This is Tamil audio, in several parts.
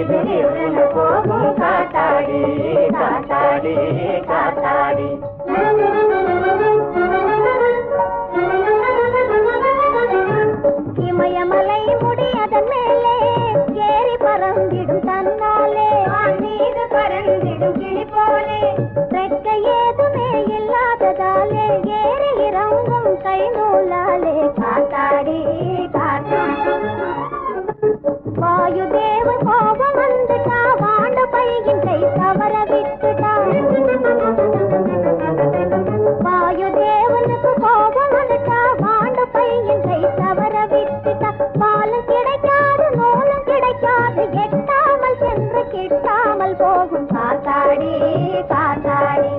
இது நின்று போகும் காத்தாடி காத்தாடி காத்தாடி இமயமலை முடியதன் மேலே ஏறி பறந்திடும் தன்னாலே மீது பறந்திடும் கிளி போலே ரெக்க ஏதுமே இல்லாததாலே ஏறி இறங்கும் கை நூலாலே காத்தாடி காத்தாடி வாயு தேவ கோபம் வந்துட்டா வாண்ட பையின்றை தவற விட்டுட்டா வாயு தேவனுக்கு கோபம் வந்துட்டா வாண்ட பையின்றை தவற விட்டுட்டா பாலும் கிடைக்காது நூலும் கிடைக்காது எட்டாமல் சென்று கிட்டாமல் போகும் காத்தாடி காத்தாடி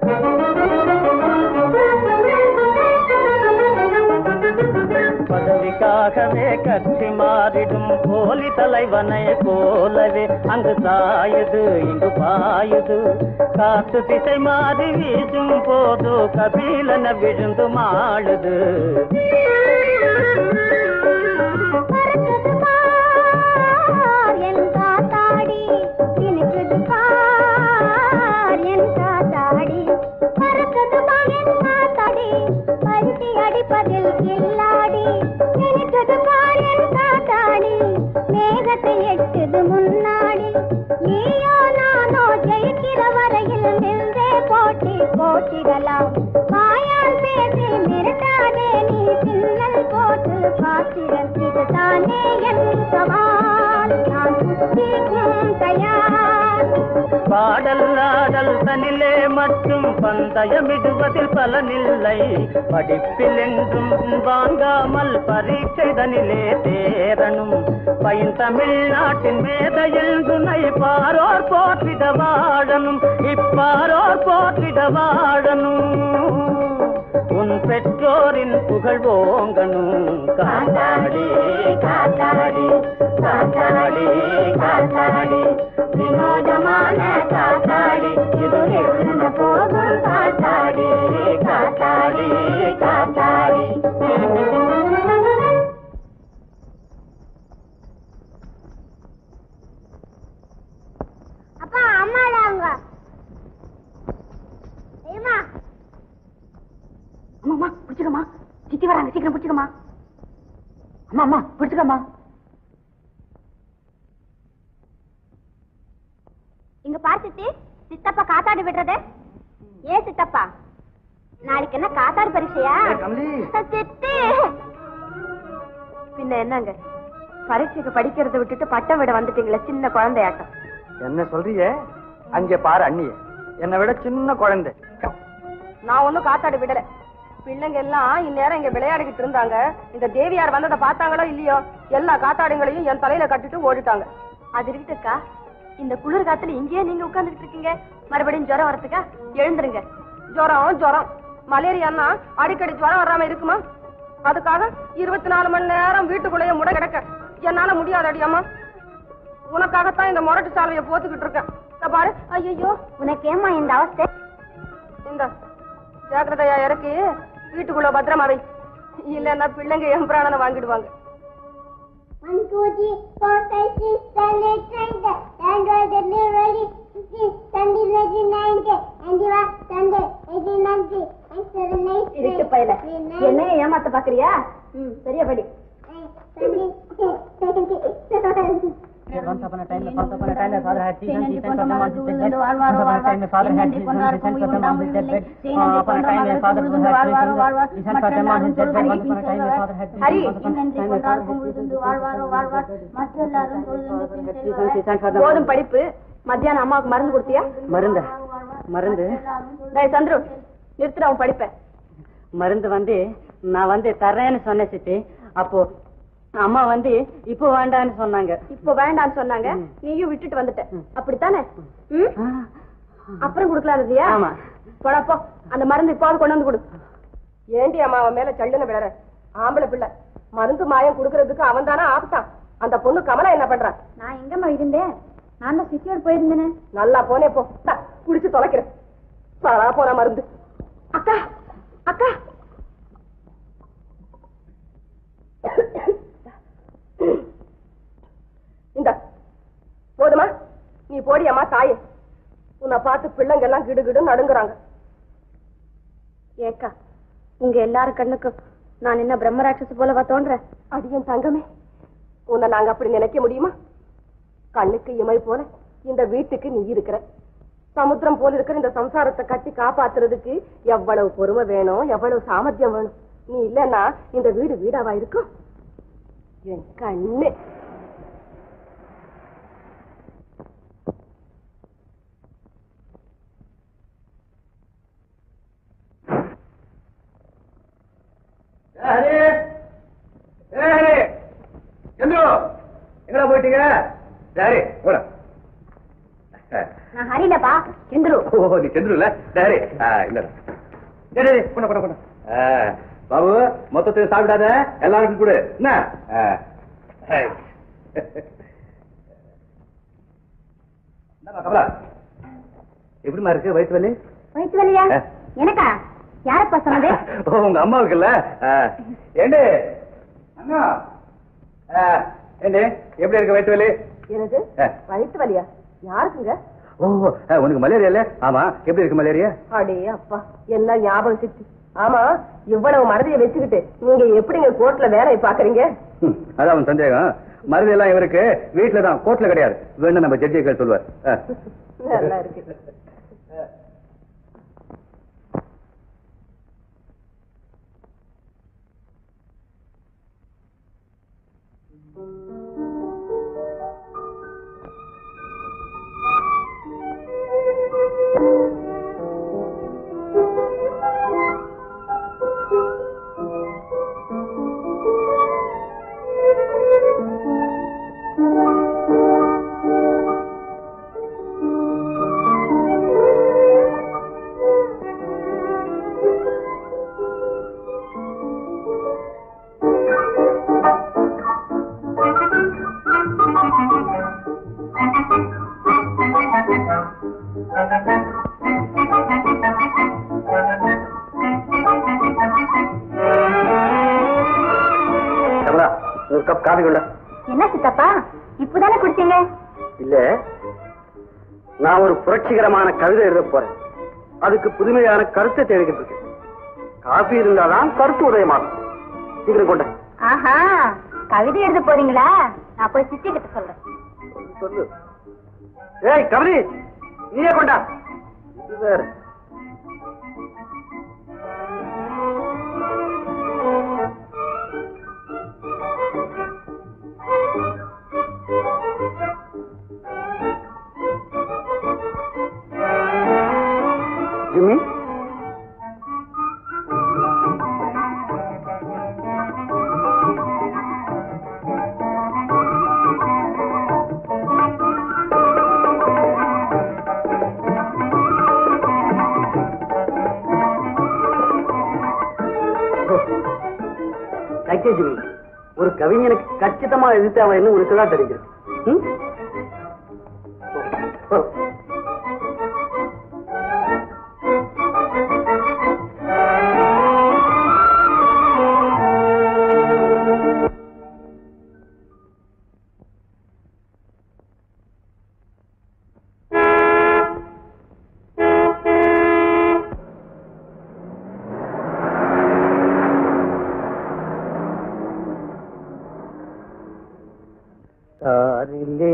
பதவிக்காகவே கட்சி மாறிடும் போலி தலைவனை போலவே அங்கு சாயுது இங்கு பாயுது காத்து திசை மாறி வீசும் போது கபீலன விழுந்து மாழுது பறக்குது பார் என் காத்தாடி இனிக்குது பார் என் காத்தாடி பறக்குது பார் என் காத்தாடி பருத்தி அடிப்பதில் கில்லாடி இனிக்குது பார் என் காத்தாடி மேகத்தை எட்டுது முன்னாடி நீயோ நானோ ஜெயிக்கிற வரையில் நின்றே போட்டி போட்டிடலாம் வாயால் பேசி மிரட்டாதே நீ சின்னல் போட்டு பாத்திரம் இதுதானே என் சவால் நான் சுத்திக்கும் தயார் பாடல் ஆடல் தனிலே மட்டும் பந்தயமிடுவதில் பலனில்லை படிப்பில் என்றும் வாங்காமல் பரீட்சை தனிலே தேரணும் பயின் தமிழ்நாட்டின் மேதையில் துணை பாரோர் போற்றிட வாழணும் இப்பாரோர் போற்றிட வாழணும் உன் பெற்றோரின் புகழ் ஓங்கணும் காத்தாடி காத்தாடி காத்தாடி காத்தாடி வினோதமான காத்தாடி இது நின்று போகும் காத்தாடி காத்தாடி காத்தாடி அப்பா அம்மா அவங்க ஏமா அம்மா பிடிச்சுக்கம்மா சித்தி வராங்க சீக்கிரம் பிடிச்சுக்கம்மா அம்மா அம்மா பிடிச்சுக்கம்மா இங்க பார்த்துட்டு சித்தப்பா காத்தாடி விடுறதே ஏன் சித்தப்பா நாளைக்கு என்ன காத்தாடி பரீட்சையா சித்தி பின்ன என்னங்க பரீட்சைக்கு படிக்கிறத விட்டுட்டு பட்டம் விட வந்துட்டீங்களே சின்ன குழந்தையாட்டம் என்ன சொல்றிய அங்கே பாரு அண்ணிய என்னை விட சின்ன குழந்தை நான் ஒண்ணும் காத்தாடி விடல பிள்ளைங்க எல்லாம் இந்நேரம் இங்க விளையாடிக்கிட்டு இருந்தாங்க இந்த தேவியார் வந்ததை பார்த்தாங்களோ இல்லையோ எல்லா காத்தாடிங்களையும் என் தலையில கட்டிட்டு ஓடிட்டாங்க அது இருக்கட்டுக்கா இந்த குளிர் காத்துல இங்கேயே நீங்க உட்கார்ந்துட்டு இருக்கீங்க மறுபடியும் ஜுரம் வரதுக்கா எழுந்துருங்க ஜுரம் ஜுரம் மலேரியான்னா அடிக்கடி ஜுரம் வராம இருக்குமா அதுக்காக இருபத்தி நாலு மணி நேரம் வீட்டுக்குள்ளேயே முட கிடக்க என்னால முடியாது அடியாமா உனக்காகத்தான் இந்த முரட்டு சாலையை போத்துக்கிட்டு இருக்கேன் இத பாரு ஐயோ உனக்கு ஏமா இந்த அவஸ்தை இந்த ஜாக்கிரதையா இறக்கி வீட்டுக்குள்ள பத்திரமா வை இல்லன்னா பிள்ளைங்க எம்பிராணனை வாங்கிடுவாங்க One, two, three, four, five, six, seven, eight, nine, ten. Android, the ready, fifteen, Sunday, eighteen, nineteen, ninety-one, Sunday, eighteen, ninety, and seven, eight, இருக்கு nine, பையல three, nine, என்னைய ஏமாத்த பாக்குறியா ம் சரியா படி nine, Sunday, seventy. Once upon a time, once upon a time, my father had seasons, he sent for them on his deathbed. Once upon a time, my father had seasons, he sent for them on his deathbed. Uh, upon a time, my father had seasons, he sent for them on his deathbed. Once upon a time, my father had seasons, Hari once upon a time, my father had seasons, he sent for them. போதும் படிப்பு மத்தியானம் அம்மாவுக்கு மருந்து கொடுத்தியா மருந்து மருந்து டேய் சந்துரு நிறுத்துற அவன் படிப்பேன் மருந்து வந்து நான் வந்து தர்றேன்னு சொன்னேன் சித்தி அப்போ அம்மா வந்து இப்போ வேண்டான்னு சொன்னாங்க இப்போ வேண்டாம்னு சொன்னாங்க நீயும் விட்டுட்டு வந்துட்ட அப்படித்தானே ம் அப்புறம் கொடுக்கலாம் இருந்தியா ஆமா. போடா போ அந்த மருந்து இப்போது கொண்டு வந்து கொடு ஏண்டி அம்மா அவன் மேல சல்லுன்னு விழற ஆம்பளை பிள்ளை மருந்து மாயம் குடுக்கறதுக்கு அவன் தானே ஆப்தான் அந்த பொண்ணு கமலா என்ன பண்றான் நான் எங்கம்மா இருந்தேன் நான் தான் சித்தியோடு போயிருந்தேனே நல்லா போனே போ இந்தா, குடிச்சு தொலைக்கிறேன் பாரா போன மருந்து அக்கா அக்கா இந்த போதுமா போடியம்மா தாயே உன்னை பார்த்து பிள்ளைங்க எல்லாம் கிடுகிடு நடுங்குறாங்க ஏக்கா உங்க எல்லாரு கண்ணுக்கும் நான் என்ன பிரம்மராட்சச போலவா தோன்றேன் அடியன் தங்கமே உன்னை நாங்க அப்படி நினைக்க முடியுமா கண்ணுக்கு இமை போல இந்த வீட்டுக்கு நீ இருக்கிற சமுத்திரம் போல இருக்கிற இந்த சம்சாரத்தை கட்டி காப்பாத்துறதுக்கு எவ்வளவு பொறுமை வேணும் எவ்வளவு சாமர்த்தியம் வேணும் நீ இல்லன்னா இந்த வீடு வீடாவா இருக்கும் என் கண்ணு ஹரி ஏ ஹரி சந்திரு எங்கடா போயிட்டீங்க சரி போட நான் ஹரிலப்பா இந்துரு ஓ நீ சந்திரு இல்ல சரி இல்லடா சரி சரி போன போன போன பாபு மொத்தத்தையும் சாப்பிடாத எல்லாருக்கும் கொடு என்ன ஆ. ஹை. என்னம்மா கமலா எப்படிமா இருக்கு வயிற்று வலி வயிற்று வலியா ஆ. எனக்கா யாரப்பா சொன்னது ஓ, உங்க அம்மாவுக்குல்ல ஆ. ஏண்டி அண்ணா ஆ, ஏண்டி எப்படி இருக்கு வயிற்று வலி எனக்கு ஆ. வயிற்று வலியா யாருக்குங்க ஓ ஆ, உனக்கு மலேரியா இல்ல ஆமா எப்படி இருக்கு மலேரியா அடே அப்பா என்ன ஞாபகம் சித்தி ஆமா இவ்வளவு மறதியை வச்சுக்கிட்டு நீங்க எப்படிங்க கோர்ட்ல வேலையை பாக்குறீங்க ம், அதான் அவன் சந்தேகம் மருந்து எல்லாம் இவருக்கு வீட்டுல தான் கோர்ட்ல கிடையாது வேணும் நம்ம ஜட்ஜி கேள் சொல்லுவார் ஆ. நல்லா இருக்கு கமலா ஒரு கப் காஃபி கொண்ட என்ன சித்தப்பா இப்பதானே குடிச்சீங்க இல்ல நான் ஒரு புரட்சிகரமான கவிதை எழுத போறேன் அதுக்கு புதுமையான கருத்தை தேடிக்கிட்டு இருக்கேன் காஃபி இருந்தாதான் கருத்து உதயமாகும் சீக்கிரம் கொண்ட ஆஹா கவிதை எழுத போறீங்களா நான் போய் சித்தி கிட்ட சொல்றேன் சொல்லு ஏய் கவிதை நீயே கொண்டா இது வேற ஜிம்மி கச்சே ஜிம்மி ஒரு கவிஞனுக்கு கச்சிதமா எதிர்த்து அவன் என்ன உனக்கு தான் தெரிஞ்சிருக்கு ம்? ஓ, ஓ. தாரிலே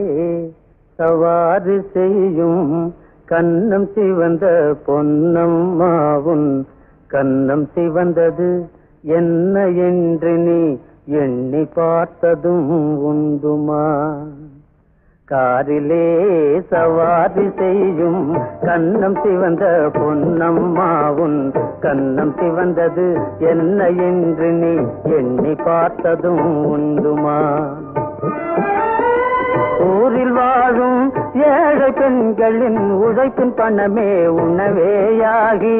சவாறு செய்யும் கண்ணம் சிவந்த பொன்னம்மாவும் கண்ணம் சிவந்தது என்ன என்று நீ எண்ணி பார்த்ததும் உண்டுமா காரிலே சவாரி செய்யும் கண்ணம் சிவந்த பொன்னம்மாவும் கண்ணம் சிவந்தது என்ன என்று நீ எண்ணி பார்த்ததும் உண்டுமா ஊரில் வாழும் ஏழை பெண்களின் உழைப்பின் பணமே உணவேயாகி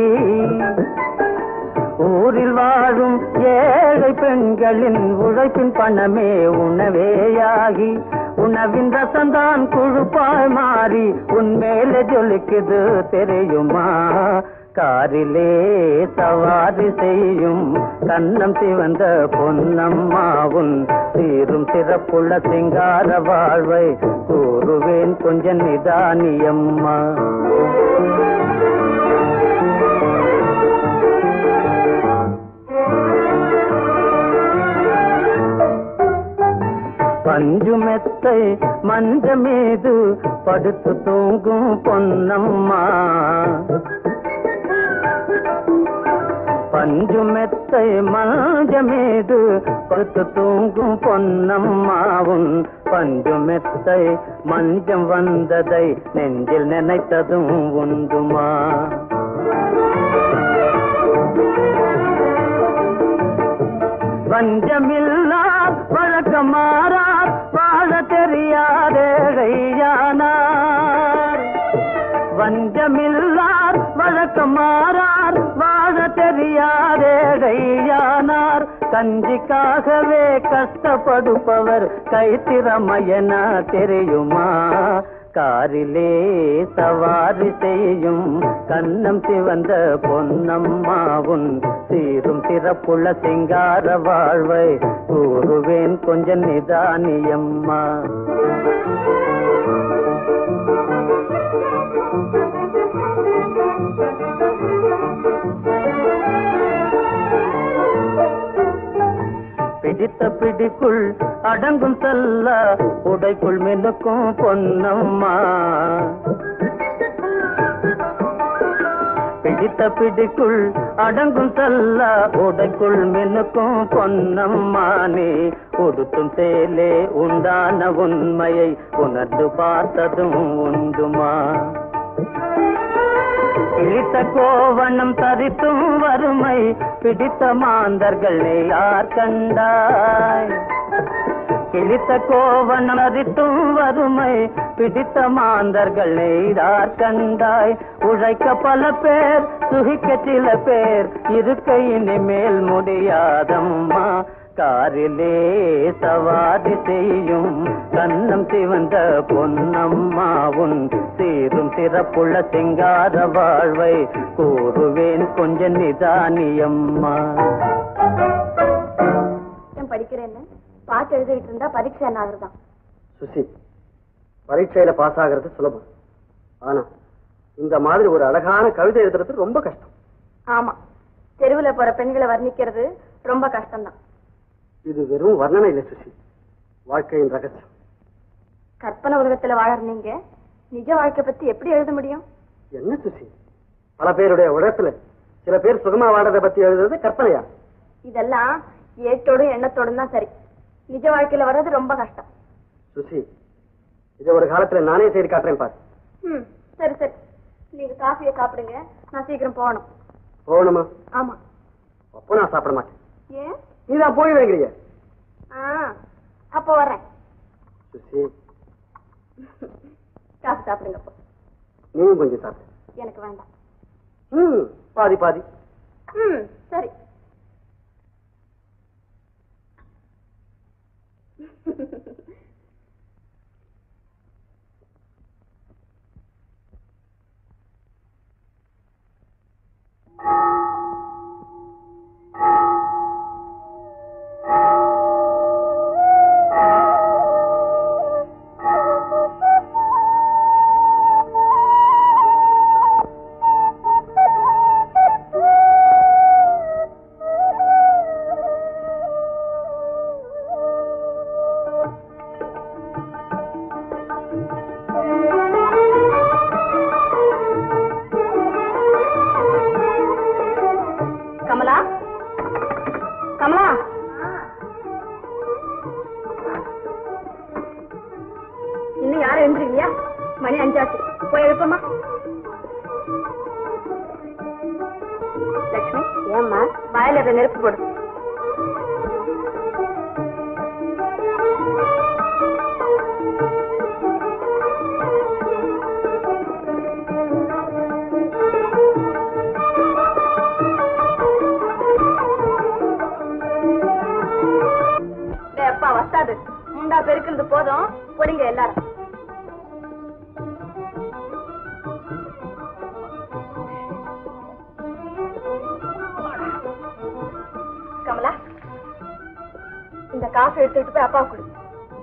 ஊரில் வாழும் ஏழை பெண்களின் உழைப்பின் பணமே உணவேயாகி உணவின் ரசந்தான் குழுப்பாய் மாறி உன் மேலே ஜொலிக்குது தெரியுமா காரிலே சவாரி செய்யும் கண்ணம் சிவந்த பொன்னம்மாவும் சீரும் சிறப்புள்ள சிங்கார வாழ்வை கூறுவேன் கொஞ்சம் நிதானியம்மா பஞ்சு மெத்தை மஞ்ச மீது படுத்து தூங்கும் பொன்னம்மா பஞ்சு மெத்தை மஞ்ச மீது படுத்து தூங்கும் பொன்னம்மாவும் பஞ்சு மெத்தை மஞ்சம் வந்ததை நெஞ்சில் நினைத்ததும் உண்டுமா வஞ்சமில்லார் வழக்கமாறார் வாழ தெரியாதேழையானார் வஞ்சமில்லார் வழக்கமாறார் வாழ தெரியாதேழையானார் கஞ்சிக்காகவே கஷ்டப்படுப்பவர் கைத்திறமையன தெரியுமா காரிலே சவாரி செய்யும் கண்ணம் சிவந்த பொன்னம்மாவும் சீரும் சிறப்புள்ள சிங்கார வாழ்வை கூறுவேன் கொஞ்சம் நிதானியம்மா பிடித்த பிடிக்குள் அடங்கும் செல்ல உடைக்குள் மினுக்கும் பொன்னம்மா பிடித்த பிடிக்குள் அடங்கும் செல்ல உடைக்குள் மினுக்கும் பொன்னம்மா நீ உடுத்தும் சேலே உண்டான உண்மையை உணர்ந்து பார்த்ததும் உண்டுமா பிடித்த கோவணம் தரித்தும் வறுமை பிடித்த மாந்தர்கள் யார் கண்டாய் கிழித்த கோவணம் தரித்தும் வறுமை பிடித்த மாந்தர்கள் யார் கண்டாய் உழைக்க பல பேர் சுகிக்க சில பேர் இருக்க இனிமேல் முடியாதம்மா காரிலே சவாரி செய்யும் கண்ணம் சிவந்த பொன்னம்மாவும் சீரும் சிறப்புள்ள சிங்கார வாழ்வை கூறுவேன் கொஞ்சம் நிதானியம்மா ஏன் படிக்கிறேன்னு பாட்டு எழுதிட்டு இருந்தா பரீட்சை என்ன ஆகுறதான் சுசி பரீட்சையில பாஸ் ஆகிறது சுலபம் ஆனா இந்த மாதிரி ஒரு அழகான கவிதை எழுதுறது ரொம்ப கஷ்டம் ஆமா தெருவுல போற பெண்களை வர்ணிக்கிறது ரொம்ப கஷ்டம்தான் இது வெறும் வர்ணனை இல்லை சுசி வாழ்க்கையின் ரகசியம் கற்பனை உலகத்துல வாழற நீங்க நிஜ வாழ்க்கை பத்தி எப்படி எழுத முடியும் என்ன சுசி பல பேருடைய உழைப்புல சில பேர் சுகமா வாழறதை பத்தி எழுதுறது கற்பனையா இதெல்லாம் ஏட்டோடும் எண்ணத்தோடும் தான் சரி நிஜ வாழ்க்கையில வர்றது ரொம்ப கஷ்டம் சுசி இதை ஒரு காலத்துல நானே செய்து காட்டுறேன் பாரு ம் சரி சரி நீங்க காஃபியை சாப்பிடுங்க நான் சீக்கிரம் போகணும் போகணுமா ஆமா அப்போ நான் சாப்பிட மாட்டேன் ஏன் நீதான் போய் வைக்கிறீங்க ஆ அப்போ வர்றேன் சுசி காஃபி சாப்பிடுங்க அப்போ நீயும் கொஞ்சம் சாப்பிடு எனக்கு வேண்டாம் ம் பாதி பாதி ம் சரி கமலா கமலா இன்னும் யாரும் எழுந்துருக்கீங்க மணி அஞ்சாச்சு போய் எழுப்பமா லட்சுமி ஏம்மா வாயில அதை நெருப்பு போடு டேய் அப்பா வஸ்தாது முண்டா பெருக்கிறது போதும் பொடிங்க எல்லாரும் இந்த காசை எடுத்துட்டு போய் அப்பா கொடு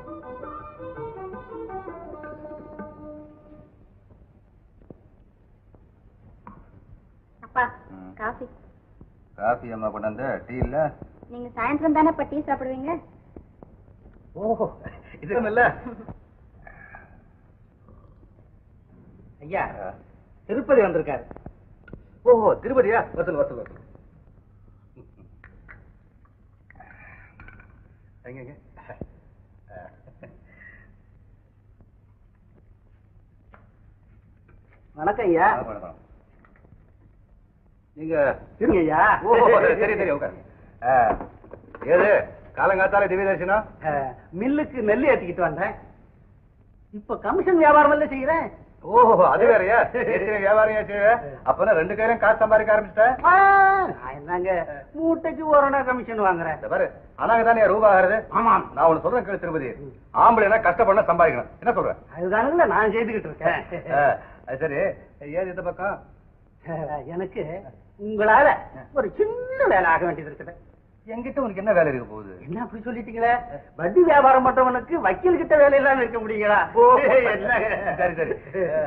அப்பா காஃபி காஃபி அம்மா கொண்டாந்து டீ இல்ல நீங்க சாயந்தரம் தானே இப்ப டீ சாப்பிடுவீங்க ஓஹோ இது இல்ல ஐயா திருப்பதி வந்திருக்காரு ஓஹோ திருப்பதியா வசூல் வசூல் வசூல் எங்க எங்க வணக்கம் ஐயா ஆ, வணக்கம். நீங்க இருங்க ஐயா ஓஹோ சரி சரி உட்காரு ஆ, ஏது காலங்காத்தால திவ்ய தரிசனம் அஹ், மில்லுக்கு நெல் ஏத்திக்கிட்டு வந்தேன் இப்ப கமிஷன் வியாபாரம் எல்லாம் செய்யறேன் ஓஹோ அது வேறயா ஏற்கனவே வியாபாரம் செய்வ அப்பனா ரெண்டு கையிலும் காசு சம்பாதிக்க ஆரம்பிச்சிட்ட ஆ, நான் என்னங்க மூட்டைக்கு ஒரு அண்ணா கமிஷன் வாங்குறேன் இந்த பாரு அனாங்க தானே ரூபா ஆகுறது ஆமாம் நான் ஒண்ணு சொல்றேன் கேளு திருப்பதி ஆம்பளைனா கஷ்டப்படணும் சம்பாதிக்கணும் என்ன சொல்றேன் அதுதானுங்கள நான் செய்துகிட்டு இருக்கேன் ஆ, அது சரி ஏது இந்த பக்கம் அஹ், எனக்கு உங்களால ஒரு சின்ன வேலை ஆக வேண்டியது இருக்குது என்கிட்ட உனக்கு என்ன வேலை இருக்க போகுது என்ன அப்படி சொல்லிட்டீங்களே வட்டி வியாபாரம் பண்றவனுக்கு வக்கீல் கிட்ட வேலை இல்லாம இருக்க முடியுங்களா என்னங்க? சரி சரி ஆ,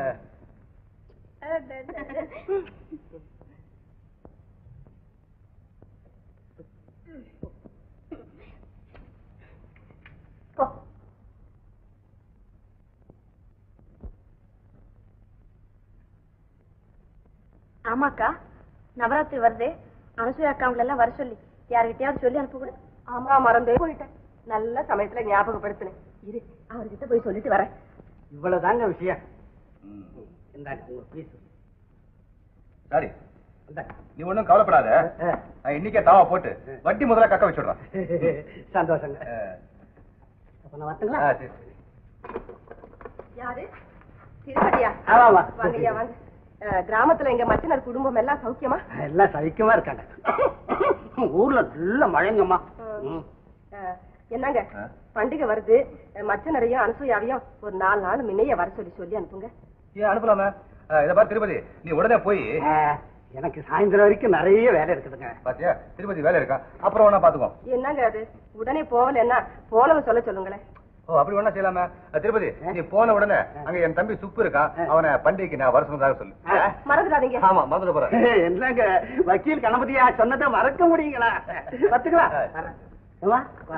ஆமாக்கா நவராத்திரி வருது அனுசூயா அக்காவுங்கள எல்லாம் வர சொல்லி யாருகிட்டயாவது சொல்லி அனுப்ப கூட ஆமா மறந்தே போயிட்டேன் நல்ல சமயத்துல ஞாபகப்படுத்தினேன் இரு அவர்கிட்ட போய் சொல்லிட்டு வரேன் இவ்வளவுதாங்க விஷயம் ம். இந்தாங்க உங்க பீஸ் சரி இந்தாங்க. நீ ஒண்ணும் கவலைப்படாத அஹ், நான் இன்னைக்கே தாவா போட்டு வட்டி முதல்ல கக்க வச்சுடுறேன் சந்தோஷங்க ஆ, அப்ப நான் வரட்டுங்களா ஆ, சரி சரி. யாரு திருப்பதியா ஆமாமா வாங்கய்யா வாங்க அஹ், கிராமத்துல எங்க மச்சினர் குடும்பம் எல்லாம் சௌக்கியமா எல்லாம் சவிக்கமா இருக்காங்க ஊர்ல நல்ல மழைங்கம்மா ம். அஹ், என்னங்க ஆ. பண்டிகை வருது அஹ், மச்சனரையும் அனுசூயாவையும் ஒரு நாலு நாள் முன்னைய வர சொல்லி சொல்லி அனுப்புங்க ஏன் அனுப்பலாமே ஆ, இதை பாரு திருப்பதி நீ உடனே போய் அஹ், எனக்கு சாயந்தரம் வரைக்கும் நிறைய வேலை இருக்குதுங்க பாத்தியா திருப்பதி வேலை இருக்கா அப்புறம் வேணா பாத்துக்கோ என்னங்க அது உடனே போகலன்னா போனவங்க சொல்ல சொல்லுங்களேன் ஓ அப்படி வேணா செய்யலாமே ஆ, திருப்பதி நீ போன உடனே அங்க என் தம்பி சுப்பு இருக்கான் அவனை பண்டிகைக்கு நான் வர சொன்னதாக சொல்லு ஆ. மறந்துடாதீங்க ஆமா மறந்துட போறேன் என்னங்க வக்கீல் கணபதியா சொன்னதை மறக்க முடியுங்களா பத்துங்களா வா, வா.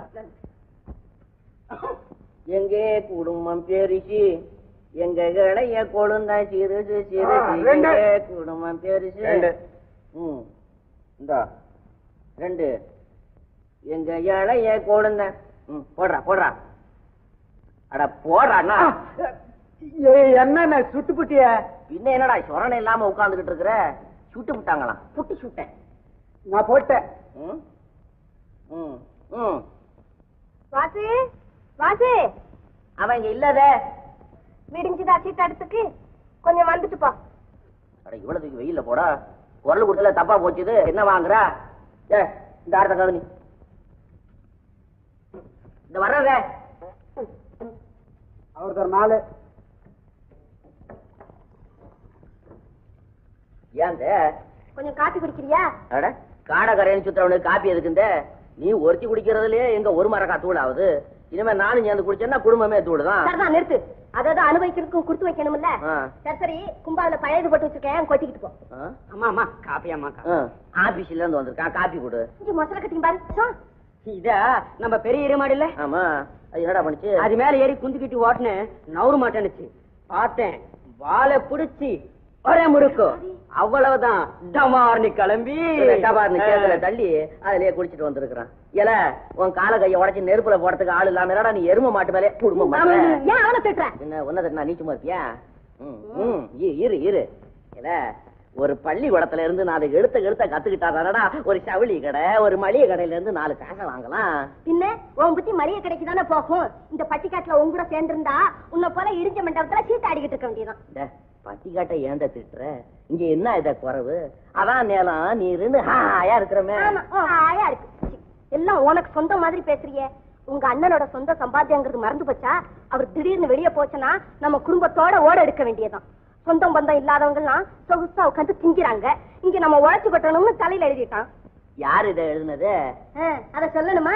எங்கே குடும்பம் பெருசு எங்க இளைய கொழுந்த சிறுசு ஆ, சிறுசு ரெண்டு. எங்கே குடும்பம் பெருசு ரெண்டு. ம் இந்தா ரெண்டு எங்க இளைய கொழுந்த ம் போடுறா போடுறா அட போடுறாண்ணா ஏய், என்னண்ணே சுட்டுப்புட்டிய பின்ன என்னடா சொரணை இல்லாம உட்கார்ந்துகிட்டு இருக்கிற சுட்டு விட்டாங்களாம் புட்டு சுட்டேன் நான் போட்டேன் ம் ம் ம் வாசு வாசு அவன் இங்க இல்லத விடிஞ்சுதா சீட்டடுத்துக்கு கொஞ்சம் வந்துட்டுப்பா அட இவ்வளவுக்கு வெயில்ல போடா குரல் கொடுத்தல தப்பா போச்சுது என்ன வாங்குறா ஏ இந்த அடுத்த கவனி இந்த வர்றத அவருக்கு ஒரு நாலு ஏன் கொஞ்சம் காப்பி குடிக்கிறியா அட காடகரைன்னு சுத்துறவனுக்கு காப்பி எதுக்குந்த நீ ஒருத்தி குடிக்கிறதுலயே எங்க ஒரு மரக்கா தூள் ஆகுது இனிமே நானும் சேர்ந்து குடிச்சேன்னா குடும்பமே தூளுதான் சரிதான் நிறுத்து அதாவது அனுபவிக்கிறதுக்கும் கொடுத்து வைக்கணும்ல ஆ. சரி சரி கும்பாவில பழையது போட்டு வச்சிருக்கேன் கொட்டிக்கிட்டு போ ஆ? அம்மா அம்மா காப்பி அம்மா ஆ. ஆபீஸ்ல இருந்து வந்திருக்கான் காப்பி கொடு இங்க மொசல கட்டிங்க பாரு சோ. இதா நம்ம பெரிய எருமாடு இல்ல ஆமா அது என்னடா பண்ணுச்சு அது மேல ஏறி குந்திக்கிட்டு ஓட்டுனேன் நவரு மாட்டேனுச்சு பார்த்தேன் வாழை புடிச்சு ஒரே முடுக்கு அவ்வளவுதான் டமார்னி கிளம்பி டபார்னு சேத்துல தள்ளி அதுலயே குடிச்சிட்டு வந்திருக்கான் ஏல உன் கால கைய உடைச்சு நெருப்புல போறதுக்கு ஆள் இல்லாம என்னடா நீ எரும மாட்டு மேலே குடும்பம் ஆமா, பண்ற ஏன் அவனை திட்டுற என்ன ஒன்னதை நான் நீ சும்மா இருப்பியா ம், ம், இ- இரு இரு ஏல ஒரு பள்ளிக்கூடத்துல இருந்து நாலு எழுத்த எழுத்த கத்துக்கிட்டாதானடா ஒரு சவுளி கடை ஒரு மளிகை கடையில இருந்து நாலு காசை வாங்கலாம் பின்ன உன் புத்தி மளிகை கடைக்கு தானே போகும் இந்த பட்டிக்காட்டுல உன் கூட சேர்ந்திருந்தா உன்னை போல இடிஞ்ச மண்டபத்துல சீட்டு ஆடிக்கிட்டு இருக்க வேண்டியதான் டே, பட்டிக்காட்டை ஏந்த திட்டுற இங்க என்ன இத குறவு அதான் நேரம் நீ இருந்து ஹாயா இருக்கிறமே ஆமா ஓ, ஆயா இருக்கு சி, எல்லாம் உனக்கு சொந்த மாதிரி பேசுறியே உங்க அண்ணனோட சொந்த சம்பாத்தியங்கிறது மறந்து போச்சா அவர் திடீர்னு வெளியே போச்சுன்னா நம்ம குடும்பத்தோட ஓட எடுக்க வேண்டியதான் சொந்தம் பந்தம் இல்லாதவங்க எல்லாம் சொகுசா உட்காந்து திங்கிறாங்க இங்க நம்ம உழைச்சு கொட்டணும்னு தலையில எழுதிட்டான் யார் இதை எழுதுனது ஆ, அத சொல்லணுமா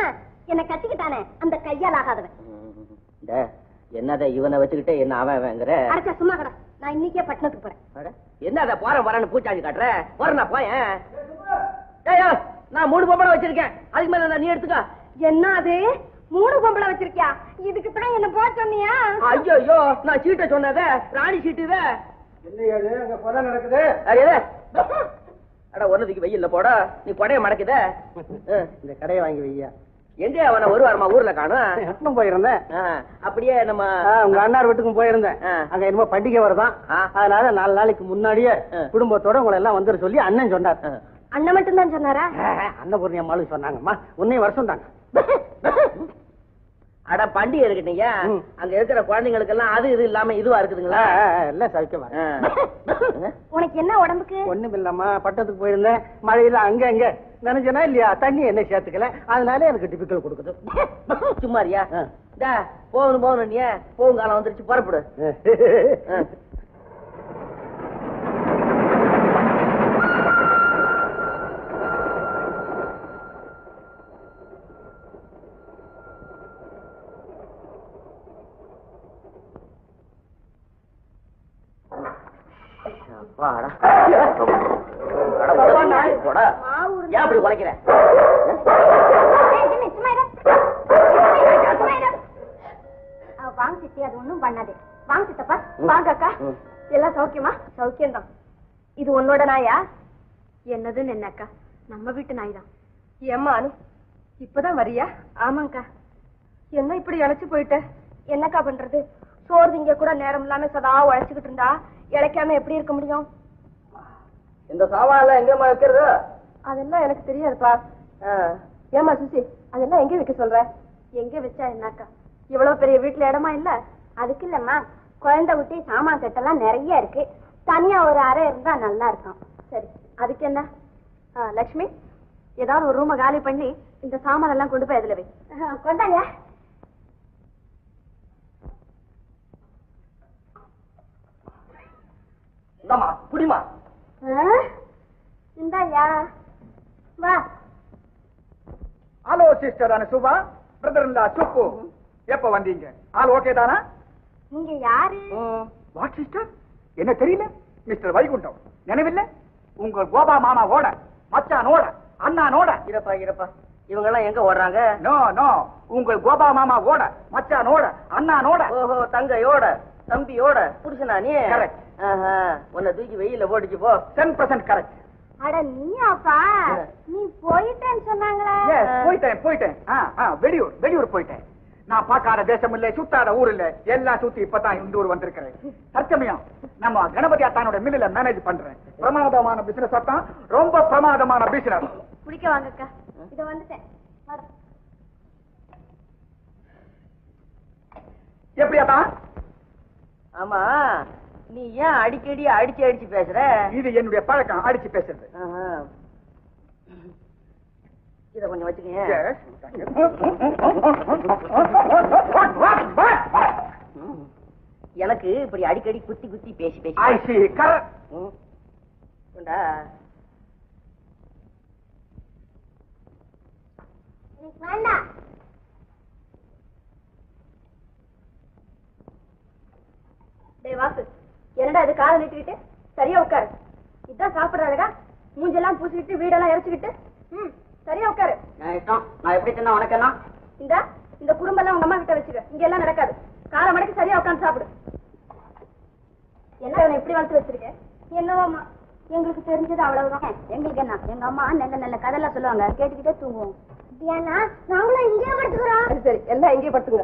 என்ன கட்டிக்கிட்டானே அந்த கையால் ஆகாதவன் இந்த என்னத இவனை வச்சுக்கிட்டு என்ன அவன் அவங்கிற அரைச்சா சும்மா கடை நான் இன்னைக்கே பட்டணத்துக்கு போறேன் அட, என்னத போற வரேன்னு பூச்சாஞ்சி காட்டுற போறேன் நான் போயேன் ஏய், ஏய், நான் மூணு பொம்பளை வச்சிருக்கேன் அதுக்கு மேல நீ எடுத்துக்க என்ன அது மூணு பொம்பளை வச்சிருக்கியா இதுக்கு தான் என்ன போக சொன்னியா ஐயோ ஐயோ நான் சீட்டை சொன்னத ராணி சீட்டு இத இல்லையாது அங்க கொலை நடக்குது அது எது? அட ஒன்னதுக்கு வெயில்ல போட நீ கொடைய மடக்குத இந்த கடையை வாங்கி வையா எங்க அவன ஒரு வாரமா ஊர்ல காணும் எத்தனும் போயிருந்தேன் ஆ, அப்படியே நம்ம ஆ, உங்க அண்ணார் வீட்டுக்கும் போயிருந்தேன் ஆ. அங்க என்னமோ பண்டிகை வருதான் ஆ. அதனால நாலு நாளைக்கு முன்னாடியே ஆ. குடும்பத்தோட உங்களை எல்லாம் வந்துட சொல்லி அண்ணன் சொன்னார் ஆ. அண்ணன் மட்டும் தான் சொன்னாரா அன்னபூர்ணி அம்மாளும் சொன்னாங்கம்மா உன்னையும் வருஷம் தாங்க அட பண்டிகை இருக்கட்டீங்க ம். அங்க இருக்கிற குழந்தைங்களுக்கு எல்லாம் அது இது இல்லாம இதுவா இருக்குதுங்களா எல்லாம் சவிக்க ஆ. உனக்கு என்ன உடம்புக்கு ஒண்ணும் இல்லம்மா பட்டத்துக்கு போயிருந்தேன் மழையில அங்க அங்க நினைச்சனா இல்லையா தண்ணி என்ன சேர்த்துக்கல அதனால எனக்கு டிபிக்கல் கொடுக்குது சும்மாரியா ஆ. டா, போகணும் போகணும் நீ போகும் காலம் வந்துருச்சு புறப்படு ஆ. அப்பாடா. அட, உடம்பு போடா. ஏன் அப்படி உழைக்கிற வாங்க சித்தி அது ஒண்ணும் பண்ணாதே வாங்க சித்தப்பா ம். வாங்க அக்கா ம். எல்லாம் சௌக்கியமா சௌக்கியம்தான் இது உன்னோட நாயா என்னதுன்னு என்ன அக்கா நம்ம வீட்டு நாய் தான் ஏம்மா அனு இப்பதான் வரியா ஆமாங்கக்கா என்ன இப்படி இழைச்சு போயிட்ட என்னக்கா பண்றது சோறு திங்க கூட நேரம் இல்லாம சதா உழைச்சுக்கிட்டு இருந்தா இழைக்காம எப்படி இருக்க முடியும் இந்த சாமான்லாம் எங்கம்மா வைக்கிறது அதெல்லாம் எனக்கு தெரியாதுப்பா ஆ, ஏம்மா சுசி அதெல்லாம் எங்க வைக்க சொல்ற எங்க வச்சா என்னக்கா இவ்வளவு பெரிய வீட்டுல இடமா இல்ல அதுக்கு இல்லம்மா குழந்தை விட்டு சாமான் கட்டெல்லாம் நிறைய இருக்கு தனியா ஒரு அறை இருந்தா நல்லா இருக்கும் சரி அதுக்கு என்ன ஆ, லக்ஷ்மி ஏதாவது ஒரு ரூமை காலி பண்ணி இந்த சாமான் எல்லாம் கொண்டு போய் அதுல வை கொண்டாங்க இந்தாம்மா புடிமா இந்தாயா வா ஹலோ சிஸ்டர் அனுசுபா பிரதர் இல்லா சுப்பு எப்ப வந்தீங்க ஆல் ஓகே தானா நீங்க யாரு வாட் சிஸ்டர் என்ன தெரியல மிஸ்டர் வைகுண்டம் நினைவில்லை உங்கள் கோபா மாமாவோட மச்சானோட அண்ணானோட இருப்பா இருப்பா இவங்க எல்லாம் எங்க ஓடுறாங்க நோ நோ உங்கள் கோபா மாமாவோட மச்சானோட அண்ணானோட ஓஹோ தங்கையோட தம்பியோட புருஷனா நீ Correct. ஆஹா, உன்னை தூக்கி வெயில போட்டுச்சு போ டென் பர்சன்ட் கரெக்ட் அட நீயாப்பா நீ போயிட்டேன்னு சொன்னாங்களா போயிட்டேன் போயிட்டேன் ஆ, ஆ, வெளியூர் வெளியூர் போயிட்டேன் நான் பார்க்காத தேசம் இல்ல சுத்தாத ஊர் இல்ல எல்லாம் சுத்தி இப்பதான் இந்த ஊர் வந்திருக்கிறேன் தற்சமயம் நம்ம கணபதி அத்தானோட மில்லுல மேனேஜ் பண்றேன் பிரமாதமான பிசினஸ் அத்தான் ரொம்ப பிரமாதமான பிசினஸ் குடிக்க வாங்கக்கா இத வந்துட்டேன் வாடா. எப்படி அத்தான் ஆமா நீ ஏன் அடிக்கடி அடிச்சு அடிச்சு பேசுற இது என்னுடைய பழக்கம் அடிச்சு பேசுறது ஆஹா. இத கொஞ்சம் வச்சுக்கங்க Yes. எனக்கு இப்படி அடிக்கடி குத்தி குத்தி பேசி பேசி I see. Correct. ம். கொண்டா. எனக்கு வேண்டாம் டேய் வாசு என்னடா இது காலை நீட்டிக்கிட்டு சரியா உட்காரு இதான் சாப்பிடுறாருடா மூஞ்செல்லாம் பூசிக்கிட்டு வீடெல்லாம் இறைச்சிக்கிட்டு ம் சரியா உட்காரு நான் இஷ்டம் நான் எப்படி தின்னா உனக்கு என்ன இந்த இந்த குறும்பெல்லாம் உங்க அம்மா கிட்ட வச்சுக்க இங்க எல்லாம் நடக்காது காலை மடக்கி சரியா உட்காந்து சாப்பிடு என்ன இவனை இப்படி வளர்த்து வச்சிருக்கேன் என்னவாமா எங்களுக்கு தெரிஞ்சது அவ்வளவுதான் எங்களுக்கு என்ன எங்க அம்மா நல்ல நல்ல கதையெல்லாம் சொல்லுவாங்க கேட்டுக்கிட்டே தூங்குவோம் அப்படியானா நாங்களும் இங்கே படுத்துக்கிறோம் சரி சரி எல்லாம் இங்கேயே படுத்துங்க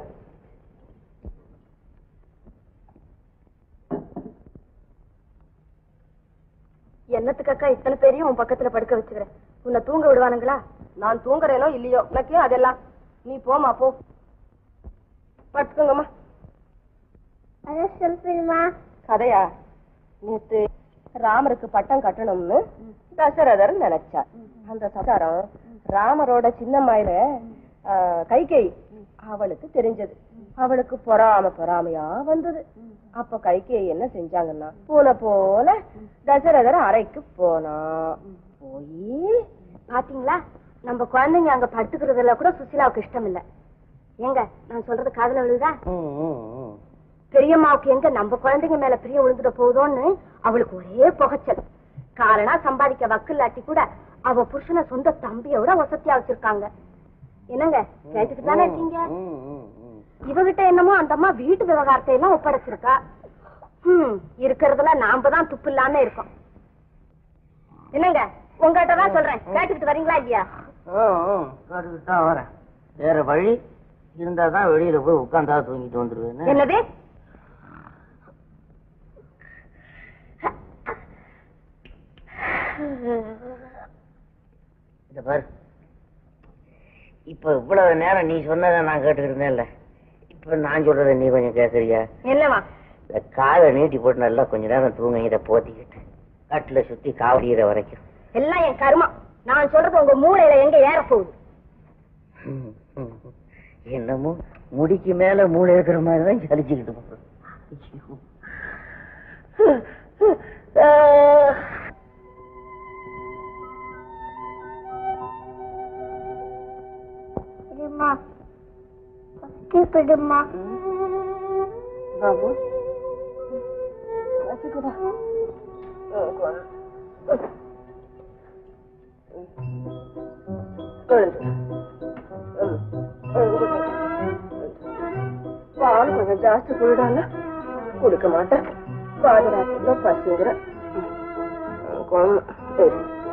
என்னத்துக்கக்கா இத்தனை பேரையும் உன் பக்கத்துல படுக்க வச்சுக்கிறேன் உன்னை தூங்க விடுவானுங்களா நான் தூங்குறேனோ இல்லையோ உனக்கே அதெல்லாம் நீ போமா போ படுத்துக்கோங்கம்மா அதை சொல்லுமா கதையா நேத்து ராமருக்கு பட்டம் கட்டணும்னு தசரதர் நினைச்சார் அந்த சசாரம் ராமரோட சின்னம்மாயில கைகை அவளுக்கு தெரிஞ்சது அவளுக்கு பொறாம பொறாமையா வந்தது அப்ப கைகை என்ன செஞ்சாங்கன்னா போன போல தசரதர் அறைக்கு போனா போய் பாத்தீங்களா நம்ம குழந்தைங்க அங்க படுத்துக்கிறதுல கூட சுசிலாவுக்கு இஷ்டம் இல்ல ஏங்க நான் சொல்றது காதுல விழுதா ம், ம், ம். பெரியம்மாவுக்கு எங்க நம்ம குழந்தைங்க மேல பிரிய விழுந்துட போகுதோன்னு அவளுக்கு ஒரே புகைச்சல் காரணா சம்பாதிக்க வக்கில்லாட்டி கூட அவ புருஷனை சொந்த தம்பியோட வசதியா வச்சிருக்காங்க என்னங்க கேட்டுட்டு தானே இருக்கீங்க ம், ம், ம். இவகிட்ட என்னமோ அந்த அம்மா வீட்டு விவகாரத்தை எல்லாம் ஒப்படைச்சிருக்கா ஹம் இருக்கிறதுல நாம தான் துப்பு இல்லாம இருக்கோம் என்னங்க உங்ககிட்ட தான் சொல்றேன் கேட்டுக்கிட்டு வரீங்களா இல்லையா ம், ம். கேட்டுக்கிட்டு தான் வரேன் வேற வழி இருந்தா தான் வெளியில போய் உட்காந்தா தூங்கிட்டு வந்துருவேன் என்னது இத பாரு இப்ப இவ்வளவு நேரம் நீ சொன்னதை நான் கேட்டுக்கிட்டு இருந்தேன்ல இப்ப நான் சொல்றதை நீ கொஞ்சம் கேக்குறியா என்னவா இந்த காலை நீட்டி போட்டு நல்லா கொஞ்ச நேரம் தூங்க இதை போத்திக்கிட்டு கட்டுல சுத்தி காவடியிற வரைக்கும் எல்லாம் என் கர்மம் நான் சொல்றது உங்க மூளையில எங்க ஏற போகுது ம், ம். என்னமோ முடிக்கு மேல மூளை இருக்கிற மாதிரி தான் சலிச்சுக்கிட்டு போகுது ஐயோ. ஆ. விடுமா பத்தி விடுமா பாபு பால் கொஞ்சம் ஜாஸ்தி குடிடால கொடுக்க மாட்டேன் பாதுகாத்துல பசிங்கிற குழம்பு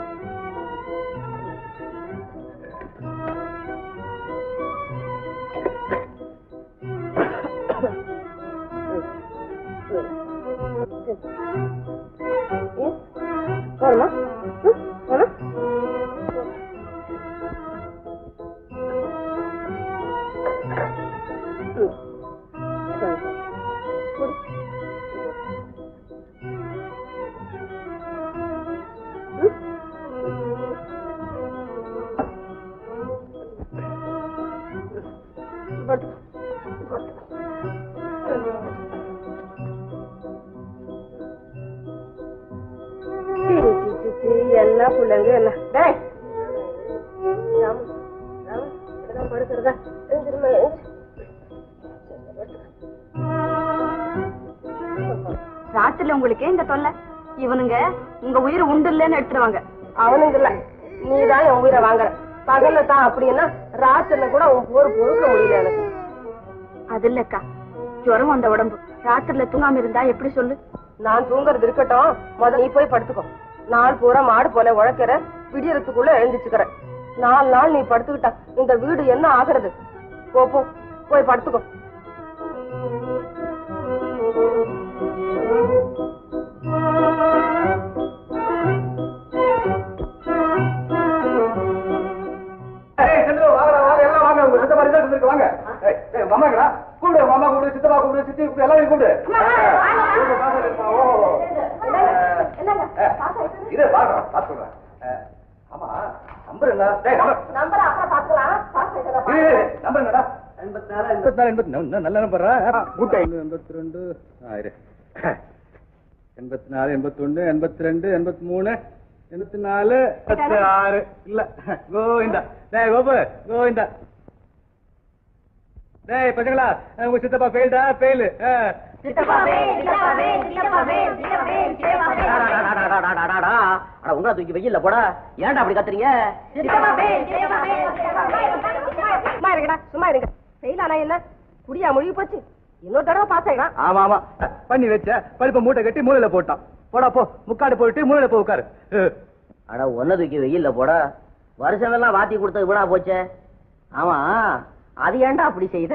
வருமா வருமா என்ன பிள்ளைங்க என்ன டேய் ராமு, ராமு, இப்படிதான் படுக்கிறதா எழுந்திருமா எழுந்து ராத்திரில உங்களுக்கு இந்த தொல்லை இவனுங்க உங்க உயிரை உண்டு இல்லைன்னு எடுத்துருவாங்க அவனுங்க இல்ல நீதான் என் உயிரை வாங்குற பகல்ல தான் அப்படின்னா ராத்திரில கூட உன் போர் பொறுக்க முடியல எனக்கு அது இல்லக்கா ஜுரம் வந்த உடம்பு ராத்திரில தூங்காம இருந்தா எப்படி சொல்லு நான் தூங்குறது இருக்கட்டும் முத நீ போய் படுத்துக்கோ நாள் பூரா மாடு போல உழைக்கிற விடியறதுக்குள்ள எழுந்துச்சுக்கிற நாலு நாள் நீ படுத்துக்கிட்டா இந்த வீடு என்ன ஆகுறது போ போ போய் படுத்துக்கோ ஏய், செந்திரு, வாங்கடா, வாங்க, எல்லாம் வாங்க. உங்க சித்தப்பா result வந்திருக்கு, வாங்க. ஏய், ஏய், மாமாங்களா? கூப்பிடு, மாமா கூப்பிடு, சித்தப்பா கூப்பிடு, சித்தி கூப்பிடு, எல்லாரையும் கூப்பிடு. ஆ, கூப்பிடு, பாசம் இருக்குமா? ஓ. ஆ, இரு, பார்க்கறேன், பார்த்து சொல்றேன். ஆ, ஆமா, நம்பர் என்ன? டேய், நம்பர். நம்பர் அப்புறம் பாத்துக்கலாம் பாஸ் ஆயிட்டா இரு, இரு, நம்பர் என்னடா? எண்பத்தி நாலு, எண்பத்தி- இன்னும் நல்ல நம்பரா? good time. எண்பத்தி ரெண்டு, ஆ, இரு. எண்பத்தி நாலு எண்பத்தி ஒண்ணு எண்பத்தி ரெண்டு எண்பத்தி மூணு எண்பத்தி நாலு எண்பத்தி ஆறு இல்ல கோவிந்தா டேய் கோபு கோவிந்தா டேய் பசங்களா உங்க சித்தப்பா ஃபெயில்டா ஃபெயில் உங்க தூக்கி வெயில்ல போடா ஏன்டா அப்படி கத்துறீங்க சும்மா இருங்கடா சும்மா இருங்க ஃபெயில் ஆனா என்ன குடியா முழுகி போச்சு இன்னொரு தடவை பாஸ் ஆயிடும் ஆமா ஆமா பண்ணி வச்ச பருப்பை மூட்டை கட்டி மூலையில போட்டான் போடா போ முக்காடு போயிட்டு மூலையில போ உட்காரு அஹ். அட ஒன்ன தூக்கி வெயில்ல போடா வருஷம் எல்லாம் வாத்தி கொடுத்தது விடா போச்சே ஆமா அது ஏன்டா அப்படி செய்த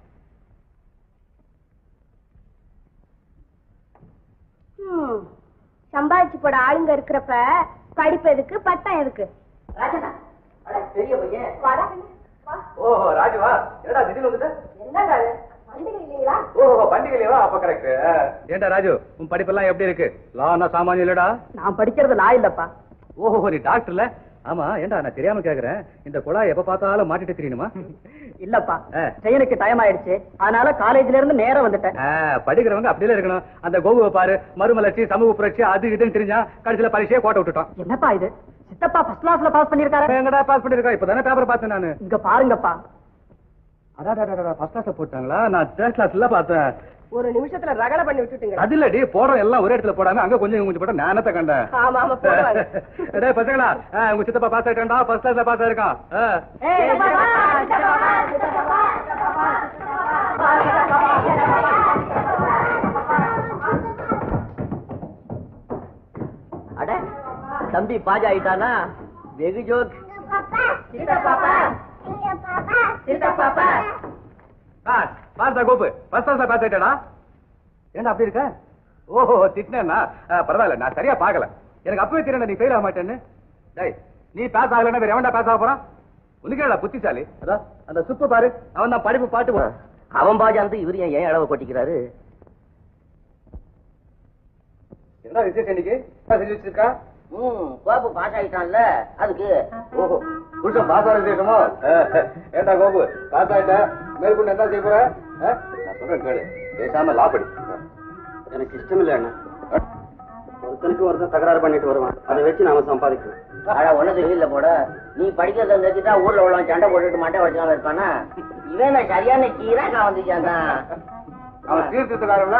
ஹம். சம்பாதிச்சு போட ஆளுங்க இருக்கிறப்ப படிப்பு எதுக்கு பட்டம் எதுக்கு பெரிய பையன் வாடா. வா. ஓஹோ ராஜுவா என்னடா திடீர்னு வந்துட்ட என்னங்க அது? பண்டிகை இல்லைங்களா ஓஹோ பண்டிகைவா அப்ப கரெக்ட் ஏண்டா ராஜு உன் படிப்பெல்லாம் எப்படி இருக்கு லானா சாமானியம் இல்லடா நான் படிக்கிறது நான் இல்லப்பா ஓஹோ நீ டாக்டர்ல ஆமா ஏண்டா நான் தெரியாம கேக்குறேன் இந்த குழாய் எப்ப பார்த்தாலும் மாட்டிட்டு தெரியணுமா இல்லப்பா ஆ. ட்ரெயினுக்கு டைம் ஆயிடுச்சு அதனால காலேஜ்ல இருந்து நேரா வந்துட்டேன் படிக்கிறவங்க அப்படியே இருக்கணும் அந்த கோகுவை பாரு மறுமலர்ச்சி சமூக புரட்சி அது இதுன்னு தெரிஞ்சா கடைசியில பரிசையே கோட்டை விட்டுட்டோம் என்னப்பா இது சித்தப்பா ஃபர்ஸ்ட் கிளாஸ்ல பாஸ் பண்ணிருக்காரு எங்கடா பாஸ் பண்ணிருக்கா இப்பதானே பேப்பர் பார்த்தேன் நானு இங்க பாருங்கப்பா அடாடா ஃபர்ஸ்ட் கிளாஸ் போட்டாங்களா நான் தேர்ட் கிளாஸ்ல பார்த்தேன் ஒரு நிமிஷத்துல ரகலை பண்ணி விட்டுட்டுங்க அது இல்லடி போடுறோம் எல்லாம் ஒரே இடத்துல போடாம அங்க கொஞ்சம் இங்க கொஞ்சம் போட்டா நானத்தை கண்டேன் ஆமா ஆமா போடுவாங்க டேய் பசங்களா ஆ, உங்க சித்தப்பா பாஸ் ஆயிட்டான்டா ஃபர்ஸ்ட் கிளாஸ்ல பாஸ் ஆயிருக்கான் ஆ. அட தம்பி பாஜா ஆயிட்டானா வெகு ஜோக் பாஸ் பாஸ் தான் கோப்பு ஃபர்ஸ்ட் கிளாஸ்ல பாஸ் ஆயிட்டாடா ஏன்டா அப்படி இருக்க ஓஹோ திட்டினேன்னா ஆ, பரவாயில்ல நான் சரியா பார்க்கல எனக்கு அப்பவே தெரியல நீ ஃபெயில் ஆக மாட்டேன்னு டேய் நீ பாஸ் ஆகலைன்னா வேற எவன்டா பாஸ் ஆக போறான் உனக்கு புத்திசாலி அதான் அந்த சுப்பு பாரு அவன் தான் படிப்பு பாட்டு போ- அவன் பாஜாந்து இவரு ஏன் ஏன் அளவு கொட்டிக்கிறாரு என்ன விசேஷம் இன்னைக்கு என்ன செஞ்சு வச்சிருக்கா ம் கோபு பாஸ் ஆயிட்டான்ல அதுக்கு ஓஹோ புருஷன் பாஸ் ஆன விசேஷமோ ஏண்டா கோபு பாஸ் ஆயிட்ட மேற்கொண்டு என்ன செய்ய போற ஆ? நான் சொல்றேன் கேளு பேசாம லா படி எனக்கு இஷ்டம் இல்லை அண்ணா ஒருத்தனுக்கு ஒருத்தன் தகராறு பண்ணிட்டு வருவான் அதை வச்சு நாம சம்பாதிக்கணும் ஆனா ஒண்ணு இல்ல போட நீ படிக்கிறத நிறுத்திட்டா ஊர்ல உள்ளவன் சண்டை போட்டுட்டு மாட்டே வச்சாம இருப்பானா இவன் நான் சரியான கீரா நான் வந்துச்சான் அவன் சீர்திருத்தக்காரன்ல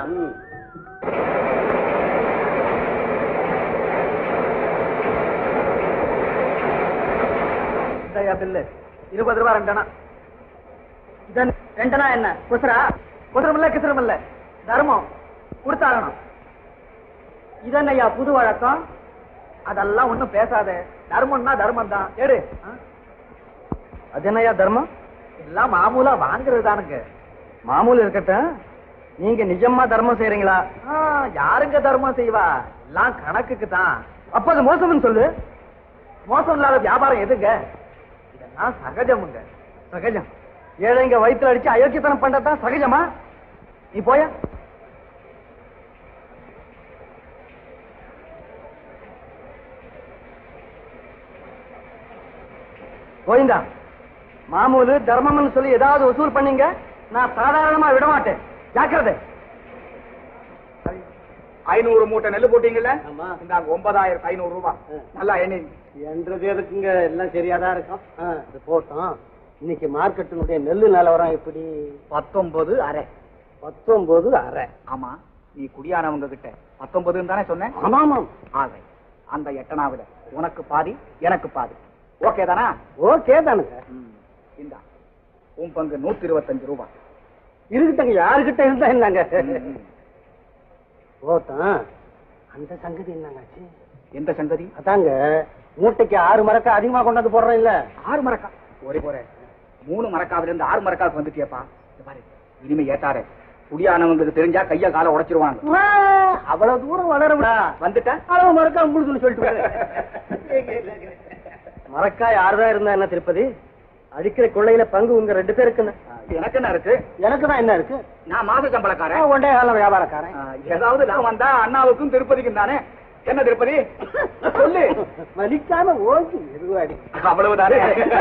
பில்லு இருபது ரூபா ரெண்டனா இதன் ரெண்டனா என்ன குசரா குசரம் இல்ல கிசரம் இல்ல தர்மம் கொடுத்தாகணும் இதென்னையா புது வழக்கம் அதெல்லாம் ஒண்ணும் பேசாத தர்மம்னா தர்மம் தான் எடு அது என்னையா தர்மம் எல்லாம் மாமூலா வாங்குறது தானுங்க மாமூல் இருக்கட்டும் நீங்க நிஜமா தர்மம் செய்யறீங்களா யாருங்க தர்மம் செய்வா எல்லாம் கணக்குக்கு தான் அப்ப அது மோசம்னு சொல்லு மோசம் இல்லாத வியாபாரம் எதுங்க இதெல்லாம் சகஜமுங்க சகஜம் ஏழைங்க வயித்துல அடிச்சு அயோக்கியத்தனம் பண்றதுதான் சகஜமா நீ போய கோவிந்தா மாமூலு தர்மம்னு சொல்லி ஏதாவது வசூல் பண்ணீங்க நான் சாதாரணமா விட மாட்டேன் ஜாக்கிரதை ஐநூறு மூட்டை நெல்லு போட்டீங்கல்ல இந்தாங்க ஒன்பதாயிரத்து ஐநூறு ரூபாய் நல்லா எண்ணி என்றது எதுக்குங்க எல்லாம் சரியாதான் இருக்கும் ஆ, இது போட்டோம் இன்னைக்கு மார்க்கெட்டினுடைய நெல்லு நிலவரம் எப்படி பத்தொன்பது அரை பத்தொன்பது அரை ஆமா நீ குடியானவங்க கிட்ட பத்தொன்பதுன்னு தானே சொன்னேன் ஆமாமாம் ஆகை அந்த எட்டனாவில உனக்கு பாதி எனக்கு பாதி ஓகே தானா ஓகே தானுங்க இந்தா உன் பங்கு நூத்தி இருபத்தஞ்சு ரூபாய் இருக்கட்டங்க யாருக்கிட்ட இருந்தா என்னங்க போட்டோம் அந்த சங்கதி என்னங்காச்சு எந்த சங்கதி அதாங்க மூட்டைக்கு ஆறு மரக்க அதிகமா கொண்டாந்து போடுறோம் இல்ல ஆறு மரக்கா ஒரே போறேன் மூணு மரக்காவில இருந்து ஆறு மரக்காவுக்கு வந்துட்டியப்பா இங்க பாரு இனிமே ஏத்தாரு குடியானவங்களுக்கு தெரிஞ்சா கைய கால உடைச்சிருவாங்க அவ்வளவு தூரம் வளரவிடா வந்துட்டா அளவு மரக்கா உங்களுக்கு சொல்லிட்டு மரக்கா யாருதான் இருந்தா என்ன திருப்பதி அடிக்கிற கொள்ளையில பங்கு உங்க ரெண்டு பேருக்குன்னு எனக்கு என்ன இருக்கு எனக்கு தான் என்ன இருக்கு நான் மாச சம்பளக்காரன் ஒன்றே கால வியாபாரக்காரன் ஆ, ஏதாவது நான் வந்தா அண்ணாவுக்கும் திருப்பதிக்கும் தானே என்ன திருப்பதி சொல்லு மதிக்காம ஓங்கி எதுவாடி அவ்வளவுதானே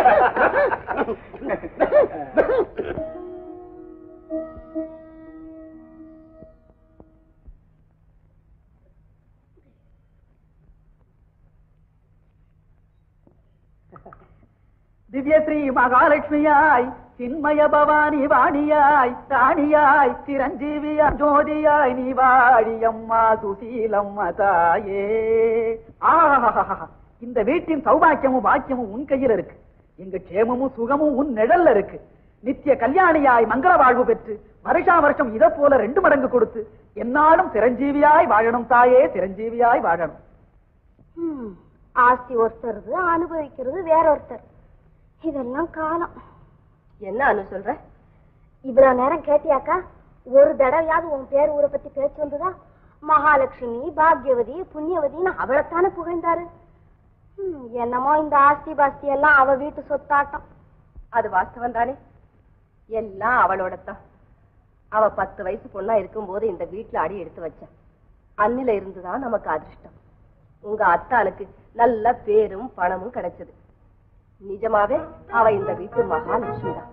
திவ்யஸ்ரீ மகாலட்சுமியாய் சின்மய பவானி வாணியாய் ராணியாய் சிரஞ்சீவியாய் ஜோதியாய் நீ வாழியம்மா சுசீலம்மா தாயே ஆஹா இந்த வீட்டின் சௌபாக்கியமும் பாக்கியமும் உன் கையில் இருக்கு எங்க க்ஷேமமும் சுகமும் உன் நிழல்ல இருக்கு நித்திய கல்யாணியாய் மங்கள வாழ்வு பெற்று வருஷா வருஷம் இதை போல ரெண்டு மடங்கு கொடுத்து என்னாலும் சிரஞ்சீவியாய் வாழணும் தாயே சிரஞ்சீவியாய் வாழணும் ஹம், ஆஸ்தி ஒருத்தருது அனுபவிக்கிறது வேற ஒருத்தர் இதெல்லாம் காலம் என்ன அனு சொல்ற இவ்வளவு நேரம் கேட்டியாக்கா ஒரு தடவையாவது உன் பேர் ஊரை பத்தி பேச்சு வந்ததா மகாலட்சுமி பாக்யவதி புண்ணியவதின்னு அவளைத்தானே புகழ்ந்தாரு ஹம், என்னமோ இந்த ஆஸ்தி பாஸ்தி எல்லாம் அவ வீட்டு சொத்தாட்டம் அது வாஸ்தவம் தானே எல்லாம் அவளோட தான் அவ பத்து வயசு பொண்ணா இருக்கும்போது இந்த வீட்டுல அடி எடுத்து வச்சா அன்னில இருந்துதான் நமக்கு அதிர்ஷ்டம் உங்க அத்தானுக்கு நல்ல பேரும் பணமும் கிடைச்சது நிஜமாவே அவ இந்த வீட்டு மகாலட்சுமி தான்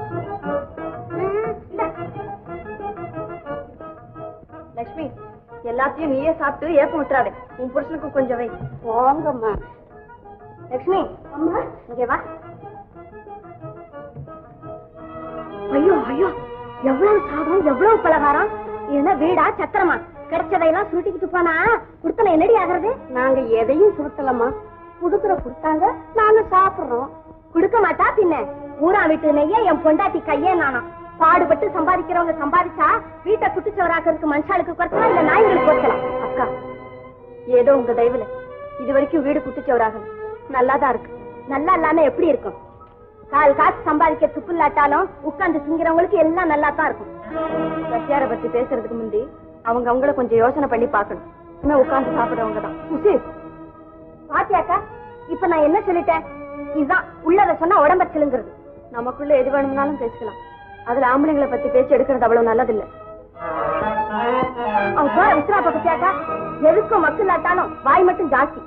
லட்சுமி எல்லாத்தையும் நீயே சாப்பிட்டு ஏப்பம் விட்டுறாதே உன் புருஷனுக்கு கொஞ்சம் வை போங்கம்மா லட்சுமி அம்மா இங்க வா ஐயோ ஐயோ எவ்வளவு சாதம் எவ்வளவு பலகாரம் என்ன வீடா சத்திரமா கிடைச்சதையெல்லாம் சுருட்டிக்கிட்டு போனா குடுத்தல என்னடி ஆகுறது நாங்க எதையும் சுருட்டலம்மா குடுக்குற குடுத்தாங்க நாங்க சாப்பிடுறோம் குடுக்க மாட்டா பின்ன ஊரா வீட்டு நெய்ய என் பொண்டாட்டி கையே நானும் பாடுபட்டு சம்பாதிக்கிறவங்க சம்பாதிச்சா வீட்டை குட்டிச்சவராக்கிறதுக்கு மனுஷாளுக்கு குறைச்சலாம் இல்ல நாய்களுக்கு குறைச்சலாம் அக்கா ஏதோ உங்க தயவுல இது வரைக்கும் வீடு குட்டிச்சவராக நல்லாதான் இருக்கு நல்லா இல்லாம எப்படி இருக்கும் கால் காசு சம்பாதிக்க துப்பு இல்லாட்டாலும் உட்கார்ந்து திங்கிறவங்களுக்கு எல்லாம் நல்லா தான் இருக்கும் சத்யார பத்தி பேசுறதுக்கு முந்தி அவங்க அவங்கள கொஞ்சம் யோசனை பண்ணி பார்க்கணும் சும்மா உட்கார்ந்து சாப்பிடுறவங்க தான் சுசி பாத்தியாக்கா இப்ப நான் என்ன சொல்லிட்டேன் இதுதான் உள்ளத சொன்னா உடம்ப சிலுங்கிறது நமக்குள்ள எது வேணும்னாலும் பேசிக்கலாம் அதுல ஆம்பளைங்களை பத்தி பேச்சு எடுக்கிறது அவ்வளவு நல்லதில்ல அவன் போற விசிறா பக்கத்தியாக்கா எதுக்கும் மக்கள் இல்லாட்டாலும் வாய் மட்டும் ஜாஸ்தி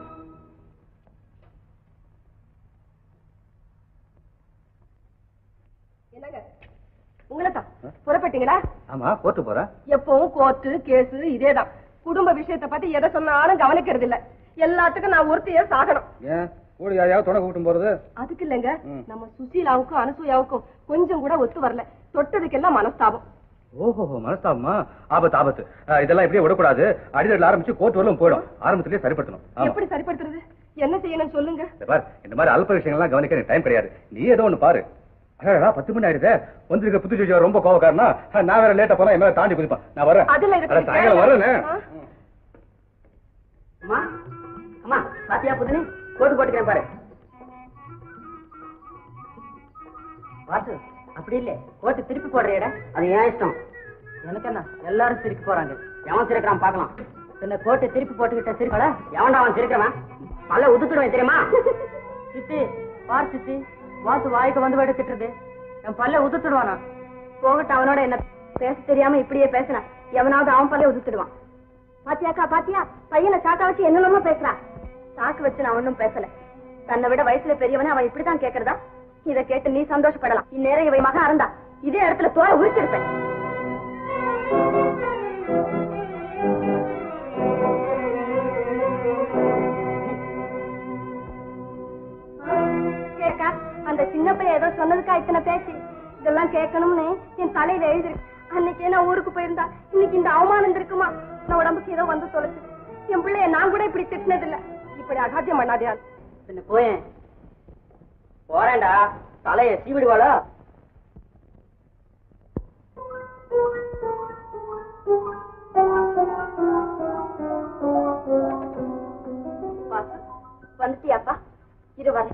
என்னங்க உங்களை தான் புறப்பட்டீங்களா ஆமா கோர்ட்டு போறேன் எப்பவும் கோர்ட்டு கேஸ் இதேதான் குடும்ப விஷயத்தை பத்தி எதை சொன்னாலும் கவனிக்கிறது இல்ல எல்லாத்துக்கும் நான் ஒருத்தையே சாகணும் ஏன் கூட யாரையாவது துணை கூட்டும் போறது அதுக்கு இல்லைங்க ம். நம்ம சுசீலாவுக்கும் அனசூயாவுக்கும் கொஞ்சம் கூட ஒத்து வரல தொட்டதுக்கெல்லாம் மனஸ்தாபம் ஓஹோ மனஸ்தாபமா ஆபத்து ஆபத்து அஹ், இதெல்லாம் இப்படியே விடக்கூடாது அடிதல் ஆரம்பிச்சு கோர்ட் வரலும் போயிடும் ஆரம்பத்திலேயே சரிப்படுத்தணும் ஆமா எப்படி சரிப்படுத்துறது என்ன செய்யணும் சொல்லுங்க இந்த பார் இந்த மாதிரி அல்ப விஷயங்கள்லாம் கவனிக்க எனக்கு டைம் கிடையாது நீ ஏதோ ஒண்ணு பாரு அடடா, பத்து மணி ஆயிடுதே வந்திருக்க புத்து சுஜி ரொம்ப கோவக்காரனா நான் வேற லேட்டா போனா என் மேல தாண்டி குதிப்பான் நான் வரேன் அதுல இருக்கு. அட, சாயங்காலம் வரேனே ஆ? அம்மா அம்மா பாத்தியா புதுனு கோட்டு போட்டுக்கிறேன் பாரு வாசு அப்படி இல்ல கோட்டு திருப்பி போடுறியடா அது ஏன் இஷ்டம் எனக்கு என்ன எல்லாரும் திருப்பி போறாங்க எவன் திருக்கிறான் பார்க்கலாம் பின்ன கோட்டை திருப்பி போட்டுக்கிட்ட திருப்பல எவன்டா அவன் திருக்கிறவன் பல்ல உதுத்துடுவேன் தெரியுமா சித்தி பார் சித்தி வாசு வாய்க்கு வந்து விட திட்டுறது என் பல்ல உதுத்துடுவானா போகட்டும் அவனோட என்ன பேச தெரியாம இப்படியே பேசினா எவனாவது அவன் பல்ல உதுத்துடுவான் பாத்தியாக்கா பாத்தியா பையனை சாக்கா வச்சு என்னென்னமோ பேசுறான் சாக்கு வச்சு நான் ஒண்ணும் பேசல தன்னை விட வயசுல பெரியவனே அவன் இப்படிதான் கேக்குறதா இத கேட்டு நீ சந்தோஷப்படலாம் இந்நேரம் இவை மகன் அறந்தா இதே இடத்துல தோற உரிச்சிருப்பேன் கேக்கா அந்த சின்ன பையன் ஏதோ சொன்னதுக்கா இத்தனை பேச்சு இதெல்லாம் கேட்கணும்னு என் தலையில எழுதிருக்கு அன்னைக்கே நான் ஊருக்கு போயிருந்தா இன்னைக்கு இந்த அவமானம் இருக்குமா நான் உடம்புக்கு ஏதோ வந்து தொலைச்சு என் பிள்ளைய நான் கூட இப்படி திட்டினது இல்ல இப்படி அகாத்தியம் பண்ணாதியா பின்ன போயேன் போறேன்டா தலைய சீவிடுவாளா வாசு வந்துட்டியாப்பா இரு வரேன்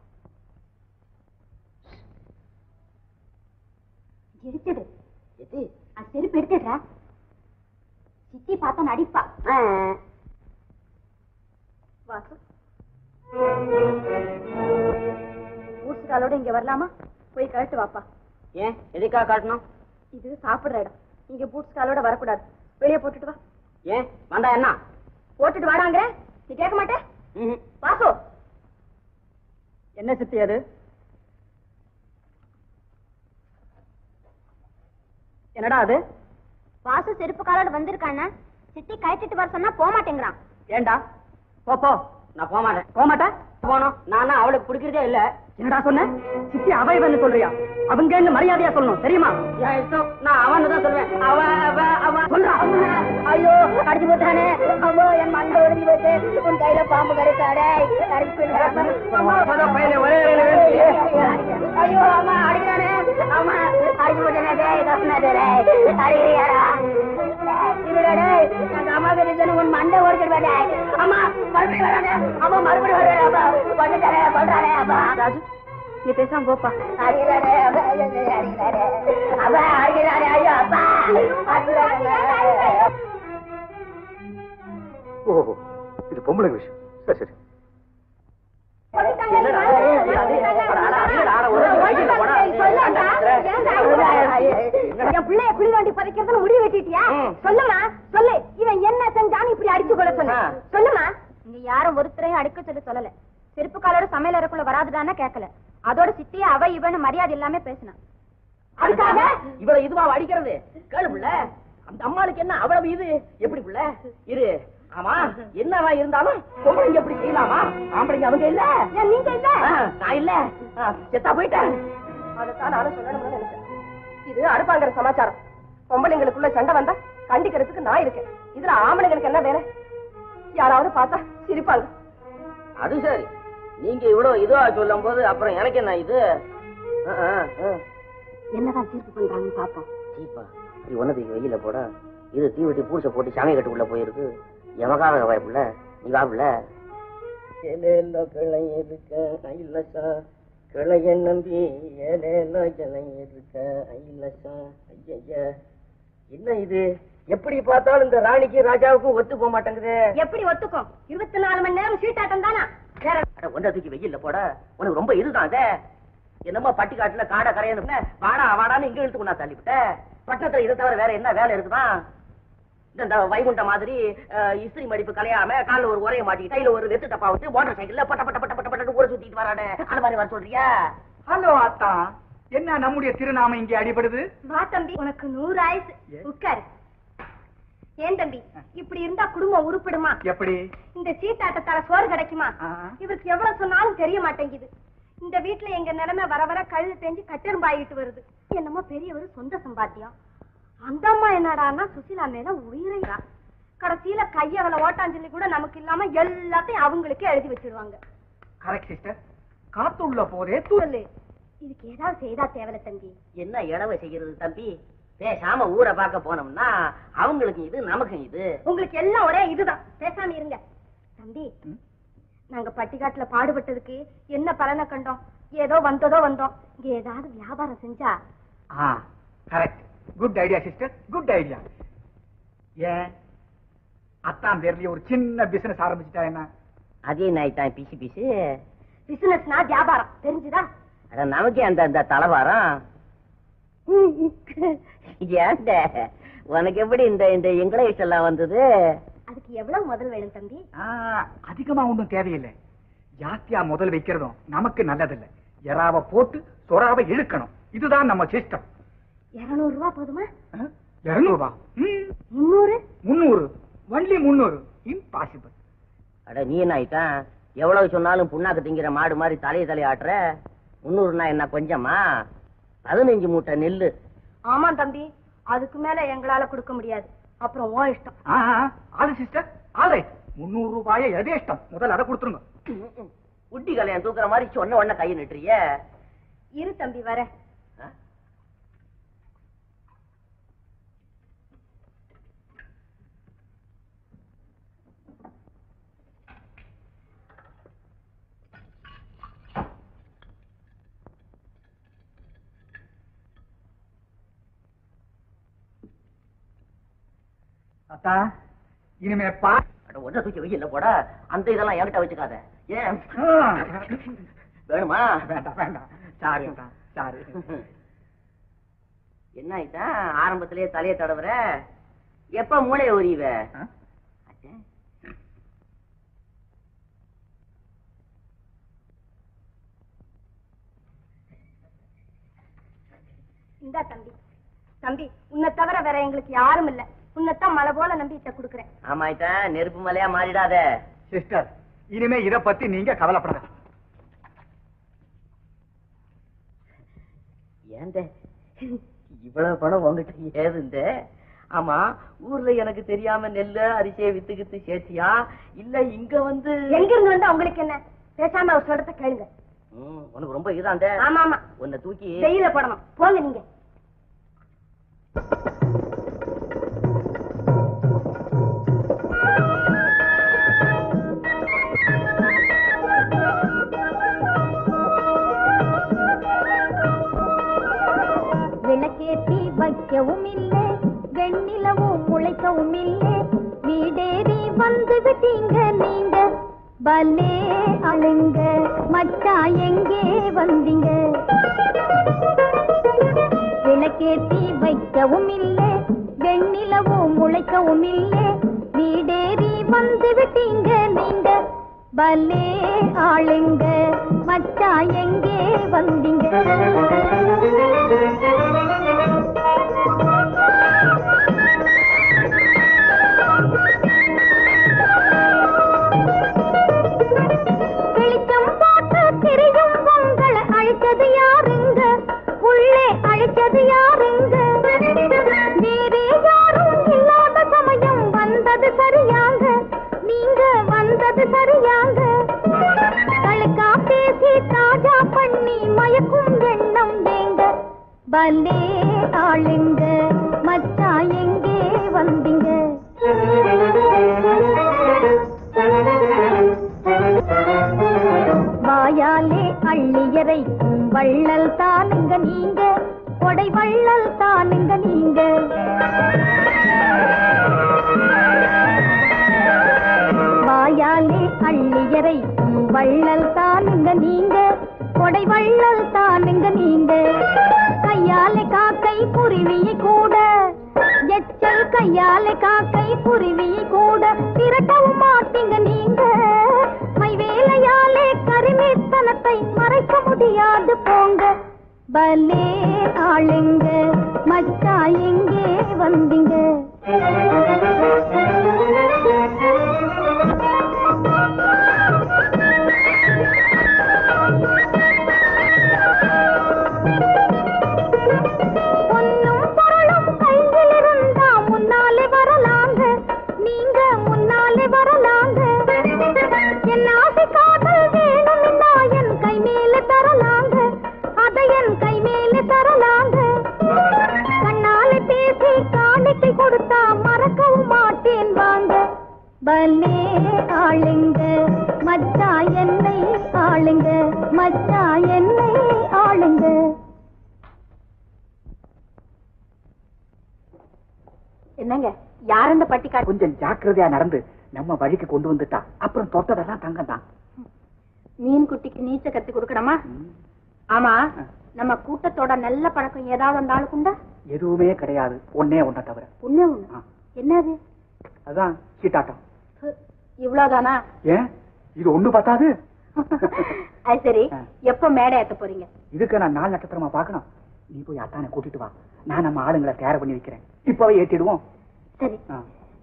எடுத்துடு அது செருப்பு எடுத்துடுறா சித்தி பார்த்தா நடிப்பா வாசு ஊசுகாலோட இங்க வரலாமா போய் கழட்டு வாப்பா ஏன் எதுக்காக காட்டணும் இது சாப்பிடுற இடம் இங்க பூட்ஸ் காலோட வரக்கூடாது வெளியே போட்டுட்டு வா ஏன் வந்தா என்ன போட்டுட்டு வாடாங்க நீ கேட்க மாட்டே ம்ஹும். வாசு என்ன சித்தி அது என்னடா அது வாசு செருப்பு காலோட வந்திருக்கானா சித்தி கழட்டிட்டு வர சொன்னா போக மாட்டேங்கிறான் ஏண்டா போ போ நான் போக மாட்டேன் போக மாட்டேன் போனோம் நான் அவளுக்கு பிடிக்கிறதே இல்ல என்னடா சொன்ன சித்தி அவை வந்து சொல்றியா அவங்க என்ன மரியாதையா சொல்லணும் தெரியுமா என் இஷ்டம் நான் அவன் தான் சொல்லுவேன் அவ அவ அவ சொல்றா ஐயோ அடிச்சு போட்டானே அம்மா என் மண்டை ஒடிஞ்சு போச்சு உன் கையில பாம்பு கரைச்சாடே ஐயோ அம்மா அடிக்கிறானே அம்மா அடிச்சு போட்டானே டேய் கப்புனாதே டேய் அடிக்கிறியாடா இவடா எங்க அம்மா பெரிய உன் மண்டை ஓடிச்சு டேய் அம்மா மறுபடியும் வரானே அம்மா மறுபடியும் வரானே அம்மா பண்ணிட்டானே பண்றானே அம்மா ராஜு நீ பேசாம போப்பா அடிக்கிறானே அப்பா, அடிக்கிறானே அப்பா அடிக்கிறானே ஐயோ அப்பா அடிக்கிறானே ஓஹோ இது பொம்பளை விஷயம் சரி சரி என் பிள்ளைய குழி தோண்டி பறிக்கிறதுன்னு முடிவு வெட்டிட்டியா சொல்லுமா சொல்லு இவன் என்ன செஞ்சான்னு இப்படி அடிச்சு கொள்ள சொன்ன சொல்லுமா இங்க யாரும் ஒருத்தரையும் அடிக்க சொல்லி சொல்லல செருப்பு காலோட சமையல் அறைக்குள்ள வராதுடான்னா கேட்கல அதோட சித்திய அவ இவன்னு மரியாதை இல்லாம பேசினான் அதுக்காக இவள இதுவா அடிக்கிறது கேளு புள்ள அந்த அம்மாளுக்கு என்ன அவ்வளவு இது எப்படி புள்ள இரு ஆமா என்னவா இருந்தாலும் பொம்பளைங்க எப்படி செய்யலாமா ஆம்பளைங்க அவங்க இல்ல நீங்க இல்ல ஆ, நான் இல்ல ஆ, செத்தா போயிட்டேன் அதைத்தான் நானும் சொல்லணும்னு நினைச்சேன் இது அடுப்பாங்கிற சமாச்சாரம் பொம்பளைங்களுக்குள்ள சண்டை வந்தா கண்டிக்கிறதுக்கு நான் இருக்கேன் இதுல ஆம்பளைங்களுக்கு என்ன வேலை யாராவது பார்த்தா சிரிப்பாங்க அது சரி நீங்க இவ்வளவு இதுவா சொல்லும் போது அப்புறம் எனக்கு என்ன இது என்னதான் தீர்ப்பு பண்றாங்கன்னு பாப்போம் சீப்பா இப்படி ஒன்னதுக்கு வெயில போட இது தீ வெட்டி பூசை போட்டு சாமி கட்டுக்குள்ள போயிருக்கு எமகாக வாய்ப்புல நீ வாப்புல ஏலேலோ கிளை இருக்க ஐலசா கிளைய நம்பி ஏலேலோ கிளை இருக்க ஐலசா ஐயா என்ன இது எப்படி பார்த்தாலும் இந்த ராணிக்கு ராஜாவுக்கும் ஒத்து போக மாட்டேங்குது எப்படி ஒத்துக்கும் இருபத்தி நாலு மணி நேரம் சீட்டாட்டம் தானா வேற அட ஒன்றை தூக்கி வெயில்ல போட உனக்கு ரொம்ப இதுதான் அது என்னமோ பட்டிக்காட்டுல காடை கரையணும் வாடா வாடான்னு இங்க இழுத்து கொண்டா தள்ளிவிட்ட பட்டணத்துல இதை தவிர வேற என்ன வேலை இருக்குதான் இந்த இந்த வைகுண்ட மாதிரி அஹ், இஸ்திரி மடிப்பு கலையாம கால்ல ஒரு உரைய மாட்டிக்கிட்டு கையில ஒரு வெத்து டப்பா வச்சு மோட்டர் சைக்கிள்ல பட்ட பட்ட பட்ட பட்ட பட்டு ஊரை சுத்திட்டு வரானே அந்த மாதிரி வர சொல்றியா ஹலோ அத்தா என்ன நம்முடைய திருநாமம் இங்கே அடிபடுது வா தம்பி உனக்கு நூறு ஆயுசு உட்காரு ஏன் தம்பி இப்படி இருந்தா குடும்பம் உருப்படுமா எப்படி இந்த சீட்டாட்டத்தால சோறு கிடைக்குமா ஆ. இவருக்கு எவ்வளவு சொன்னாலும் தெரிய மாட்டேங்குது இந்த வீட்டுல எங்க நிலைமை வர வர கழுது தெரிஞ்சு கட்டெரும்பாயிட்டு வருது என்னமோ பெரியவர் சொந்த சம்பாத்தியம் அந்த அம்மா என்னடான்னா சுசிலா மேல உயிரையா கடைசியில கையவள ஓட்டாஞ்சலி கூட நமக்கு இல்லாம எல்லாத்தையும் அவங்களுக்கே எழுதி வச்சிடுவாங்க கரெக்ட் சிஸ்டர் காத்துள்ள போதே தூ சொல்லு இதுக்கு ஏதாவது செய்தா தேவல தம்பி என்ன இளவை செய்யறது தம்பி பேசாம ஊரை பார்க்க போனோம்னா அவங்களுக்கு இது நமக்கு இது உங்களுக்கு எல்லாம் ஒரே இதுதான் பேசாம இருங்க தம்பி நாங்க பட்டிக்காட்டுல பாடுபட்டதுக்கு என்ன பலனை கண்டோம் ஏதோ வந்ததோ வந்தோம் இங்க ஏதாவது வியாபாரம் செஞ்சா ஆ correct good idea sister good idea ஏன் அத்தான் பேர்லயே ஒரு சின்ன பிசினஸ் ஆரம்பிச்சிட்டா என்ன அதே நாய்தான் பிசி பிசி பிசினஸ்னா வியாபாரம் தெரிஞ்சுதா அட நமக்கே அந்த அந்த தலைவாரம் ஏன்ட உனக்கு எப்படி இந்த இந்த இங்கிலீஷ் எல்லாம் வந்தது அதுக்கு எவ்வளவு முதல் வேணும் தம்பி ஆ, அதிகமா ஒண்ணும் தேவையில்லை ஜாஸ்தியா முதல் வைக்கிறதும் நமக்கு நல்லதில்லை எறாவ போட்டு சொராவை இழுக்கணும் இதுதான் நம்ம சிஸ்டம் இருநூறு ரூபா போதுமா இருநூறு ரூபா முன்னூறு முந்நூறு ஒன்லி முந்நூறு இம்பாசிபிள் அட நீ என்ன ஆயிட்டான் எவ்வளவு சொன்னாலும் புண்ணாக்கு திங்கிற மாடு மாதிரி தலையை தலையை ஆட்டுற முன்னூறுனா என்ன கொஞ்சமா பதினஞ்சு மூட்டை நெல்லு ஆமா தம்பி அதுக்கு மேல எங்களால கொடுக்க முடியாது அப்புறம் ஓ இஷ்டம் ஆளு சிஸ்டர் ஆல்ரைட் முந்நூறு ரூபாயை எதேஷ்டம் முதல்ல அதை கொடுத்துருங்க குட்டி கல்யாணம் தூக்குற மாதிரி சொன்ன உடனே கையை நிட்டுறிய இரு தம்பி வர அத்தா இனிமே பா அட ஒன்றை தூக்கி வெயில்ல போட அந்த இதெல்லாம் என்கிட்ட வச்சுக்காத ஏன் வேணுமா வேண்டாம் வேண்டாம் சாரி அத்தா சாரி என்ன ஆயிட்டா ஆரம்பத்திலேயே தலையை தடவுற எப்ப மூளைய உரிவ இந்தா தம்பி தம்பி உன்னை தவிர வேற எங்களுக்கு யாரும் இல்ல உன்னைத்தான் மலை போல நம்பி இட்ட குடுக்கறேன் ஆமாயிட்டா நெருப்பு மலையா மாறிடாத சிஸ்டர் இனிமே இத பத்தி நீங்க கவலைப்படாத ஏந்த இவ்வளவு பணம் உங்ககிட்ட ஏதுந்த ஆமா ஊர்ல எனக்கு தெரியாம நெல்லு அரிசியை வித்து கித்து சேர்த்தியா இல்ல இங்க வந்து எங்க இருந்து வந்து உங்களுக்கு என்ன பேசாம அவர் சொல்றத கேளுங்க ம், உனக்கு ரொம்ப இதாந்த ஆமா ஆமா உன்னை தூக்கி வெயில போடணும் போங்க நீங்க விளக்கேற்றி வைக்கவும் இல்லை வெண்ணிலவும் முளைக்கவும் இல்லை வீடேறி வந்து விட்டீங்க நீங்க பல்லே அழுங்க மச்சா எங்கே வந்தீங்க விளக்கேற்றி வைக்கவும் இல்லை வெண்ணிலவும் முளைக்கவும் இல்லை வீடேறி வந்து விட்டீங்க நீங்க பல்லே ஆளுங்க மச்சா எங்கே வந்தீங்க வச்சது யாருங்க வேறே யாரும் இல்லாத சமயம் வந்தது சரியாங்க நீங்க வந்தது சரியாங்க கழுக்கா பேசி தாஜா பண்ணி மயக்கும் எண்ணம் ஏங்க பல்லே ஆளுங்க மச்சான் எங்கே வந்தீங்க வாயாலே அள்ளியறைக்கும் வள்ளல் தானுங்க நீங்க கொடை வள்ளல் தானுங்க நீங்க வாயாலே அள்ளியறைக்கும் வள்ளல் தானுங்க நீங்க கொடை வள்ளல் தானுங்க நீங்க கையாலே காக்கை குருவியை கூட எச்சல் கையாலே காக்கை குருவியை கூட திரட்டவும் மாட்டீங்க நீங்க மைவேலையாலே கரிமேத்தனத்தை மறைக்க முடியாது போங்க பலே ஆளுங்க மச்சா எங்கே வந்தீங்க பொன்னும் பொருளும் கையில் இருந்தா முன்னாலே வரலாங்க நீங்க முன்னாலே வரலாங்க என் ஆசை காதல் வேணும்னா என் கை மேலே தரலாங்க அதை என் கை மேலே தரலாங்க கண்ணாலே பேசி காணிக்கை கொடுத்தா மறக்கவும் மாட்டேன் வாங்க பலே ஆளுங்க மச்சா என்னை ஆளுங்க மச்சா என்னை ஆளுங்க என்னங்க யார் இந்த பட்டிக்காடு கொஞ்சம் ஜாக்கிரதையா நடந்து நம்ம வழிக்கு கொண்டு வந்துட்டா அப்புறம் தொட்டதெல்லாம் தங்கம் தான் மீன் குட்டிக்கு நீச்ச கத்து கொடுக்கணுமா ஆமா நம்ம கூட்டத்தோட நல்ல பழக்கம் ஏதாவது அந்த ஆளுக்கு உண்டா எதுவுமே கிடையாது ஒன்னே ஒன்றை தவிர ஒண்ணே ஒண்ணு ஆ. என்னது அதான் சீட்டாட்டம் ஹு, இவ்வளவுதானா ஏன் இது ஒண்ணு பத்தாது அது சரி ஆ. எப்ப மேடை ஏத்த போறீங்க இதுக்கு நான் நாலு நட்சத்திரமா பார்க்கணும் நீ போய் அத்தானை கூட்டிட்டு வா நான் நம்ம ஆளுங்களை தயார் பண்ணி வைக்கிறேன் இப்பவே ஏத்திடுவோம் சரி ஆ.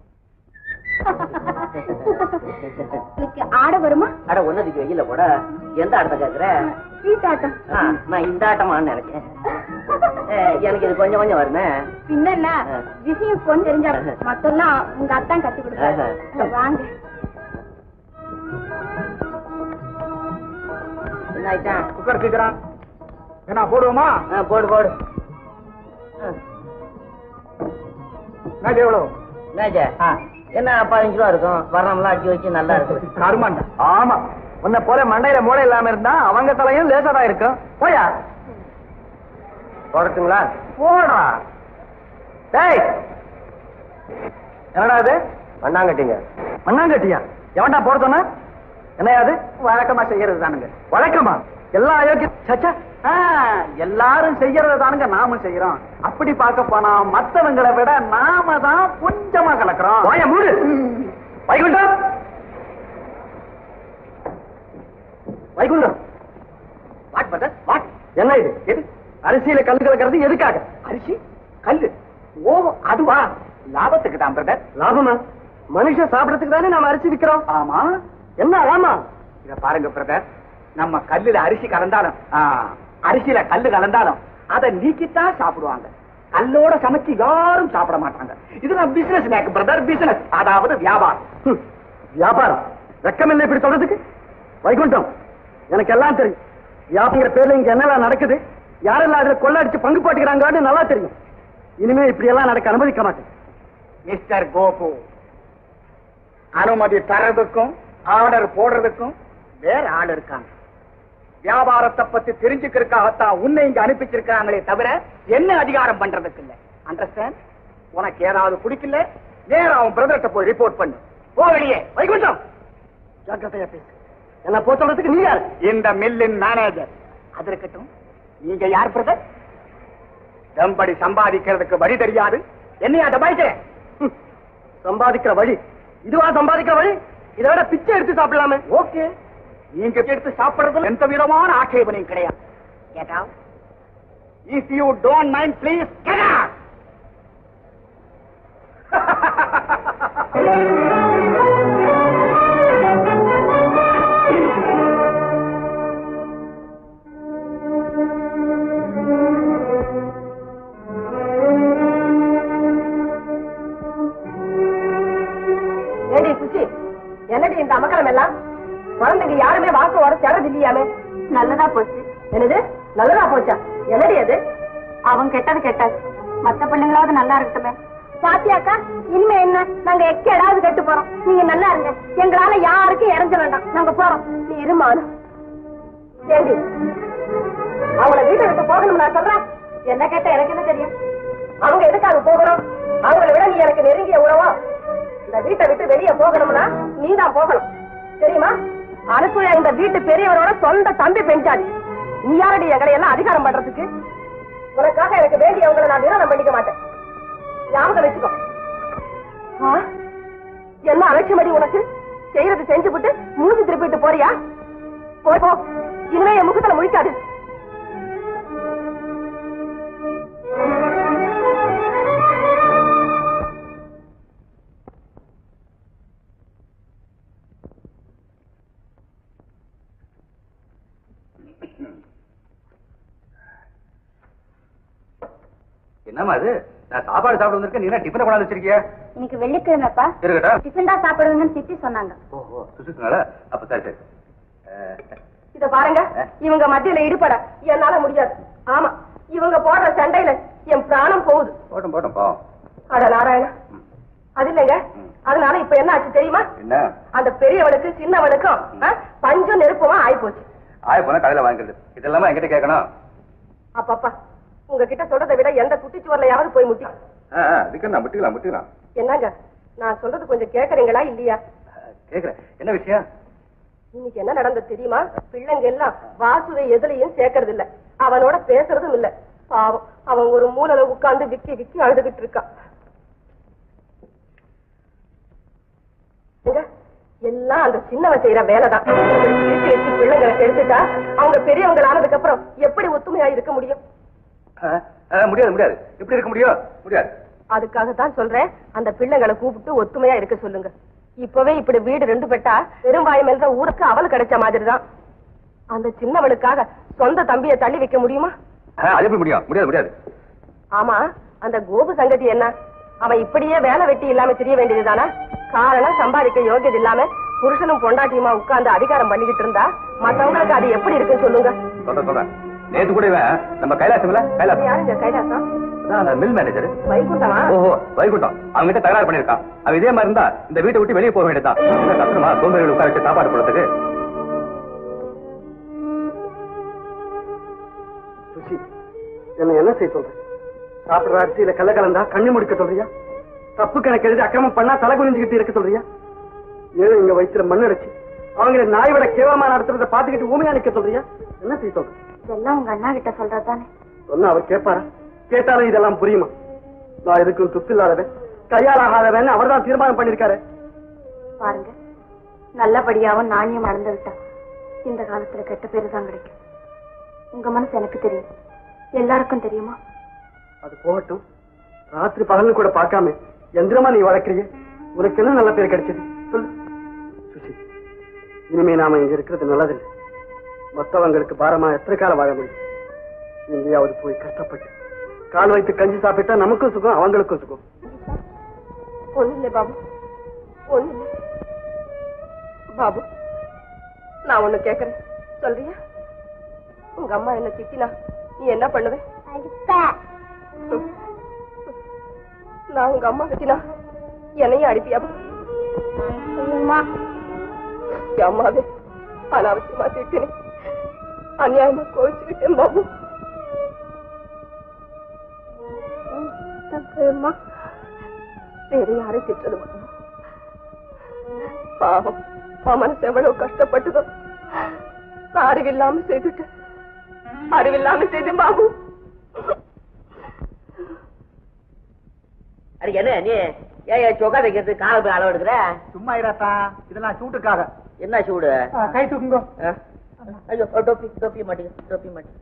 உங்களுக்கு ஆட வருமா அட ஒன்னதுக்கு வெயில கூட எந்த ஆட்டத்தை கேக்குற சீட்டாட்டம் ஆ, நான் இந்த ஆட்டமான்னு நினைச்சேன் அஹ், எனக்கு இது கொஞ்சம் கொஞ்சம் வருமே பின்ன இல்ல ஆ. விஷயம் கொஞ்சம் தெரிஞ்சா மத்தெல்லாம் உங்க அத்தான் கத்து கொடுத்தாரு ஆஹா. இங்க வாங்க என்ன ஆயிட்டான் குக்கர் சீக்கிரம் என்ன போடுவோமா ஆ, போடு போடு ஆ, என்ன எவ்வளவு என்னாச்சே? ஆ. என்ன பதினஞ்சு ரூபா இருக்கும் வரணம்லாம் அடிச்சு வச்சு நல்லா இருக்கு கருமாண்டா ஆமா உன்னை போல மண்டையில மூளை இல்லாம இருந்தா அவங்க தலையும் லேசா தான் இருக்கும் போயா போடட்டுங்களா போடா டேய் என்னடா இது மண்ணாங்கட்டிங்க மண்ணாங்கட்டியா எவன்டா போட சொன்ன என்னையாது வழக்கமா செய்யறது தானுங்க வழக்கமா எல்லா அயோக்கிய சச்சா ஆ, எல்லாரும் செய்யறத தானுங்க நாமும் செய்யறோம் அப்படி பார்க்க போனா மத்தவங்களை விட நாம தான் கொஞ்சமா கலக்குறோம் வாய மூடு Vaikuntam Vaikuntam what butter what என்ன இது எது அரிசியில கல்லு கலக்கிறது எதுக்காக அரிசி கல்லு ஓ அதுவா லாபத்துக்கு தான் பிரதர் லாபமா மனுஷன் சாப்பிடறதுக்கு தானே நாம அரிசி விக்கிறோம் ஆமா என்ன ஆமா இத பாருங்க பிரதர் நம்ம கல்லுல அரிசி கலந்தாலும் ஆ, அரிசியில கல்லு கலந்தாலும் அதை நீக்கித்தான் சாப்பிடுவாங்க கல்லோட சமைச்சு யாரும் சாப்பிட மாட்டாங்க இதுதான் பிசினஸ் மேக் பிரதர் பிசினஸ் அதாவது வியாபாரம் ஹம், வியாபாரம் வெக்கமில்லை இப்படி சொல்றதுக்கு வைகுண்டம் எனக்கு எல்லாம் தெரியும் வியாபார பேர்ல இங்க என்னெல்லாம் நடக்குது யாரெல்லாம் அதுல கொள்ளடிச்சு பங்கு போட்டுக்கிறாங்கன்னு நல்லா தெரியும் இனிமே இப்படி எல்லாம் நடக்க அனுமதிக்க மாட்டேன் மிஸ்டர் கோபு அனுமதி தரதுக்கும் ஆர்டர் போடுறதுக்கும் வேற ஆள் இருக்காங்க வியாபாரத்தை பத்தி தெரிஞ்சுக்கிறதுக்காகத்தான் உன்னை இங்க அனுப்பிச்சிருக்காங்களே தவிர என்ன அதிகாரம் பண்றதுக்கு இல்ல அண்டர்ஸ்டாண்ட் உனக்கு ஏதாவது பிடிக்கல நேரா அவன் பிரதர்கிட்ட போய் ரிப்போர்ட் பண்ணு போ வெளியே வைகுண்டம் ஜாக்கிரதையா பேசு என்ன போ சொல்றதுக்கு நீ யாரு இந்த மில்லின் மேனேஜர் அது இருக்கட்டும் நீங்க யார் பிரதர் தம்படி சம்பாதிக்கிறதுக்கு வழி தெரியாது என்னையா டபாய்ச்சே ஹம், சம்பாதிக்கிற வழி இதுவா சம்பாதிக்கிற வழி இதை விட பிச்சை எடுத்து சாப்பிடலாமே ஓகே நீங்க எடுத்து சாப்பிடுறதுல எந்த விதமான ஆட்சேபனையும் கிடையாது Get out. If you don't mind, please get out. நல்லது இல்லையாமே நல்லதா போச்சு என்னது நல்லதா போச்சா என்னடி அது அவன் கெட்டது கெட்டாச்சு மத்த பிள்ளைங்களாவது நல்லா இருக்கட்டுமே பாத்தியாக்கா இனிமே என்ன நாங்க எக்கேடாவது கெட்டு போறோம் நீங்க நல்லா இருங்க எங்களால யாருக்கும் இறஞ்ச வேண்டாம் நாங்க போறோம் நீ இருமானு ஏண்டி அவங்கள வீட்டை விட்டு போகணும் நான் சொல்றேன் என்ன கேட்ட எனக்கு என்ன தெரியும் அவங்க எதுக்காக போகணும் அவங்கள விட நீ எனக்கு நெருங்கிய உறவா இந்த வீட்டை விட்டு வெளியே போகணும்னா நீ தான் போகணும் தெரியுமா அனுசூயா இந்த வீட்டு பெரியவரோட சொந்த தம்பி பெஞ்சாடி நீ யாரடி எங்களை எல்லாம் அதிகாரம் பண்றதுக்கு உனக்காக எனக்கு வேண்டியவங்களை நான் விரோதம் பண்ணிக்க மாட்டேன் ஞாபகம் வச்சுக்கோ ஆ? என்ன அலட்சியமடி உனக்கு செய்யறது செஞ்சுவிட்டு மூஞ்சி திருப்பிட்டு போறியா போய் போ இனிமே என் முகத்துல முழிக்காது என்னம்மா இது நான் சாப்பாடு சாப்பிட வந்திருக்கேன் நீ என்ன டிஃபனை கொண்டாந்து வச்சிருக்கிய இன்னைக்கு வெள்ளிக்கிழமைப்பா இருக்கட்டும் டிஃபன் தான் சாப்பிடுவீங்கன்னு சித்தி சொன்னாங்க ஓஹோ சுசுக்குனால அப்ப சரி சரி அஹ், இத பாருங்க இவங்க மத்தியில ஈடுபட என்னால முடியாது ஆமா இவங்க போடுற சண்டையில என் பிராணம் போகுது போட்டும் போட்டும் போ அட நாராயணா அது இல்லைங்க அதனால இப்ப என்ன ஆச்சு தெரியுமா என்ன அந்த பெரியவனுக்கு சின்னவனுக்கும் ஆ, பஞ்சும் நெருப்புமா ஆயிப்போச்சு ஆய போனா கடையில வாங்கிக்கிறது இதெல்லாமா என்கிட்ட கேட்கணும் அப்பப்பா உங்ககிட்ட சொல்றதை விட எந்த குட்டிச்சுவர்லையாவது போய் முட்டி ஆ, ஆ, அதுக்கு நான் முட்டிக்கலாம் முட்டிக்கலாம் என்னங்க நான் சொல்றது கொஞ்சம் கேக்குறீங்களா இல்லையா கேக்குறேன் என்ன விஷயம் இன்னைக்கு என்ன நடந்தது தெரியுமா பிள்ளைங்க எல்லாம் வாசுவை எதுலயும் சேர்க்கறது இல்ல அவனோட பேசுறதும் இல்ல பாவம் அவன் ஒரு மூலையில உட்கார்ந்து விக்கி விக்கி அழுதுகிட்டு இருக்கான் ஏங்க, எல்லாம் அந்த சின்னவன் செய்யற வேலைதான் வச்சு வச்சு பிள்ளைங்களை கெடுத்துட்டா அவங்க பெரியவங்க ஆனதுக்கு அப்புறம் எப்படி ஒத்துமையா இருக்க முடியும் ஆ, ஆ, முடியாது முடியாது எப்படி இருக்க முடியும் முடியாது அதுக்காக தான் சொல்றேன் அந்த பிள்ளைங்களை கூப்பிட்டு ஒத்துமையா இருக்க சொல்லுங்க இப்பவே இப்படி வீடு ரெண்டு பெட்டா பெரும்பாயம் என்ற ஊருக்கு அவள் கிடைச்ச மாதிரி தான் அந்த சின்னவளுக்காக சொந்த தம்பியை தள்ளி வைக்க முடியுமா ஆ, அது எப்படி முடியும் முடியாது முடியாது ஆமா அந்த கோபு சங்கதி என்ன அவன் இப்படியே வேலை வெட்டி இல்லாம தெரிய வேண்டியதுதானா காரணம் சம்பாதிக்க யோகியது இல்லாம புருஷனும் பொண்டாட்டியுமா உட்கார்ந்து அதிகாரம் பண்ணிக்கிட்டு இருந்தா மத்தவங்களுக்கு அது எப்படி இருக்குன்னு சொல்லுங்க சொல்றேன் சொல்றேன் நேத்து கூட இவன் நம்ம கைலாசம் இல்ல கைலாசம் யாருங்க கைலாசம் அதான் அந்த மில் மேனேஜர் வைகுண்டமா ஓஹோ வைகுண்டம் அவங்க கிட்ட தகராறு பண்ணிருக்கான் அவன் இதே மாதிரி இருந்தா இந்த வீட்டை விட்டு வெளியே போக வேண்டியதான் என்ன கஷ்டமா சோம்பேறிகள் உட்கார வச்சு சாப்பாடு போடுறதுக்கு சுசி என்ன என்ன செய்ய சொல்ற சாப்பிடுற அரிசியில கள்ள கலந்தா கண்ணு முடிக்க சொல்றியா தப்பு கணக்கு எழுதி அக்கிரமம் பண்ணா தலை குனிஞ்சுக்கிட்டு இருக்க சொல்றியா ஏழு இங்க வயிற்றுல மண் அடைச்சு அவங்கள நாய் விட கேவலமா நடத்துறத பாத்துக்கிட்டு ஊமையா நிக்க சொல்றியா என்ன செய்ய சொல்ற இதெல்லாம் உங்க அண்ணா கிட்ட சொல்றது தானே சொன்னா அவர் கேட்பாரா கேட்டாலும் இதெல்லாம் புரியுமா நான் எதுக்கும் துப்பு இல்லாதவன் கையால் ஆகாதவன் அவர் தான் தீர்மானம் பண்ணிருக்காரு பாருங்க நல்லபடியாவும் நாணயம் நடந்து விட்டா இந்த காலத்துல கெட்ட பேரு தான் கிடைக்கும் உங்க மனசு எனக்கு தெரியும் எல்லாருக்கும் தெரியுமா அது போகட்டும் ராத்திரி பகல்னு கூட பார்க்காம எந்திரமா நீ வளர்க்கறிய உனக்கு என்ன நல்ல பேர் கிடைச்சது சொல்லு சுசி இனிமே நாம இங்க இருக்கிறது நல்லதில்லை மத்தவங்களுக்கு பாரமா எத்தனை காலம் வாழ முடியும் எங்கேயாவது போய் கஷ்டப்பட்டு கால் வைத்து கஞ்சி சாப்பிட்டா நமக்கும் சுகம் அவங்களுக்கும் சுகம் ஒண்ணு இல்லை பாபு ஒண்ணு இல்லை பாபு நான் ஒண்ணு கேக்குறேன் சொல்றியா உங்க அம்மா என்ன திட்டினா நீ என்ன பண்ணுவ அடிப்பேன் நான் உங்க அம்மா திட்டினா என்னையும் அடிப்பியா அம்மா என் அம்மாவே அனாவசியமா திட்டினேன் அநியாயமா கோவிச்சுக்கிட்டேன் பாபு தப்புமா வேற யாரும் திட்டது மாட்டோம் பாவம் அவன் மனசு எவ்வளவு கஷ்டப்பட்டுதோ நான் அறிவில்லாம செய்துட்டு அறிவில்லாம செய்தேன் பாபு அது என்ன நீ ஏன் ஏன் சொக்கா வைக்கிறது கால போய் அளவு எடுக்கிற சும்மா இராத்தா இதெல்லாம் சூட்டுக்காக என்ன சூடு ஆ, கை தூக்குங்க ஆ? ஐயோ ஒரு டோப்பி டோப்பி மாட்டேங்க டோப்பி மாட்டேங்க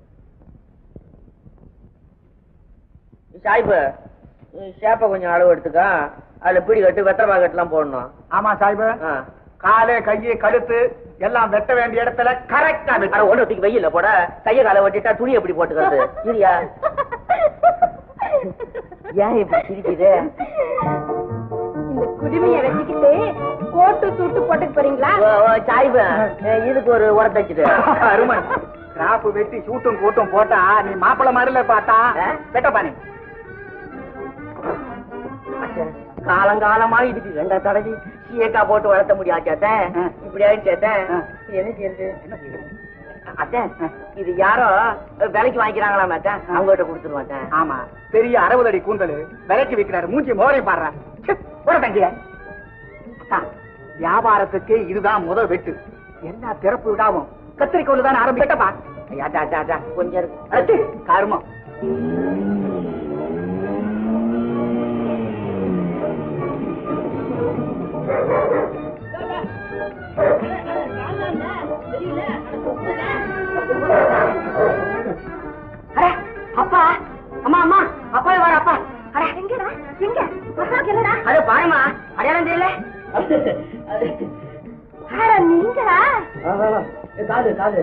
சாய்பு நீ ஷேப்பை கொஞ்சம் அளவு எடுத்துக்க அதுல பிடி கட்டு வெத்தலை பாக்கெட்லாம் போடணும் ஆமா சாஹிபு ஆ. காலு கையு கழுத்து எல்லாம் வெட்ட வேண்டிய இடத்துல கரெக்டா அட வெட்ட ஒண்ணு தூக்கி வெயில்ல போட கைய காலை வெட்டிட்டா துணி எப்படி போட்டுக்கிறது சரியா ஏன் இப்படி சிரிக்குது இந்த குடுமையை வச்சுக்கிட்டு கோட்டு சூட்டு போட்டுட்டு போறீங்களா சாய்வு இதுக்கு ஒரு உரத்தை வச்சுட்டு அருமை கிராப் வெட்டி சூட்டும் கூட்டும் போட்டா நீ மாப்பிள்ள மாதிரில பார்த்தா பெட்டப்பா நீ காலங்காலமா இதுக்கு ரெண்டா தடவை சீயக்கா போட்டு வளர்த்த முடியாச்சே ஆ. இப்படி ஆயிடுச்சே ஆ. எனக்கு இருக்கு அத்தே இது யாரோ விலைக்கு வாங்கிக்கிறாங்களாம் அத்தே அவங்ககிட்ட கொடுத்துருவாங்க ஆமா பெரிய அறுபது அடி கூந்தல் விலைக்கு விக்கிறாரு மூஞ்சி மோரை பாடுற போட தங்கிய வியாபாரத்துக்கு இதுதான் முதல் வெட்டு எல்லா திறப்பு விடாவும் கத்திரிக்கோள் தான் ஆரம்பிட்டப்பா அச்சா அச்சா அச்சா கொஞ்சம் இருக்கு. அச்சு கருமம் அடே, அப்பா அம்மா அம்மா அப்பா வர அப்பா அட எங்கடா எங்க மசாக்கு என்னடா அது பாருமா அடையாளம் தெரியல அட, நீங்களா காது காது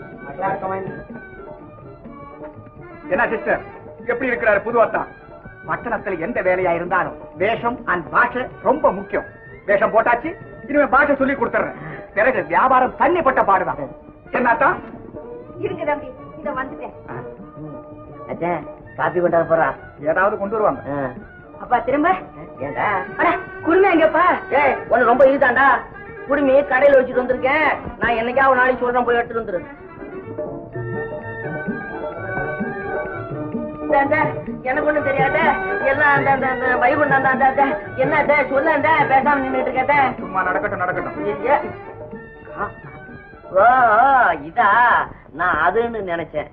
என்ன சிஸ்டர் எப்படி இருக்கிறாரு புதுவத்தான் பட்டணத்துல எந்த வேலையா இருந்தாலும் வேஷம் அண்ட் பாஷை ரொம்ப முக்கியம் வேஷம் போட்டாச்சு இனிமே பாஷை சொல்லி கொடுத்துறேன் பிறகு வியாபாரம் தண்ணி பட்ட பாடுதான் என்னத்தான் இருங்க தம்பி இத வந்துட்டேன் அச்சா காப்பி கொண்டாட போறா ஏதாவது கொண்டு வருவாங்க ஆ. அப்பா திரும்ப ஏண்டா அட குடுமை எங்கப்பா ஏய் ஒண்ணு ரொம்ப இதுதான்டா குடுமி கடையில வச்சுட்டு வந்திருக்கேன் நான் என்னைக்கா ஒரு நாளைக்கு சொல்றேன் போய் எடுத்துட்டு வந்துரு இந்தா, இந்தா, எனக்கு ஒண்ணும் தெரியாத எல்லாம் அந்த அந்த அந்த வைகுண்டம் அந்த அந்த அந்த என்ன அத்தை, சொல்ல அந்த பேசாம நின்னுட்டு இருக்கேன் சும்மா நடக்கட்டும் நடக்கட்டும் ஏ, ஆ, ஓ ஓ, இதா நான் அதுன்னு நினைச்சேன்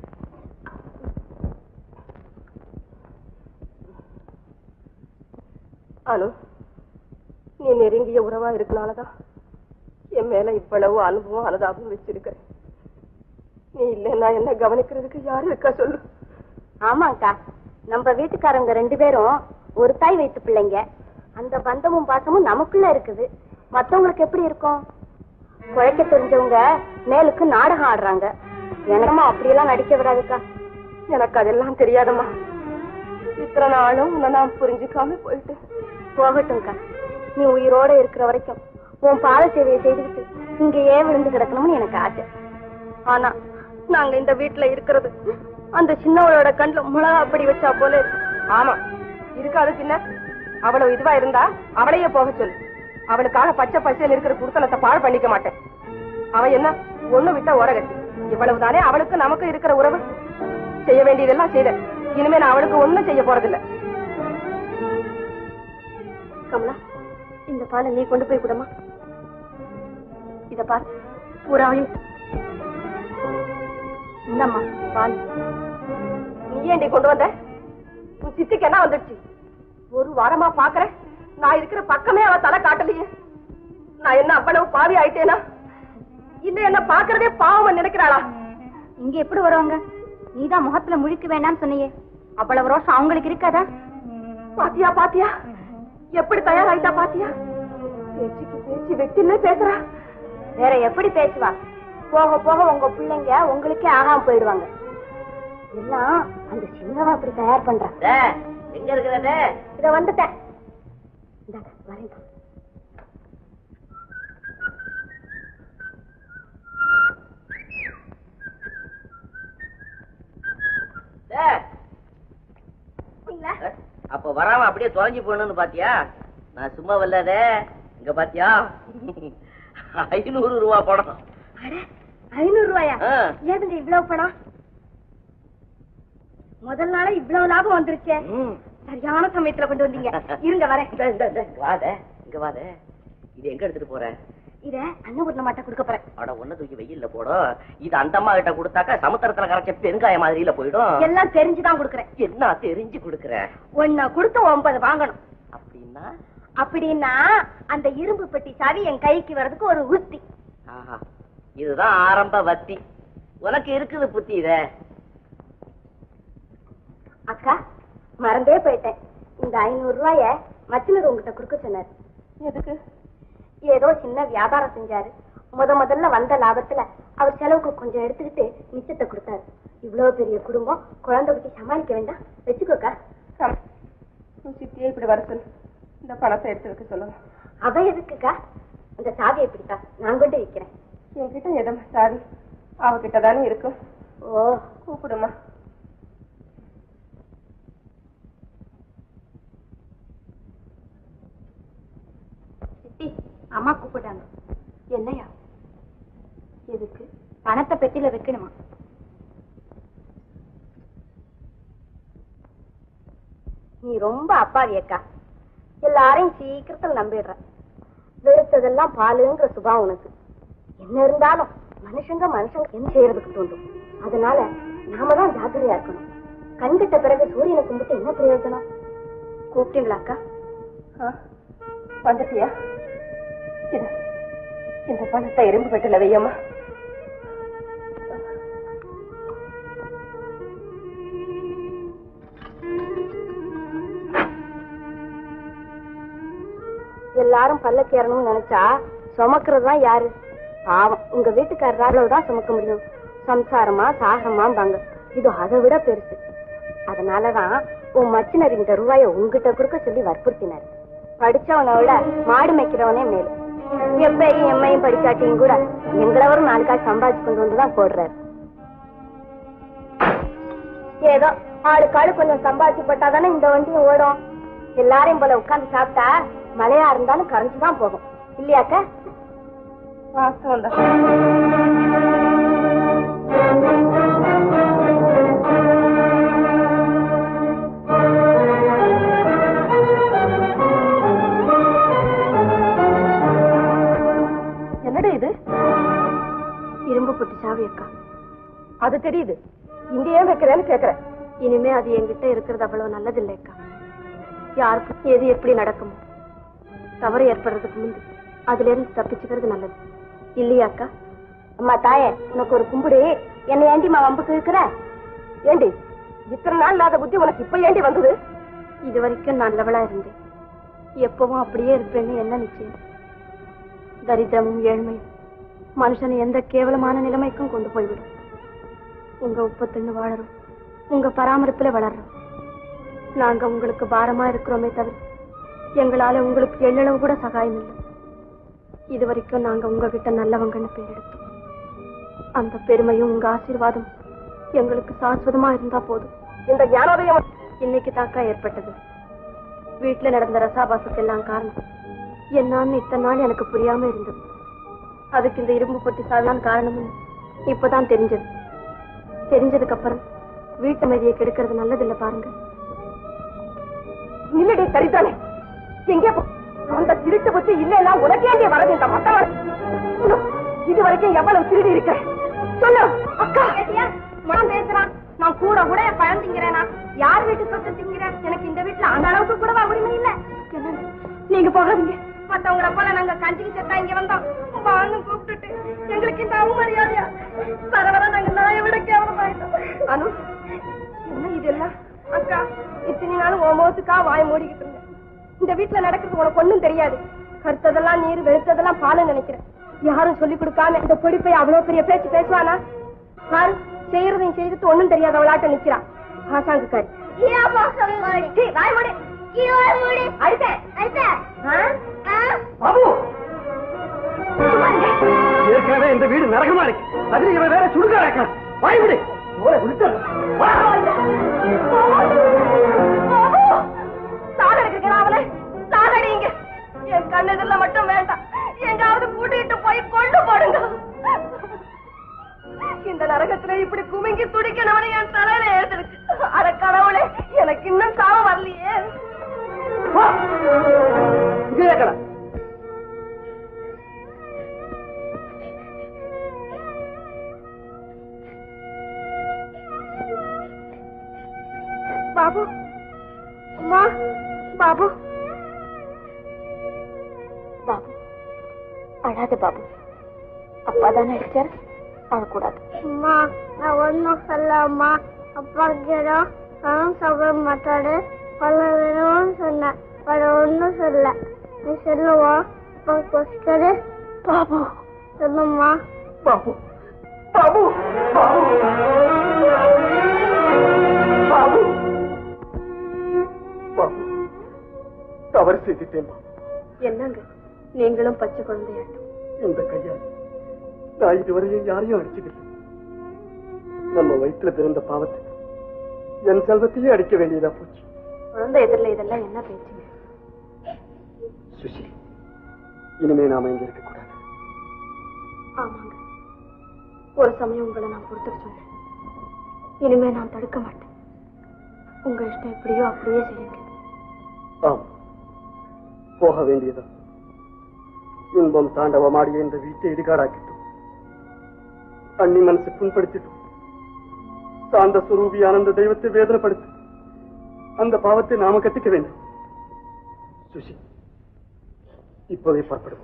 அனு நீ நெருங்கிய உறவா இருக்கனாலதான் என் மேல இவ்வளவு அனுபவம் அனுதாபம் வச்சிருக்க நீ இல்லைன்னா என்ன கவனிக்கிறதுக்கு யாரு இருக்கா சொல்லு ஆமாக்கா நம்ம வீட்டுக்காரங்க ரெண்டு பேரும் ஒரு தாய் வைத்து பிள்ளைங்க அந்த பந்தமும் பாசமும் நமக்குள்ள இருக்குது மத்தவங்களுக்கு எப்படி இருக்கும் குழைக்க தெரிஞ்சவங்க மேலுக்கு நாடகம் ஆடுறாங்க எனக்குமா அப்படியெல்லாம் நடிக்க விடாதுக்கா எனக்கு அதெல்லாம் தெரியாதம்மா இத்தனை நாளும் உன்னை நான் புரிஞ்சுக்காம போயிட்டேன் போகட்டும்க்கா நீ உயிரோட இருக்கிற வரைக்கும் உன் பாத சேவையை செய்துக்கிட்டு இங்கேயே விழுந்து கிடக்கணும்னு எனக்கு ஆசை ஆனா நாங்க இந்த வீட்டுல இருக்கிறது அந்த சின்னவளோட கண்ணுல முளகா அப்படி வச்சா போல இருக்கு. ஆமா இருக்காது பின்ன அவ்வளவு இதுவா இருந்தா அவளையே போக சொல்லு அவளுக்காக பச்சை பச்சையில இருக்கிற குடுத்தனத்தை பாழ் பண்ணிக்க மாட்டேன் அவ என்ன ஒண்ணு விட்ட ஓரகத்தி இவ்வளவுதானே அவளுக்கு நமக்கு இருக்கிற உறவு செய்ய வேண்டியதெல்லாம் செய்த இனிமே நான் அவளுக்கு ஒண்ணும் செய்ய போறதில்ல கமலா இந்த பாலை நீ கொண்டு போய் விடமா இத பார் பூராவையும் இந்தம்மா பால் நீ ஏண்டி கொண்டு வந்த உன் சித்திக்கு என்ன வந்துடுச்சு ஒரு வாரமா பாக்குறேன் நான் இருக்கிற பக்கமே அவ தலை காட்டலையே நான் என்ன அவ்வளவு பாவி ஆயிட்டேனா இல்ல என்ன பாக்குறதே பாவம் நினைக்கிறாளா இங்க எப்படி வருவாங்க நீதான் முகத்துல முழிக்க வேண்டாம்னு சொன்னியே அவ்வளவு ரோஷம் அவங்களுக்கு இருக்காதா பாத்தியா பாத்தியா எப்படி தயாராயிட்டா பாத்தியா பேச்சுக்கு பேச்சு வெட்டிலே பேசுறா வேற எப்படி பேசுவா போக போக உங்க பிள்ளைங்க உங்களுக்கே ஆகாம போயிடுவாங்க எல்லாம் அந்த சின்னவா அப்படி தயார் பண்றா டே, எங்க இருக்கிறதே இத வந்துட்டேன் இந்தாங்க, வரேன்க்கா. அப்ப வராம அப்படியே தொலைஞ்சு போகணும்னு பாத்தியா நான் சும்மா வரலதே இங்க பாத்தியா ஐநூறு ரூபா படம் அட, ஐநூறு ரூபாயா ஆ. ஏதுங்க இவ்வளவு பணம் முதல் நாளே இவ்வளவு லாபம் வந்துருச்சே ம். சரியான சமயத்துல கொண்டு வந்தீங்க இருங்க வரேன் இந்த, இந்த, இந்த, இங்க வாத இங்க வாத இது எங்க எடுத்துட்டு போற இத அன்னபூர்ண மாட்ட கொடுக்க போறேன் அட ஒண்ணு தூக்கி வெயில்ல போடும் இது அந்த அம்மா கிட்ட கொடுத்தாக்கா சமுத்திரத்துல கரைச்ச பெருங்காய மாதிரியில போயிடும் எல்லாம் தெரிஞ்சுதான் கொடுக்கறேன் என்ன தெரிஞ்சு கொடுக்கற ஒன்ன கொடுத்து ஒன்பது வாங்கணும் அப்படின்னா அப்படின்னா அந்த இரும்பு பெட்டி சாவி என் கைக்கு வர்றதுக்கு ஒரு உத்தி ஆஹா இதுதான் ஆரம்ப வத்தி உனக்கு இருக்குது புத்தி இத அக்கா மறந்தே போயிட்டேன் இந்த ஐநூறு ரூபாய மச்சினர் உங்ககிட்ட கொடுக்க சொன்னார் எதுக்கு ஏதோ சின்ன வியாபாரம் செஞ்சாரு முத முதல்ல வந்த லாபத்துல அவர் செலவுக்கு கொஞ்சம் எடுத்துக்கிட்டு மிச்சத்தை கொடுத்தாரு இவ்வளவு பெரிய குடும்பம் குழந்தை குட்டி சமாளிக்க வேண்டாம் வச்சுக்கோக்கா உன் சித்தியை இப்படி வர சொல்லு இந்த பணத்தை எடுத்து வைக்க சொல்லுங்க அவ எதுக்குக்கா அந்த சாவியை பிடிக்கா நான் கொண்டு வைக்கிறேன் என்கிட்ட எதம்மா சாவி அவகிட்ட தானே இருக்கும் ஓ கூப்பிடுமா சித்தி அம்மா கூப்பிட்டாங்க என்னையா எதுக்கு பணத்தை பெட்டியில வைக்கணுமா நீ ரொம்ப அப்பாவி அக்கா எல்லாரையும் சீக்கிரத்துல நம்பிடுற வெளுத்ததெல்லாம் பாலுங்கிற சுபா உனக்கு என்ன இருந்தாலும் மனுஷங்க மனுஷங்க என்ன செய்யறதுக்கு தோன்றும் அதனால நாம தான் ஜாக்கிரதையா இருக்கணும் கண்டுட்ட பிறகு சூரியனை கும்பிட்டு என்ன பிரயோஜனம் கூப்பிட்டீங்களா அக்கா ஆ, வந்துட்டியா இது இந்த பணத்தை இரும்பு பெட்டில வையம்மா எல்லாரும் பல்லக்கு ஏறணும்னு நினைச்சா சுமக்கிறது தான் யாரு பாவம் உங்க வீட்டுக்காரரால தான் சுமக்க முடியும் சம்சாரமா சாகமாம்பாங்க இது அதை விட பெருசு அதனாலதான் உன் மச்சினர் இந்த ரூபாய உங்ககிட்ட கொடுக்க சொல்லி வற்புறுத்தினார் படிச்சவனை விட மாடு மேய்க்கிறவனே மேலு எப்பையும் எம்மையும் படிக்காட்டியும் கூட எங்களவரும் நாளுக்காக சம்பாதிச்சு கொண்டு வந்துதான் போடுறாரு ஏதோ ஆளுக்காளு கொஞ்சம் சம்பாதிச்சு போட்டாதானே இந்த வண்டியும் ஓடும் எல்லாரையும் போல உட்கார்ந்து சாப்பிட்டா மழையா இருந்தாலும் கரைஞ்சுதான் போகும் இல்லையாக்க வாஸ்தவம் தான் என்னடி இது இரும்பு புட்டி சாவி அக்கா அது தெரியுது இங்க ஏன் வைக்கிறேன்னு கேக்குறேன் இனிமே அது என்கிட்ட இருக்கிறது அவ்வளவு நல்லதில்லை அக்கா யாருக்கு எது எப்படி நடக்குமோ தவறு ஏற்படுறதுக்கு முன்பு அதுல இருந்து தப்பிச்சுக்கிறது நல்லது இல்லையா அக்கா அம்மா தாயே உனக்கு ஒரு கும்பிடு என்னை ஏண்டிமா வம்புக்கு இருக்கிற ஏண்டி இத்தனை நாள் இல்லாத புத்தி உனக்கு இப்ப ஏண்டி வந்தது இது வரைக்கும் நல்லவளா இருந்தேன் எப்பவும் அப்படியே இருப்பேன்னு என்ன நிச்சயம் தரித்திரமும் ஏழ்மையும் மனுஷனை எந்த கேவலமான நிலைமைக்கும் கொண்டு போய்விடும் உங்க உப்பத்தின்னு வாழறோம் உங்க பராமரிப்புல வளர்றோம் நாங்க உங்களுக்கு பாரமா இருக்கிறோமே தவிர எங்களால உங்களுக்கு எள்ளளவு கூட சகாயம் இல்லை இது வரைக்கும் நாங்க உங்ககிட்ட நல்லவங்கன்னு பேர் எடுத்தோம் அந்த பெருமையும் உங்க ஆசீர்வாதம் எங்களுக்கு சாஸ்வதமா இருந்தா போதும் இந்த ஞானோதயம் இன்னைக்கு தாக்கா ஏற்பட்டது வீட்டுல நடந்த ரசாபாசத்துக்கு எல்லாம் காரணம் என்னன்னு இத்தனை நாள் எனக்கு புரியாம இருந்தது அதுக்கு இந்த இரும்பு பொட்டி சாதான் காரணம்னு இப்பதான் தெரிஞ்சது தெரிஞ்சதுக்கு அப்புறம் வீட்டு அமைதியை கெடுக்கிறது நல்லதில்ல பாருங்க இல்லடி சரிதானே எங்கே போ- அந்த திருட்டு புத்தி இல்லைன்னா உனக்கே இங்கே வரது இந்த மத்தவன் இது வரைக்கும் எவ்வளவு திருடி இருக்க சொல்லு அக்கா நான் பேசுறான் நான் கூட கூட பழம் திங்கிறேனா யார் வீட்டு சொத்து திங்கிறேன் எனக்கு இந்த வீட்டுல அந்த அளவுக்கு கூடவா உரிமை இல்ல என்னங்க நீங்க போகாதீங்க மத்தவங்கள போல நாங்க கஞ்சிக்கு செத்தா இங்க வந்தோம் வாங்க கூப்பிட்டுட்டு எங்களுக்கு இந்த அவமரியாதையா வர வர நாங்க நாயை விட கேவலமாயிட்டோம் அனு என்ன இதெல்லாம் அக்கா இத்தனை நாள் உன் முகத்துக்கா வாய் மூடிக்கிட்டு இருந்தேன் இந்த வீட்டுல நடக்கிறது உனக்கு ஒண்ணும் தெரியாது கருத்ததெல்லாம் நீர் வெளுத்ததெல்லாம் பாலுன்னு நினைக்கிறேன் யாரும் சொல்லி கொடுக்காம இந்த பொடிப்பை அவ்வளவு பெரிய பேச்சு பேசுவானா பாரு செய்யறதையும் செய்துட்டு ஒண்ணும் தெரியாத அவளாட்ட நிக்கிறான் ஆசாங்குக்காரி சீ, வாய் மூடு. அடித்தேன். ஆ? ஆ? பாபு ஏற்கனவே இந்த வீடு நரகமா இருக்கு அதுல இவன் வேற சுடுகாட இருக்கான் வாய் விடு ஓலை விடுத்த சாகடிக்கிறீங்களா அவளை? சாகடிங்க. என் கண்ணெதிர்ல மட்டும் வேண்டாம் எங்காவது கூட்டிட்டு போய் கொண்டு போடுங்க இந்த நரகத்துல இப்படி குமிங்கி துடிக்கணும்னு என் தலையில எழுதிருக்கு அட கடவுளே எனக்கு இன்னும் சாவம் வரலையே இங்கே கடை பாபு அம்மா பாபு பாபு அழாத பாபு அப்பா தானே அடிச்சாரு அழக்கூடாது அம்மா நான் ஒன்றும் சொல்ல அம்மா அப்பா கிட்ட நான் சாப்பிட மாட்டாரு பல வேணும்னு சொன்னேன் பல ஒன்றும் சொல்ல நீ சொல்லுவா அப்பா கொஸ்டரு பாபு சொல்லுமா பாபு பாபு பாபு பாபு பாபு தவறு செய்துட்டேன் பாபு என்னங்க நீங்களும் பச்சை குழந்தையாட்டும் இந்த கையா நான் இதுவரையும் யாரையும் அடிச்சதில்லை நம்ம வயிற்றுல பிறந்த பாவத்துக்கு என் செல்வத்தையே அடிக்க வேண்டியதா போச்சு குழந்தை எதிரில் இதெல்லாம் என்ன பேச்சுங்க சுஷி இனிமே நாம இங்க இருக்க கூடாது ஆமாங்க ஒரு சமயம் உங்களை நான் பொறுத்துக்க சொன்னேன் இனிமே நான் தடுக்க மாட்டேன் உங்க இஷ்டம் எப்படியோ அப்படியே செய்யுங்க ஆம் போக வேண்டியதா இன்பம் தாண்டவமாடிய இந்த வீட்டை இடுகாடாக்கிட்டோம் அண்ணி மனசு புண்படுத்திட்டோம் சாந்த சுரூபி ஆனந்த தெய்வத்தை வேதனைப்படுத்து அந்த பாவத்தை நாம கட்டிக்க வேண்டும் சுஷி இப்போவே புறப்படுவோம்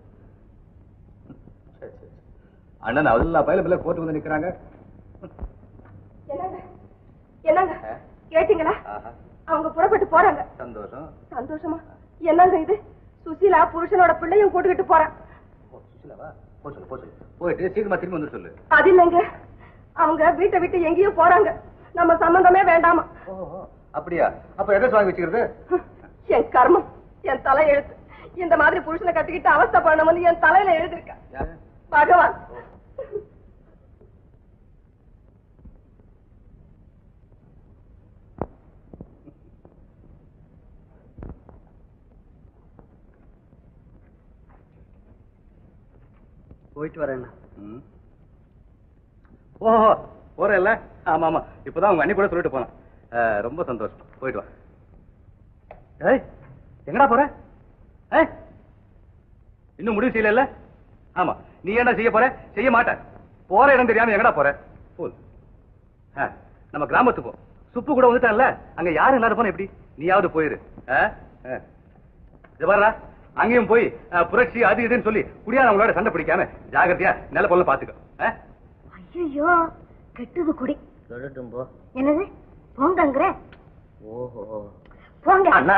அண்ணன் எல்லா பயில பிள்ளை கோர்ட்டு வந்து நிக்கிறாங்க என்னங்க என்னங்க கேட்டீங்களா அவங்க புறப்பட்டு போறாங்க சந்தோஷம் சந்தோஷமா என்னங்க இது சுசீலா புருஷனோட பிள்ளையும் கூட்டுக்கிட்டு போறான் ஓ, சுஷிலாவா? போ சொல்லு, போ சொல்லு. போயிட்டு சீக்கிரமா திரும்பி வந்து சொல்லு அது இல்லைங்க அவங்க வீட்டை விட்டு எங்கேயும் போறாங்க நம்ம சம்பந்தமே வேண்டாமா ஓஹோ அப்படியா அப்ப எதை வாங்கி வச்சுக்கிறது என் கர்மம் என் தலை எழுத்து இந்த மாதிரி புருஷனை கட்டிக்கிட்டு அவஸ்தை பண்ணணும்னு என் தலையில எழுதிருக்க யாரு? பகவான் போயிட்டு வரேன் ம். ஓஹோ போறேல்ல ஆமா ஆமா இப்பதான் உங்க அண்ணி கூட சொல்லிட்டு போனேன் அஹ், ரொம்ப சந்தோஷம் போயிட்டு வா ஏய் எங்கடா போற ஏய் இன்னும் முடிவு செய்யல ஆமா நீ என்ன செய்ய போற செய்ய மாட்ட போற இடம் தெரியாம எங்கடா போற போல் நம்ம கிராமத்துக்கு போ சுப்பு கூட வந்துட்டான்ல அங்க யாரும் இல்லாத போன எப்படி நீயாவது போயிரு ஆ? ஆ. இது பாருடா அங்கேயும் போய் அஹ், புரட்சி அது இதுன்னு சொல்லி குடியாரவங்களோட சண்டை பிடிக்காம ஜாகிரதையா நில பொருள் பாத்துக்க ஆ? ஐயோ கெட்டது குடி சொல்லட்டும் போ என்னது போங்கங்கிற ஓஹோ போங்க அண்ணா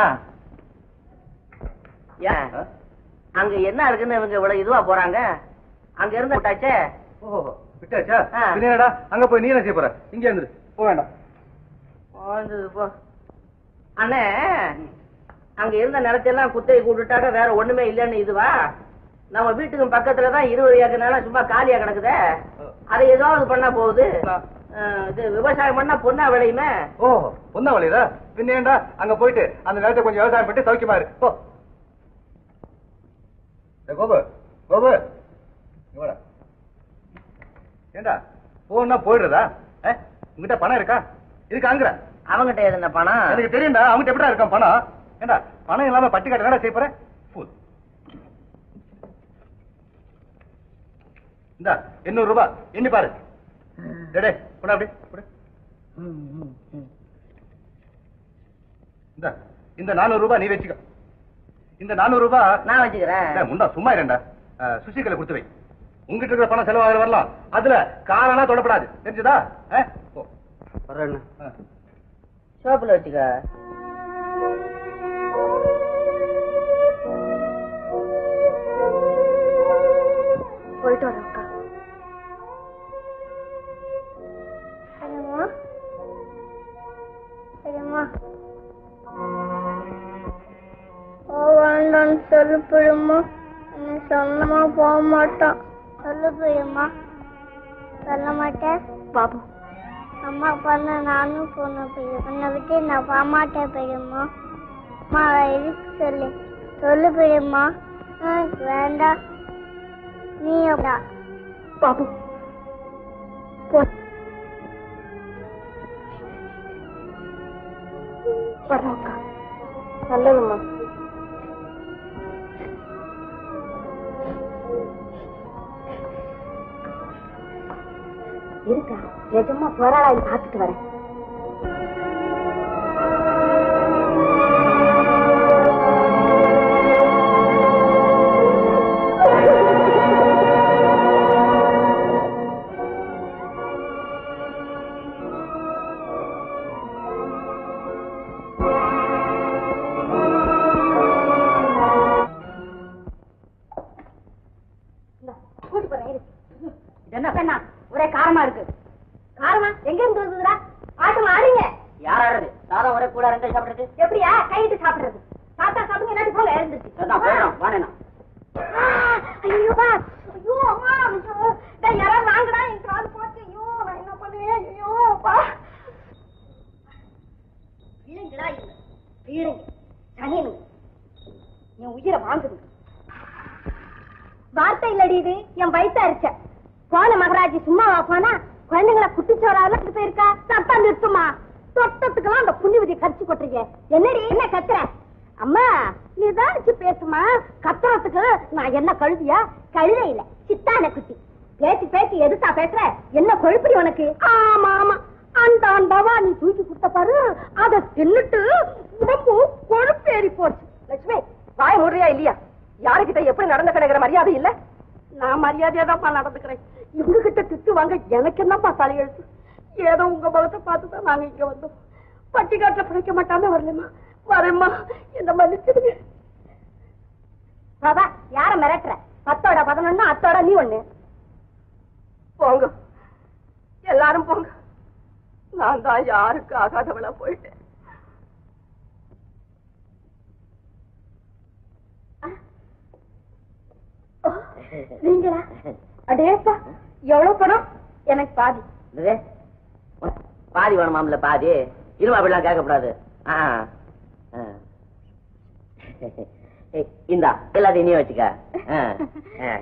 ஏன் ஆ? அங்க என்ன இருக்குன்னு இவங்க இவ்வளவு இதுவா போறாங்க அங்க இருந்து விட்டாச்சே ஓஹோ விட்டாச்சா ஆ. பின்ன என்னடா அங்க போய் நீ என்ன செய்ய போற இங்க இருந்து போக வேண்டாம் வாழ்ந்தது போ அண்ணே அங்க இருந்த நிலத்தையெல்லாம் குத்தகை கூட்டுட்டாக்க வேற ஒண்ணுமே இல்லைன்னு இதுவா நம்ம வீட்டுக்கு பக்கத்துல தான் இருபது ஏக்கர் நிலம் சும்மா காலியா கிடக்குதே அதை ஏதாவது பண்ணா போகுது அஹ், இது விவசாயம் பண்ணா பொண்ணா விளையுமே ஓ பொண்ணா வழியுதா பின்ன ஏன்டா அங்க போயிட்டு அந்த நிலத்தை கொஞ்சம் விவசாயம் பண்ணி சௌக்கியமா இரு போ ஏய், கோபு கோபு இங்க வாடா. ஏண்டா போனா போயிடுறதா ஏ, உங்ககிட்ட பணம் இருக்கா இதுக்கு அங்குற அவங்கிட்ட எது இந்த பணம் எனக்கு தெரியும்டா அவங்ககிட்ட எப்படா இருக்கான் பணம் ஏண்டா பணம் இல்லாம பட்டி கட்ட வேணா செய்ய போற ஃபுல் இந்தா எண்ணூறு ரூபாய் எண்ணி பாரு டேடே கொண்டா அப்படி கொடு இந்த இந்த நானூறு ரூபாய் நீ வச்சுக்க இந்த நானூறு ரூபாய் நான் வச்சுக்கிறேன் டேய், முண்டா சும்மா இருண்டா சுசிகளை கொடுத்து வை உங்ககிட்ட இருக்கிற பணம் செலவாக வரலாம் அதுல காரணம் தொடப்படாது தெரிஞ்சுதா ஆ? போ. வரேன் ஆ. சோப்புல வச்சுக்க போயிட்டு வரேன் அக்கா சரிம்மா சரிம்மா போவாண்டான்னு சொல்லு பிரியம்மா நீ சொன்னமா போக மாட்டான் சொல்லு பிரியம்மா சொல்ல மாட்டேன் பாபு அம்மா பண்ண நானும் போன பிரியம் உன்னை விட்டு நான் போக மாட்டேன் பிரியம்மா அம்மா எதுக்கு சொல்லு சொல்லு பிரியம்மா எனக்கு வேண்டாம் நீ அப்படா பாபு போ வர்றோம் அக்கா நல்லதும்மா இருக்கா நிஜமா போராடா பார்த்துட்டு வரேன் கூட்டு போறேன் இரு. என்ன என்ன ஒரே காரமா இருக்கு காரமா எங்க இருந்து வந்ததுடா ஆட்டு மாறிங்க யார் ஆடுறது சாதம் ஒரே கூட ரெண்டு சாப்பிடுறது எப்படியா கையிட்டு சாப்பிடுறது சாப்பிட்டா சாப்பிடுங்க இல்லாட்டி போங்க எழுந்துச்சு அதான் போயிடும் வானேண்ணா ஐயோ பா ஐயோ அம்மா ஐயோ டேய் யாராவது வாங்கடா என் காது போச்சு ஐயோ நான் என்ன பண்ணுவேன் ஐயோ பா பிள்ளைங்களா இல்ல பிள்ளைங்க சனியனுங்க என் உயிரை வாங்குது வார்த்தை இல்லடி இது என் வயிற்று அரிச்ச போன மகராஜி சும்மாவா போனா குழந்தைங்கள குட்டிச்சோறாவில் இருந்து போயிருக்கா சத்தம் நிறுத்துமா தொட்டத்துக்கெல்லாம் அந்த புண்ணியவதி கரிச்சு கொட்டுறீங்க என்னடி என்ன கத்துற அம்மா நிதானிச்சு பேசுமா கத்துறதுக்கு நான் என்ன கழுதியா கழுத இல்ல சித்தான குட்டி பேச்சு பேச்சு எதுத்தா பேசுற என்ன கொழுப்படி உனக்கு ஆமா ஆமா அந்த அண்டாவா நீ தூக்கி கொடுத்த பாரு அத தின்னுட்டு உடம்பு கொழுப்பேறி போச்சு லட்சுமி வாய முறையா இல்லையா யாருக்கிட்ட எப்படி நடந்து கிடைக்கிற மரியாதை இல்ல நான் மரியாதையா தான் நடந்துக்கிறேன் இவங்க கிட்ட திட்டு வாங்க எனக்கு என்னப்பா தலையெழுத்து ஏதோ உங்க முகத்தை பார்த்து தான் நாங்க இங்க வந்தோம் பட்டிக்காட்டுல பிழைக்க மாட்டாம வரலமா வரேம்மா என்ன மன்னிச்சிடுங்க பாபா யார மிரட்டுற பத்தோட பதினொன்னு அத்தோட நீ ஒண்ணு போங்க எல்லாரும் போங்க நான் தான் யாருக்கு ஆகாதவளா போயிட்டேன் நீங்களா அடேப்பா எவ்வளவு பணம் எனக்கு பாதி என்னது? பாதி வேணுமாம்ல பாதி இருமா அப்படிலாம் கேட்கக்கூடாது ஆ, ஆ. ஏய், இந்தா எல்லாத்தையும் நீ வச்சுக்க ஆ, ஆ.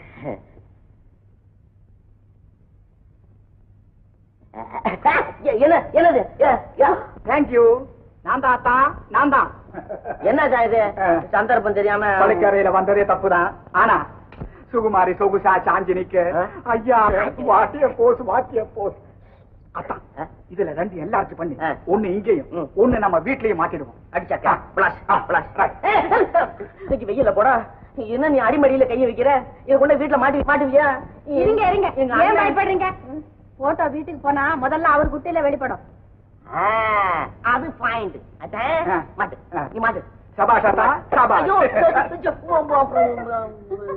ஏ, என்ன என்னது ஏ, ஏ, தேங்க்யூ நான் தான் அத்தா நான் தான் என்னடா இது ஆ. சந்தர்ப்பம் தெரியாம படுக்கறையில வந்ததே தப்புதான் ஆனா சுகுமாரி சொகுசா சாஞ்சி நிக்க ஆ? ஐயா வாட்டிய போஸ் வாட்டிய போஸ் அத்தா ஆ? இதுல ரெண்டு எல்லாத்தையும் பண்ணி ஆ. ஒண்ணு இங்கேயும் ம். ஒண்ணு நம்ம வீட்லயும் மாட்டிடுவோம் அடிச்சாக்கா பிளாஸ் ஆ, பிளாஸ் right. இன்னைக்கு வெயில போடா என்ன நீ அடிமடியில கைய வைக்கிற இத கொண்டு வீட்டுல மாட்டி மாட்டுவியா இருங்க இருங்க எங்க ஏன் அண்ணன் பயப்படுறீங்க போட்டோ வீட்டுக்கு போனா முதல்ல அவர் குட்டையில வெளிப்படும் ஆ, அது பாயிண்ட் அதான் ஆ. மாட்டு ஆ. நீ மாட்டு சபாஷ் அத்தா சபாஷ் ஐயோ ஐயோ, போ, போ, போ, போ.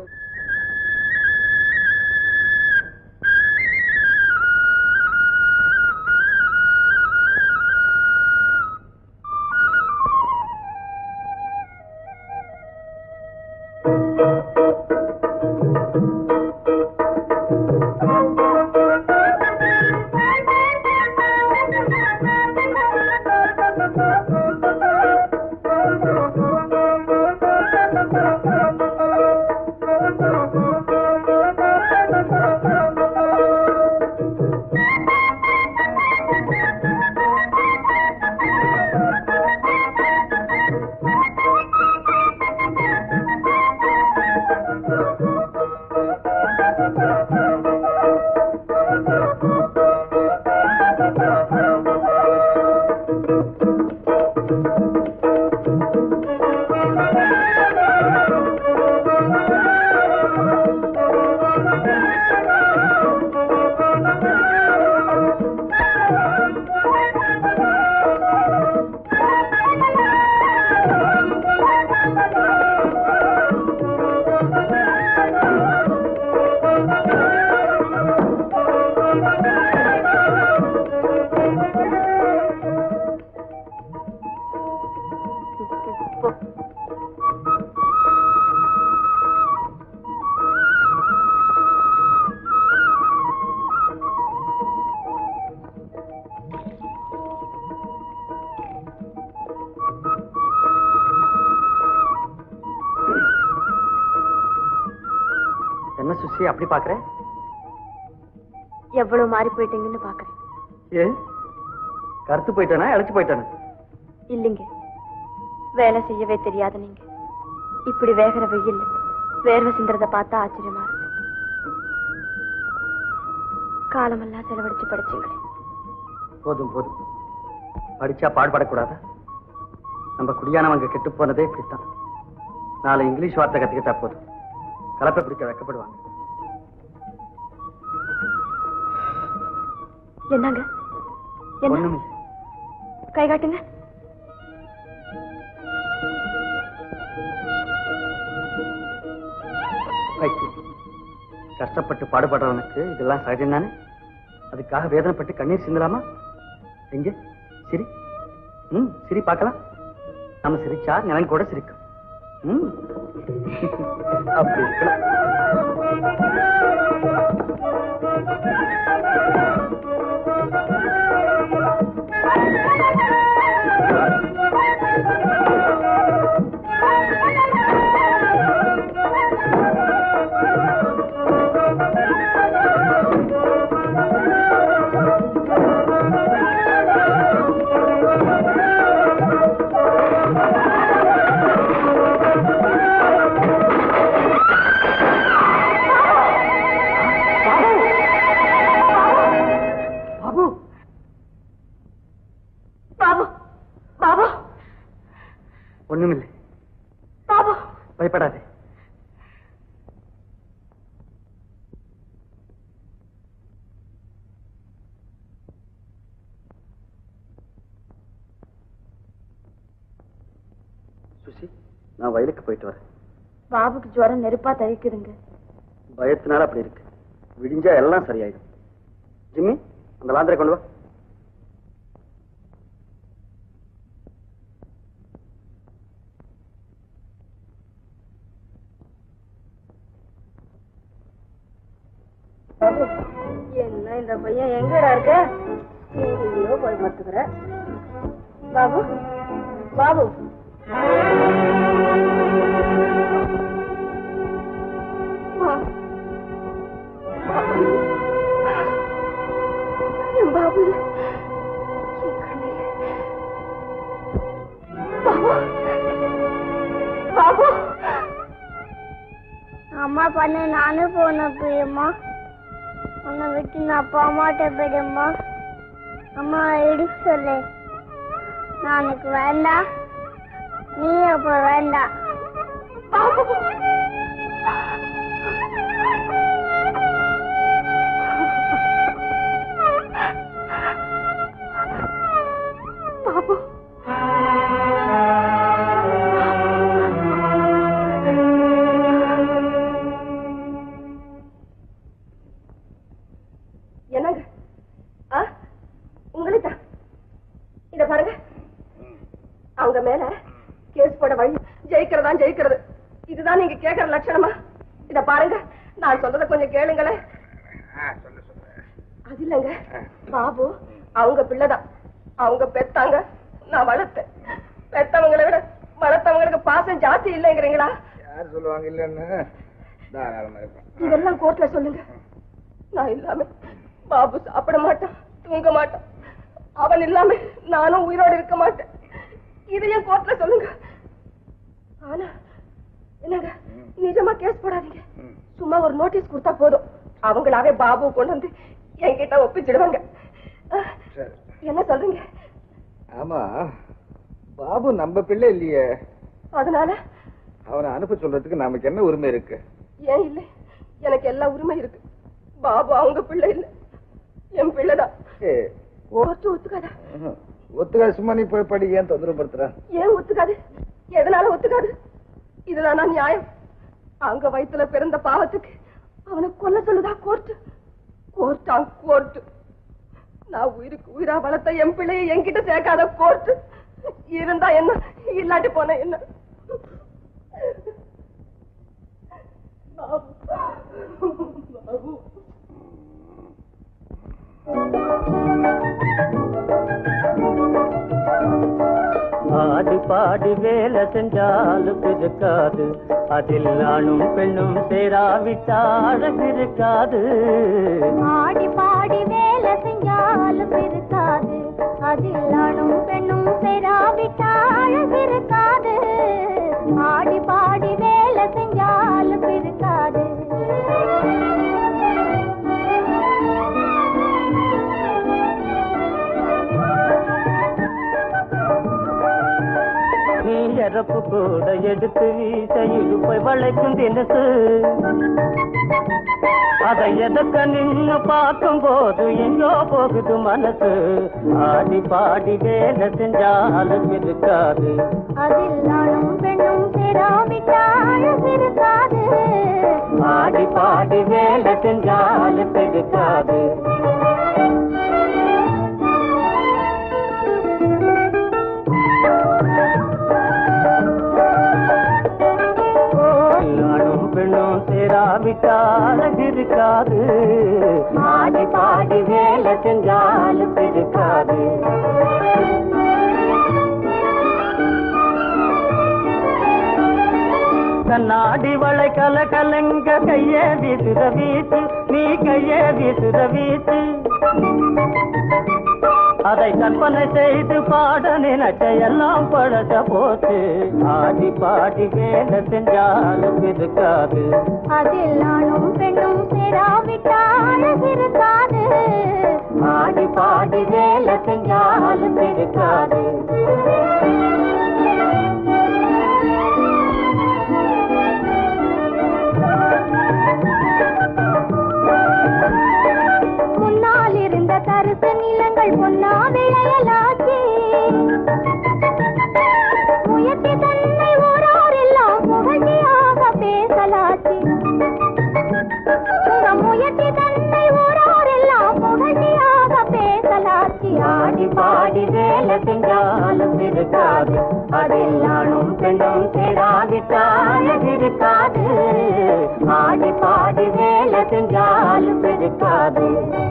என்ன சுசி அப்படி பாக்குற எவ்வளவு மாறி போயிட்டீங்கன்னு பாக்குறேன் ஏ கருத்து போயிட்டானா இழைச்சு போயிட்டானா இல்லைங்க வேலை செய்யவே தெரியாத நீங்க இப்படி வேகிற வெயில் வேர்வை சிந்துறத பார்த்தா ஆச்சரியமா இருக்கு காலமெல்லாம் செலவழிச்சு படிச்சீங்களே போதும் போதும் படிச்சா பாடுபடக்கூடாதா நம்ம குடியானவங்க கெட்டு போனதே இப்படித்தான் நாலு இங்கிலீஷ் வார்த்தை கத்துக்கிட்டா போதும் கலப்பை பிடிக்க வைக்கப்படுவாங்க என்னங்க என்ன ஒண்ணுமே கை காட்டுங்க பைத்தியம். கஷ்டப்பட்டு பாடுபடுறவனுக்கு இதெல்லாம் சகஜம் தானே அதுக்காக வேதனைப்பட்டு கண்ணீர் சிந்தலாமா எங்க சிரி ம் சிரி பார்க்கலாம் நம்ம சிரிச்சா நிலம் கூட சிரிக்கும் ம். அப்படி இருக்கலாம் பாபு பாபு பாபு ஒண்ணுமில்லை பாபு பயப்படாதே சுசி நான் வயலுக்கு போயிட்டு வரேன் பாபுக்கு ஜுரம் நெருப்பா தவிக்குதுங்க பயத்தினால அப்படி இருக்கு விடிஞ்சா எல்லாம் சரியாயிடும் ஜிம்மி அந்த லாந்தரை கொண்டு வா என்ன இந்த பையன் எங்கடா இருக்க எங்கேயோ போய் மத்துக்கிற பாபு பாபு பாபு. என் பாபு இல்ல. என் கண்ணு இல்ல. பாபு பாபு அம்மா பண்ண நானும் போன போயம்மா உன்னை விட்டு நான் போக மாட்டேன் போயிடும்மா அம்மா எடுக்க சொல்லு நான் உனக்கு வேண்டாம் நீ அப்ப வேண்டாம் பாபு என்னங்க ஆ உங்களுக்கு இத பாருங்க அவங்க மேல கேஸ் போட வழி ஜெயிக்கிறதா ஜெயிக்கிறது இதுதான் நீங்க கேக்குற லட்சணமா இத பாருங்க நான் சொல்றத கொஞ்சம் கேளுங்களேன் அது இல்லைங்க பாபு அவங்க பிள்ளைதான் அவங்க பெத்தாங்க நான் வளர்த்தேன் பெத்தவங்களை விட வளர்த்தவங்களுக்கு பாசம் ஜாஸ்தி இல்லைங்கிறீங்களா யார் சொல்லுவாங்க இல்லன்னு தாராளமா இருக்கும் இதெல்லாம் கோர்ட்ல சொல்லுங்க நான் இல்லாம பாபு சாப்பிட மாட்டான் தூங்க மாட்டான் அவன் இல்லாம நானும் உயிரோடு இருக்க மாட்டேன் இதையும் கோர்ட்ல சொல்லுங்க ஆனா என்னங்க நிஜமா கேஸ் போடாதீங்க சும்மா ஒரு நோட்டீஸ் கொடுத்தா போதும் அவங்களாவே பாபு கொண்டு வந்து என்கிட்ட ஒப்பிச்சிடுவாங்க அஹ், சரி என்ன சொல்றீங்க ஆமா பாபு நம்ம பிள்ளை இல்லையே அதனால அவனை அனுப்ப சொல்றதுக்கு நமக்கு என்ன உரிமை இருக்கு ஏன் இல்லை எனக்கு எல்லா உரிமை இருக்கு பாபு அவங்க பிள்ளை இல்ல என் பிள்ளைதான் ஏய், கோர்ட்டு ஒத்துக்காதா ம்ஹும். ஒத்துக்காது சும்மா நீ போய் படி ஏன் தொந்தரவு படுத்துற ஏன் ஒத்துக்காது எதனால ஒத்துக்காது இதுதானா நியாயம் அங்க வயித்துல பிறந்த பாவத்துக்கு அவனை கொல்ல சொல்லுதா கோர்ட்டு கோர்ட்டா கோர்ட்டு நான் உயிருக்கு உயிரா வளர்த்த என் பிள்ளையை என்கிட்ட சேர்க்காத கோர்ட்டு இருந்தா என்ன இல்லாட்டி போன என்ன பாபு. பாபு. ஆடி பாடி வேலை செஞ்சாலும் இருக்காது அதில் ஆணும் பெண்ணும் சேராவிட்டா அழகு இருக்காது ஆடி பாடி வேலை செஞ்சாலும் இருக்காது அதில் ஆணும் பெண்ணும் சேராவிட்டா அழகு இருக்காது ஆடி பாடி வேலை செஞ்சாலும் இருக்காது நீ இறப்பு கூட எடுத்து வீச இடுப்பை வளைக்கும் தினசு அதை எதற்க நின்னு பார்க்கும் போது எங்கோ போகுது மனசு ஆடி பாடி வேலை செஞ்சாலும் இருக்காது அதில் ஆணும் பெண்ணும் சேராவிட்டா அழகு இருக்காது ஆடி பாடி வேலை செஞ்சாலும் இருக்காது சேராவிட்டா அழகு இருக்காது ஆடி பாடி வேலை செஞ்சாலும் இருக்காது கண்ணாடி வளை கல கலங்க கைய வீசுத வீட்டு நீ கைய வீசுத வீட்டு அதை கற்பனை செய்து பாட நினைச்ச எல்லாம் பழச போச்சு ஆடி பாடி வேலை செஞ்சாலும் இருக்காது அதில் நானும் பெண்ணும் சேராவிட்டால் இருக்காது ஆடி பாடி வேலை செஞ்சாலும் இருக்காது முன்னால் இருந்த தரிசு நிலங்கள் பொன்னா விளையலாச்சு முயற்சி தன்னை ஊராரெல்லாம் புகழ்ச்சியாக பேசலாச்சு உங்க முயற்சி தன்னை ஊராரெல்லாம் புகழ்ச்சியாக பேசலாச்சு ஆடி பாடி வேலை செஞ்சாலும் இருக்காது அதில் நானும் பெண்ணும் சேராவிட்டால் இருக்காது ஆடி பாடி வேலை செஞ்சாலும் இருக்காது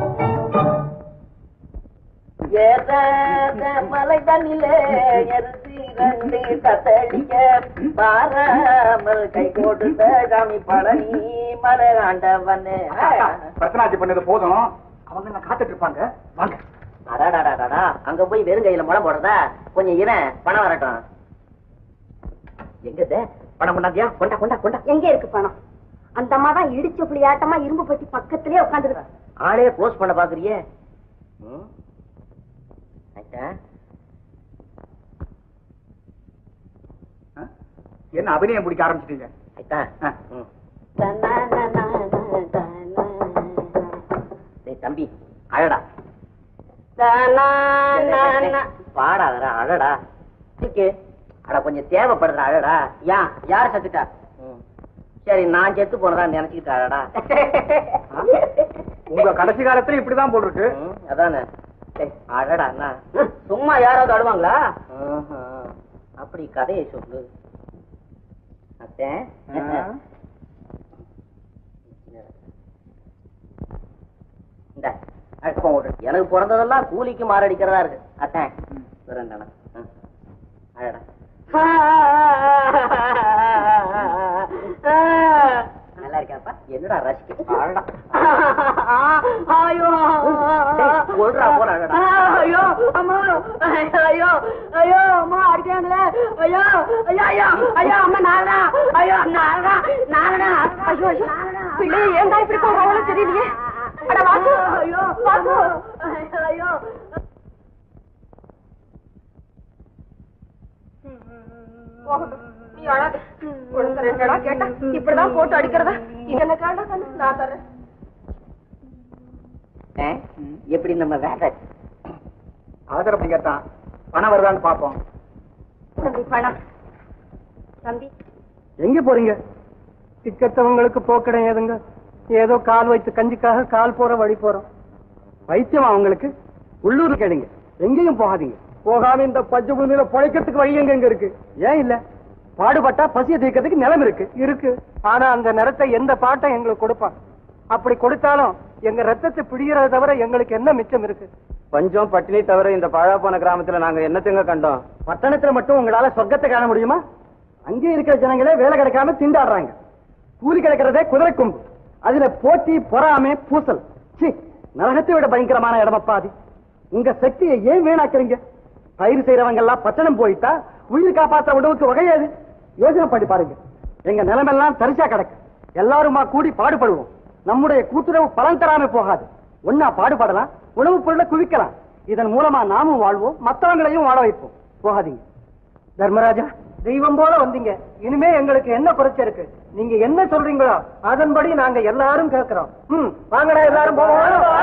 மலை தண்ணிலே எரிசி ரெண்டு தத்தளிக்க பாராமல் கை கொடுத்த சாமி பழனி மலை ஆண்டவனே பிரச்சனாச்சி பண்ணது போதும் அவங்க என்ன காத்துட்டு இருப்பாங்க வாங்க அடாடாடாடா அங்க போய் வெறும் கையில முளை போடுறதா கொஞ்சம் இன பணம் வரட்டும் எங்கது பணம் கொண்டாந்தியா கொண்டா கொண்டா கொண்டா எங்க இருக்கு பணம் அந்த அம்மா தான் இடிச்ச புளியாட்டமா இரும்பு பட்டி பக்கத்திலே உட்காந்துருக்கா ஆளே போஸ்ட் பண்ண பாக்குறியே ம். ஆயிட்டா? ஆ? என்ன அபிநயம் பிடிக்க ஆரம்பிச்சிட்டீங்க ஆயிட்டா? ஆ. ம். டேய் தம்பி அழடா பாடாதடா அழடா இதுக்கு அட கொஞ்சம் தேவைப்படுற அழடா ஏன் யார் செத்துட்டா ம். சரி நான் செத்து போனதா நினைச்சுக்கிட்டு அழடா உங்க கடைசி காலத்துல இப்படிதான் போட்டுருக்கு ம், அதானே டேய், அழடா அண்ணா ம், சும்மா யாராவது அழுவாங்களா ஆஹா. அப்படி கதையை சொல்லு அத்தை இந்த அழுப்பம் விடு. எனக்கு பிறந்ததெல்லாம் கூலிக்கு மாரடிக்கிறதா இருக்கு அத்தன் ரெண்டண்ணா அழடா நல்லா இருக்காப்பா என்னடா ரசிக்க அழடா ஐயோ டேய், ஒழுங்கா போடா, அழடா. ஐயோ அம்மா ஐயோ ஐயோ அம்மா அடிக்காங்களே ஐயோ ஐயோ ஐயோ ஐயோ அம்மா நாரடா ஐயோ நாரடா நாரடா ஐயோ ஐயோ பிள்ளை ஏன்டா இப்படி போறாங்களோ தெரியலையே அட வாசு ஐயோ வாசு ஐயோ போகட்டும். நீ அழாத. ஒழுங்கா ரெண்டு இடம் கேட்டா இப்படிதான் போட்டு அடிக்கிறதா இது என்ன கேட்டா கண்ணு நான் தரேன் ஆ? எப்படி நம்ம வேலை ஆதரவு கேட்டான் பணம் வருதான்னு பாப்போம் தம்பி பணம் தம்பி எங்க போறீங்க திக்கத்தவங்களுக்கு போக்கிடம் ஏதுங்க ஏதோ கால் வைத்து கஞ்சிக்காக கால் போற வழி போறோம் பைத்தியம் அவங்களுக்கு உள்ளூர்ல கேளுங்க எங்கேயும் போகாதீங்க போகாம இந்த பஞ்ச பூமியில பொழைக்கிறதுக்கு வழி எங்க எங்க இருக்கு ஏன் இல்ல பாடுபட்டா பசிய தீர்க்கறதுக்கு நிலம் இருக்கு இருக்கு ஆனா அந்த நிறத்தை எந்த பாட்டம் எங்களுக்கு கொடுப்பான் அப்படி கொடுத்தாலும் எங்க ரத்தத்தை பிடிக்கிறத தவிர எங்களுக்கு என்ன மிச்சம் இருக்கு பஞ்சம் பட்டினி தவிர இந்த பழா போன கிராமத்துல நாங்க என்னத்தங்க கண்டோம் பட்டணத்துல மட்டும் உங்களால சொர்க்கத்தை காண முடியுமா அங்கே இருக்கிற ஜனங்களே வேலை கிடைக்காம திண்டாடுறாங்க கூலி கிடைக்கிறதே குதிரை கொம்பு அதுல போட்டி பொறாமை பூசல் சி நரகத்தை விட பயங்கரமான இடமப்பா அது உங்க சக்தியை ஏன் வீணாக்குறீங்க பயிர் செய்யறவங்க எல்லாம் பட்டணம் போயிட்டா உயிர் காப்பாற்ற உணவுக்கு வகையாது யோசனை பண்ணி பாருங்க எங்க நிலமெல்லாம் தரிசா கிடக்கு எல்லாருமா கூடி பாடுபடுவோம் நம்முடைய கூட்டுறவு பலன் தராம போகாது ஒன்னா பாடுபடலாம் உணவுப் பொருளை குவிக்கலாம் இதன் மூலமா நாமும் வாழ்வோம் மற்றவங்களையும் வாழ வைப்போம் போகாதீங்க தர்மராஜா தெய்வம் போல வந்தீங்க இனிமே எங்களுக்கு என்ன குறைச்ச இருக்கு நீங்க என்ன சொல்றீங்களோ அதன்படி நாங்க எல்லாரும் கேட்கிறோம் ம் வாங்கடா எல்லாரும் போவோம்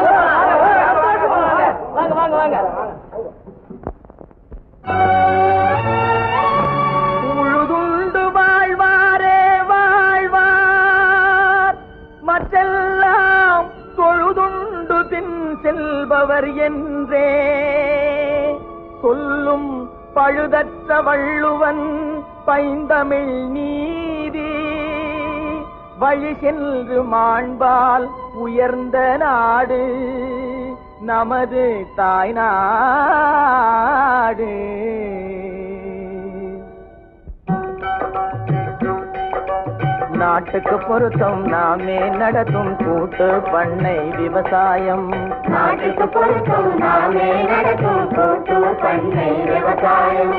வாங்க வாங்க வாங்க உழுதுண்டு வாழ்வாரே வாழ்வார் மற்றெல்லாம் தொழுதுண்டு பின் செல்பவர் என்றே சொல்லும் பழுதற்ற வள்ளுவன் பைந்தமிழ் நீதி வழி சென்று மாண்பால் உயர்ந்த நாடு நமது தாய்நாடு நாட்டுக்கு பொருத்தம் நாமே நடத்தும் கூட்டு பண்ணை விவசாயம் நாட்டுக்கு பொருத்தம் நாமே நடத்தும் கூட்டு பண்ணை விவசாயம்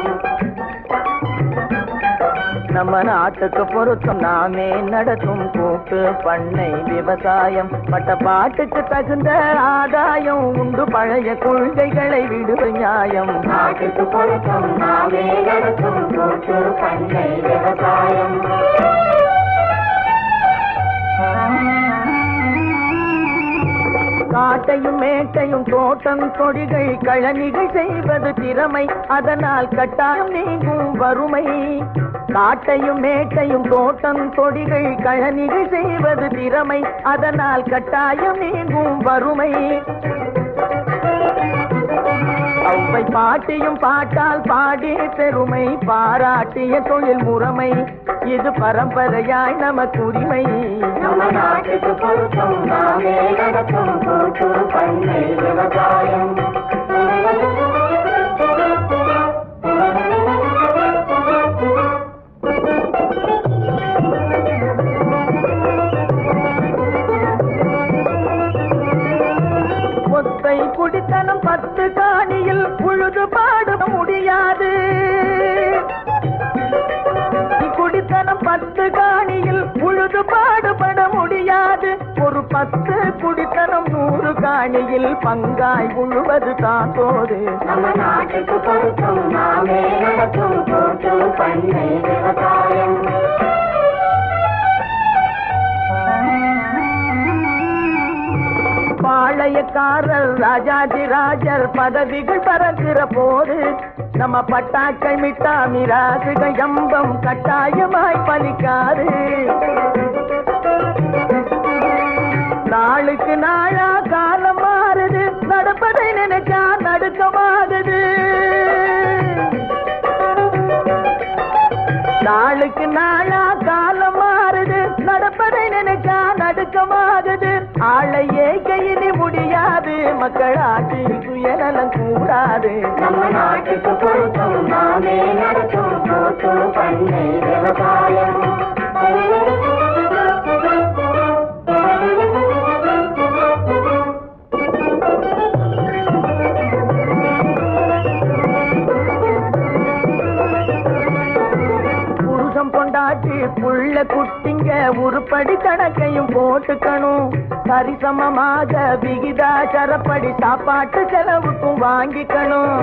நம்ம நாட்டுக்கு பொருத்தம் நாமே நடத்தும் கூட்டு பண்ணை விவசாயம் பட்ட பாட்டுக்கு தகுந்த ஆதாயம் உண்டு பழைய கொள்கைகளை விடுவது நியாயம் நாட்டுக்கு பொருத்தம் நாமே நடத்தும் கூட்டு பண்ணை விவசாயம் காட்டையும் மேட்டையும் தோட்டம் கொடிகள் கழனிகள் செய்வது திறமை அதனால் கட்டாயம் நீங்கும் வறுமை காட்டையும் மேட்டையும் தோட்டம் கொடிகள் கழனிகள் செய்வது திறமை அதனால் கட்டாயம் நீங்கும் வறுமை அவ்வை பாட்டியும் பாட்டால் பாடி பெருமை பாராட்டிய தொழில் முறைமை இது பரம்பரையாய் நமக்கு உரிமை நம்ம நாட்டுக்கு பொருத்தம் நாமே நடத்தும் கூட்டு பண்ணை விவசாயம் ஒத்தை குடித்தனம் பத்து காணியில் உழுது பாட முடியாது குடித்தனம் பத்து காணியில் உழுது பாடுபட முடியாது ஒரு பத்து குடித்தனம் நூறு காணியில் பங்காய் உழுவது தான் போது நம்ம நாட்டுக்கு பொருத்தம் நாமே நடத்தும் கூட்டு பண்ணை விவசாயம் பாளையக்காரர் ராஜாதி ராஜர் பதவிகள் பறக்கிற போது நம்ம பட்டாக்கள் மிட்டா மிராசுகள் எம்பம் கட்டாயமாய் பலிக்காது நாளுக்கு நாளா காலம் மாறுது நடப்பதை நினைச்சா நடுக்கமாகுது நாளுக்கு நாளா காலம் மாறுது நடப்பதை நினைச்சா நடுக்கமாகுது ஆளையே கையினி முடியாது மக்களாட்சி சுயநலம் கூடாது நம்ம நாட்டுக்கு பொருத்தம் நாமே நடத்தும் கூட்டு பண்ணை விவசாயம் புருஷம் கொண்டாட்டி புள்ள குட்டிங்க உருப்படி கணக்கையும் போட்டுக்கணும் சரிசமமாக விகிதாச்சாரப்படி சாப்பாட்டு செலவுக்கும் வாங்கிக்கணும்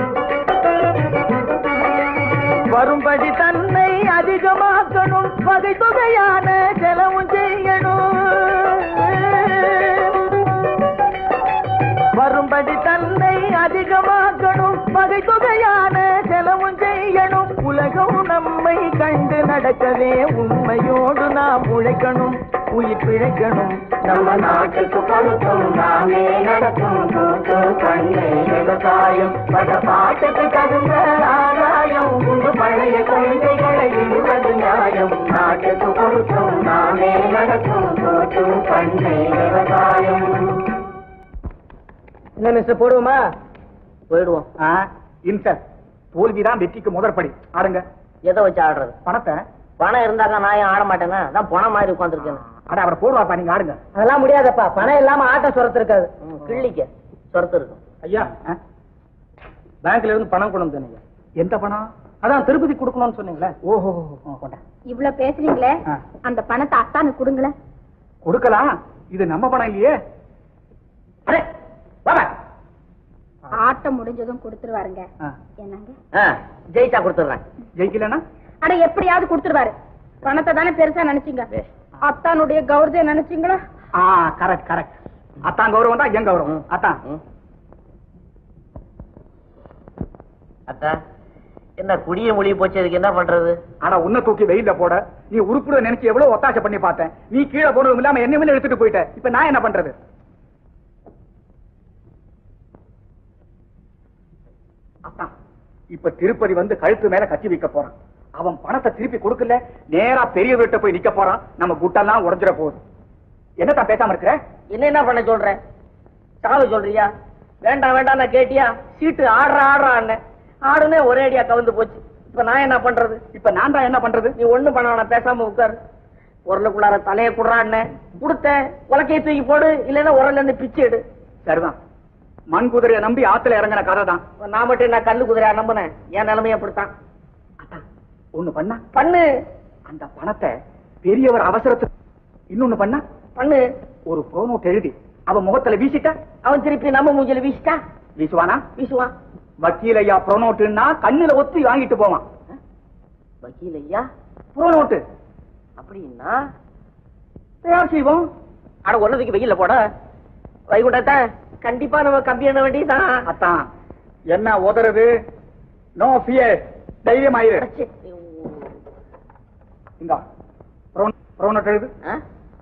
வரும்படி தன்னை அதிகமாக்கணும் வகை தொகையான செலவும் செய்யணும் வரும்படி தன்னை அதிகமாக்கணும் வகை தொகையான செலவும் செய்யணும் உலகம் நம்மை கண்டு நடக்கவே உண்மையோடு நாம் உழைக்கணும் உயிர் பிழைக்கணும் நம்ம நாட்டுக்கு பொருத்தம் நாமே நடத்தும் கூட்டு பண்ணை விவசாயம் பட பாட்டுக்கு தகுந்த ஆதாயம் உண்டு பழைய கொள்கைகளை விடுவது நியாயம் நாட்டுக்கு பொருத்தம் நாமே நடத்தும் கூட்டு பண்ணை விவசாயம் என்ன மிஸ்டர் போடுவோமா போயிடுவோம் இன்சர் தோல்விதான் வெற்றிக்கு முதற்படி ஆடுங்க எதை வச்சு ஆடுறது பணத்தை பணம் இருந்தாக்கா நான் ஏன் ஆட மாட்டேன்னா தான் பணம் மாதிரி உட்காந்துருக்கேன் அட அவரை போடுவாப்பா நீங்க ஆடுங்க அதெல்லாம் முடியாதப்பா பணம் இல்லாம ஆட்டம் சுரத்து இருக்காது கிள்ளிக்க சொரத்து இருக்கும் ஐயா பேங்க்ல இருந்து பணம் கொண்டு வந்தேன் எந்த பணம் அதான் திருப்பதி கொடுக்கணும்னு சொன்னீங்களே ஓஹோ கொண்டா இவ்வளவு பேசுறீங்களே ஆ. அந்த பணத்தை அத்தானுக்கு கொடுங்களேன் கொடுக்கலாம் இது நம்ம பணம் இல்லையே அடே வாடா. ஆட்டம் முடிஞ்சதும் கொடுத்துருவாருங்க ஆ, என்னங்க ஆ, ஜெயிச்சா கொடுத்துட்றேன் ஜெயிக்கலன்னா அட எப்படியாவது கொடுத்துருவாரு பணத்தை தானே பெருசா நினைச்சீங்க அத்தானுடைய கௌரவத்தை நினைச்சீங்களா ஆ கரெக்ட் கரெக்ட் அத்தான் கௌரவம் தான் என் கௌரவம் அத்தான் ம். அத்தா என்ன குடிய மொழி போச்சு அதுக்கு என்ன பண்றது ஆனா உன்னை தூக்கி வெயில்ல போட நீ உருப்புட நினைச்சு எவ்வளவு ஒத்தாசை பண்ணி பார்த்தேன் நீ கீழே போனதும் இல்லாம என்ன மேல எடுத்துட்டு போயிட்ட இப்ப நான் என்ன பண்றது அத்தான் இப்ப திருப்பதி வந்து கழுத்து மேல கட்டி வைக்க போறான் அவன் பணத்தை திருப்பி கொடுக்கல நேரா பெரியவர்கிட்ட போய் நிக்க போறான் நம்ம குட்டெல்லாம் உடஞ்சிட போகுது என்னத்தான் பேசாம இருக்கிற என்ன என்ன பண்ண சொல்றேன் சாவு சொல்றியா வேண்டாம் வேண்டாம் நான் கேட்டியா சீட்டு ஆடுற ஆடுறான்னு ஆடுனே ஒரே அடியா கவுந்து போச்சு இப்ப நான் என்ன பண்றது இப்ப நான் தான் என்ன பண்றது நீ ஒண்ணும் பண்ண வேணாம் பேசாம உட்காரு உரலுக்குள்ளார தலைய குடுறான்னு கொடுத்தேன் உலக்கைய தூக்கி போடு இல்லைன்னா உரல்ல இருந்து பிச்சு எடு சரிதான் மண் குதிரையை நம்பி ஆத்துல இறங்கின கதை தான் நான் மட்டும் நான் கல்லு குதிரையா நம்பினேன் என் நிலைமையை அப்படித்தான் ஒண்ணு பண்ணா பண்ணு அந்த பணத்தை பெரியவர் அவசரத்துக்கு இன்னொன்னு பண்ணா பண்ணு ஒரு ப்ரோனோட் எழுதி அவன் முகத்துல வீசிட்டா அவன் திருப்பி நம்ம மூஞ்சில வீசிட்டா வீசுவானா வீசுவான் வக்கீல் ஐயா ப்ரோனோட்டுன்னா கண்ணுல ஒத்தி வாங்கிட்டு போவான் வக்கீல் ஐயா ப்ரோனோட்டு அப்படின்னா தயார் செய்வோம் அட ஒன்னதுக்கு வெயில்ல போட வைகுண்டத்தை கண்டிப்பா நம்ம கம்பி எண்ண வேண்டியதுதான் அத்தான் என்ன உதறது நோ ஃபியர் தைரியம் ஆயிரு இந்த ப்ரோனோட் எழுது ஆ?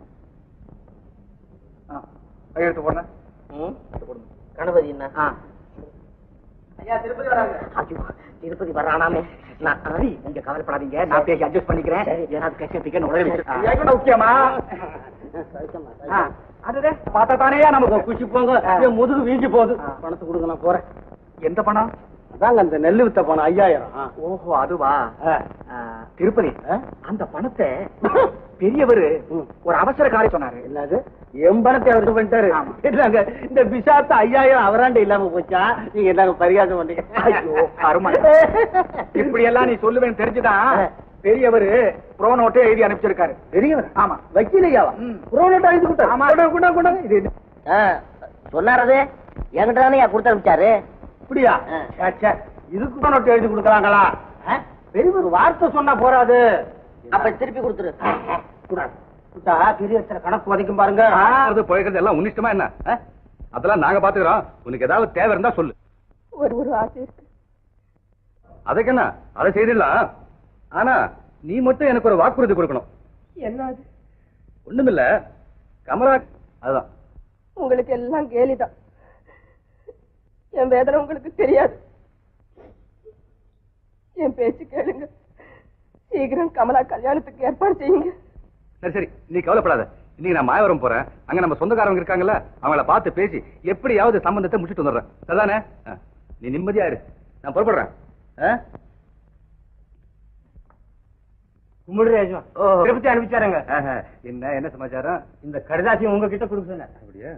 ஆ, கையெழுத்து போடுங்க ம்? கணபதி என்ன ஆ ஐயோ, திருப்பதி வர்றானாமே நான் சரி நீங்க கவலைப்படாதீங்க நான் பேசி அட்ஜஸ்ட் பண்ணிக்கிறேன் ஏதாவது கஷ்ட பிக்க உடனே ஆ. வச்சு முக்கியமா ஆ, அதுதே பார்த்தா தானே நமக்கு குச்சி போங்க என் முதுகு வீங்கி போகுது பணத்தை கொடுங்க நான் போறேன் எந்த பணம் அதாங்க அந்த நெல்லு வித்த பணம் ஐயாயிரம் ஓஹோ அதுவா ஆ, திருப்பதி அந்த பணத்தை பெரியவர் ஒரு அவசர காரியம் சொன்னாரு என்னது என் பணத்தை அவர் பண்ணிட்டாரு ஆமா. என்னங்க இந்த பிசாத்து ஐயாயிரம் அவராண்ட இல்லாம போச்சா நீங்க என்னங்க பரிகாசம் பண்றீங்க ஐயோ அருமை இப்படி எல்லாம் நீ சொல்லுவேன்னு தெரிஞ்சுதான் பெரியவர் ப்ரோனோட்டே எழுதி அனுப்பிச்சிருக்காரு பெரியவர் ஆமா வக்கீல் ஐயாவா ம். புரோனோட்டா எழுதி கொடுத்தாரு ஆமா கொண்டா கொண்டா கொண்டா இது இது. சொன்னாரது என்கிட்ட தானே கொடுத்து அனுப்பிச்சாரு இப்படியா ஆ. ச்சே, ச்சே. இதுக்கு ப்ரோனோட் எழுதி கொடுக்கறாங்களா பெரியவர் வார்த்தை சொன்னா போறாது அப்ப திருப்பி கொடுத்துரு கூடாது கொடுத்தா பெரிய கணக்கு வதைக்கும் பாருங்க அது போய்க்கிறது எல்லாம் உன்னிஷ்டமா என்ன ஆ? அதெல்லாம் நாங்க பாத்துக்கிறோம் உனக்கு ஏதாவது தேவை இருந்தா சொல்லு ஒரு ஒரு ஆசை இருக்கு அதுக்கு என்ன அதை செய்திடலாம் ஆனா நீ மட்டும் எனக்கு ஒரு வாக்குறுதி கொடுக்கணும் என்ன அது ஒண்ணுமில்ல கமலா அதுதான் உங்களுக்கு எல்லாம் கேலிதான் என் வேதனை உங்களுக்கு தெரியாது என் பேச்சு கேளுங்க சீக்கிரம் கமலா கல்யாணத்துக்கு ஏற்பாடு செய்யுங்க சரி சரி நீ கவலைப்படாத இன்னைக்கு நான் மாயவரம் போறேன் அங்க நம்ம சொந்தக்காரங்க இருக்காங்கல்ல அவங்கள பார்த்து பேசி எப்படியாவது சம்பந்தத்தை முடிச்சிட்டு வந்துடுறேன் சரிதானே ஆ, நீ நிம்மதியா இரு நான் புறப்படுறேன் ஆ? கும்பிடுறேன் ஓஹோ. திருப்பதி அனுப்பிச்சாருங்க ஆஹா, என்ன என்ன சமாச்சாரம் இந்த கடிதாசியம் உங்ககிட்ட கொடுக்க சொன்னேன் அப்படியா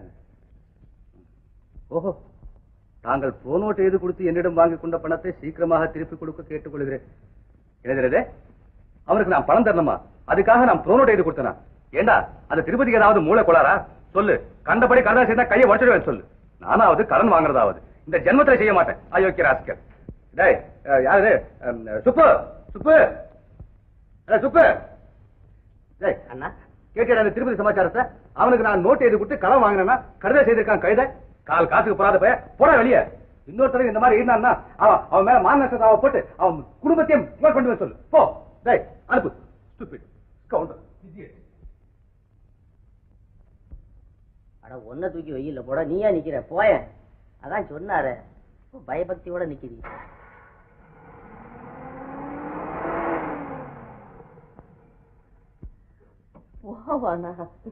ஓஹோ தாங்கள் போனோட்டு எழுதி கொடுத்து என்னிடம் வாங்கி கொண்ட பணத்தை சீக்கிரமாக திருப்பி கொடுக்க கேட்டுக்கொள்கிறேன் எழுதுறது அவருக்கு நான் பணம் தரணுமா அதுக்காக நான் ப்ரோனோட் எழுதி கொடுத்தனா ஏண்டா அந்த திருப்பதிக்கு ஏதாவது மூளை கொளாரா சொல்லு கண்டபடி கடன் செய்தா கையை உடச்சிடுவேன் சொல்லு நானாவது கடன் வாங்குறதாவது இந்த ஜென்மத்துல செய்ய மாட்டேன் அயோக்கிய ராஸ்கல் டேய் அஹ், யாரு அம், சுப்பு சுப்பு அட, சுப்பு டேய் அண்ணா கேட்கிற அந்த திருப்பதி சமாச்சாரத்தை அவனுக்கு நான் நோட்டு எழுதி கொடுத்து கடன் வாங்கினேன்னா கழுதை செய்திருக்கான் கழுதை கால் காசுக்கு போறாத பைய போட வெளியே இன்னொருத்தர இந்த மாதிரி இருந்தான்னா அவன் அவன் மேல மாநகரத்தை போட்டு அவன் குடும்பத்தையும் புகார் கொண்டு வர சொல்லு போ டேய் அனுப்பு stupid, scoundrel, idiot. அட ஒன்ன தூக்கி வெயில்ல போட நீயா நிக்கிற போய அதான் சொன்னாரு பயபக்தியோட நிக்கிறீ போவானா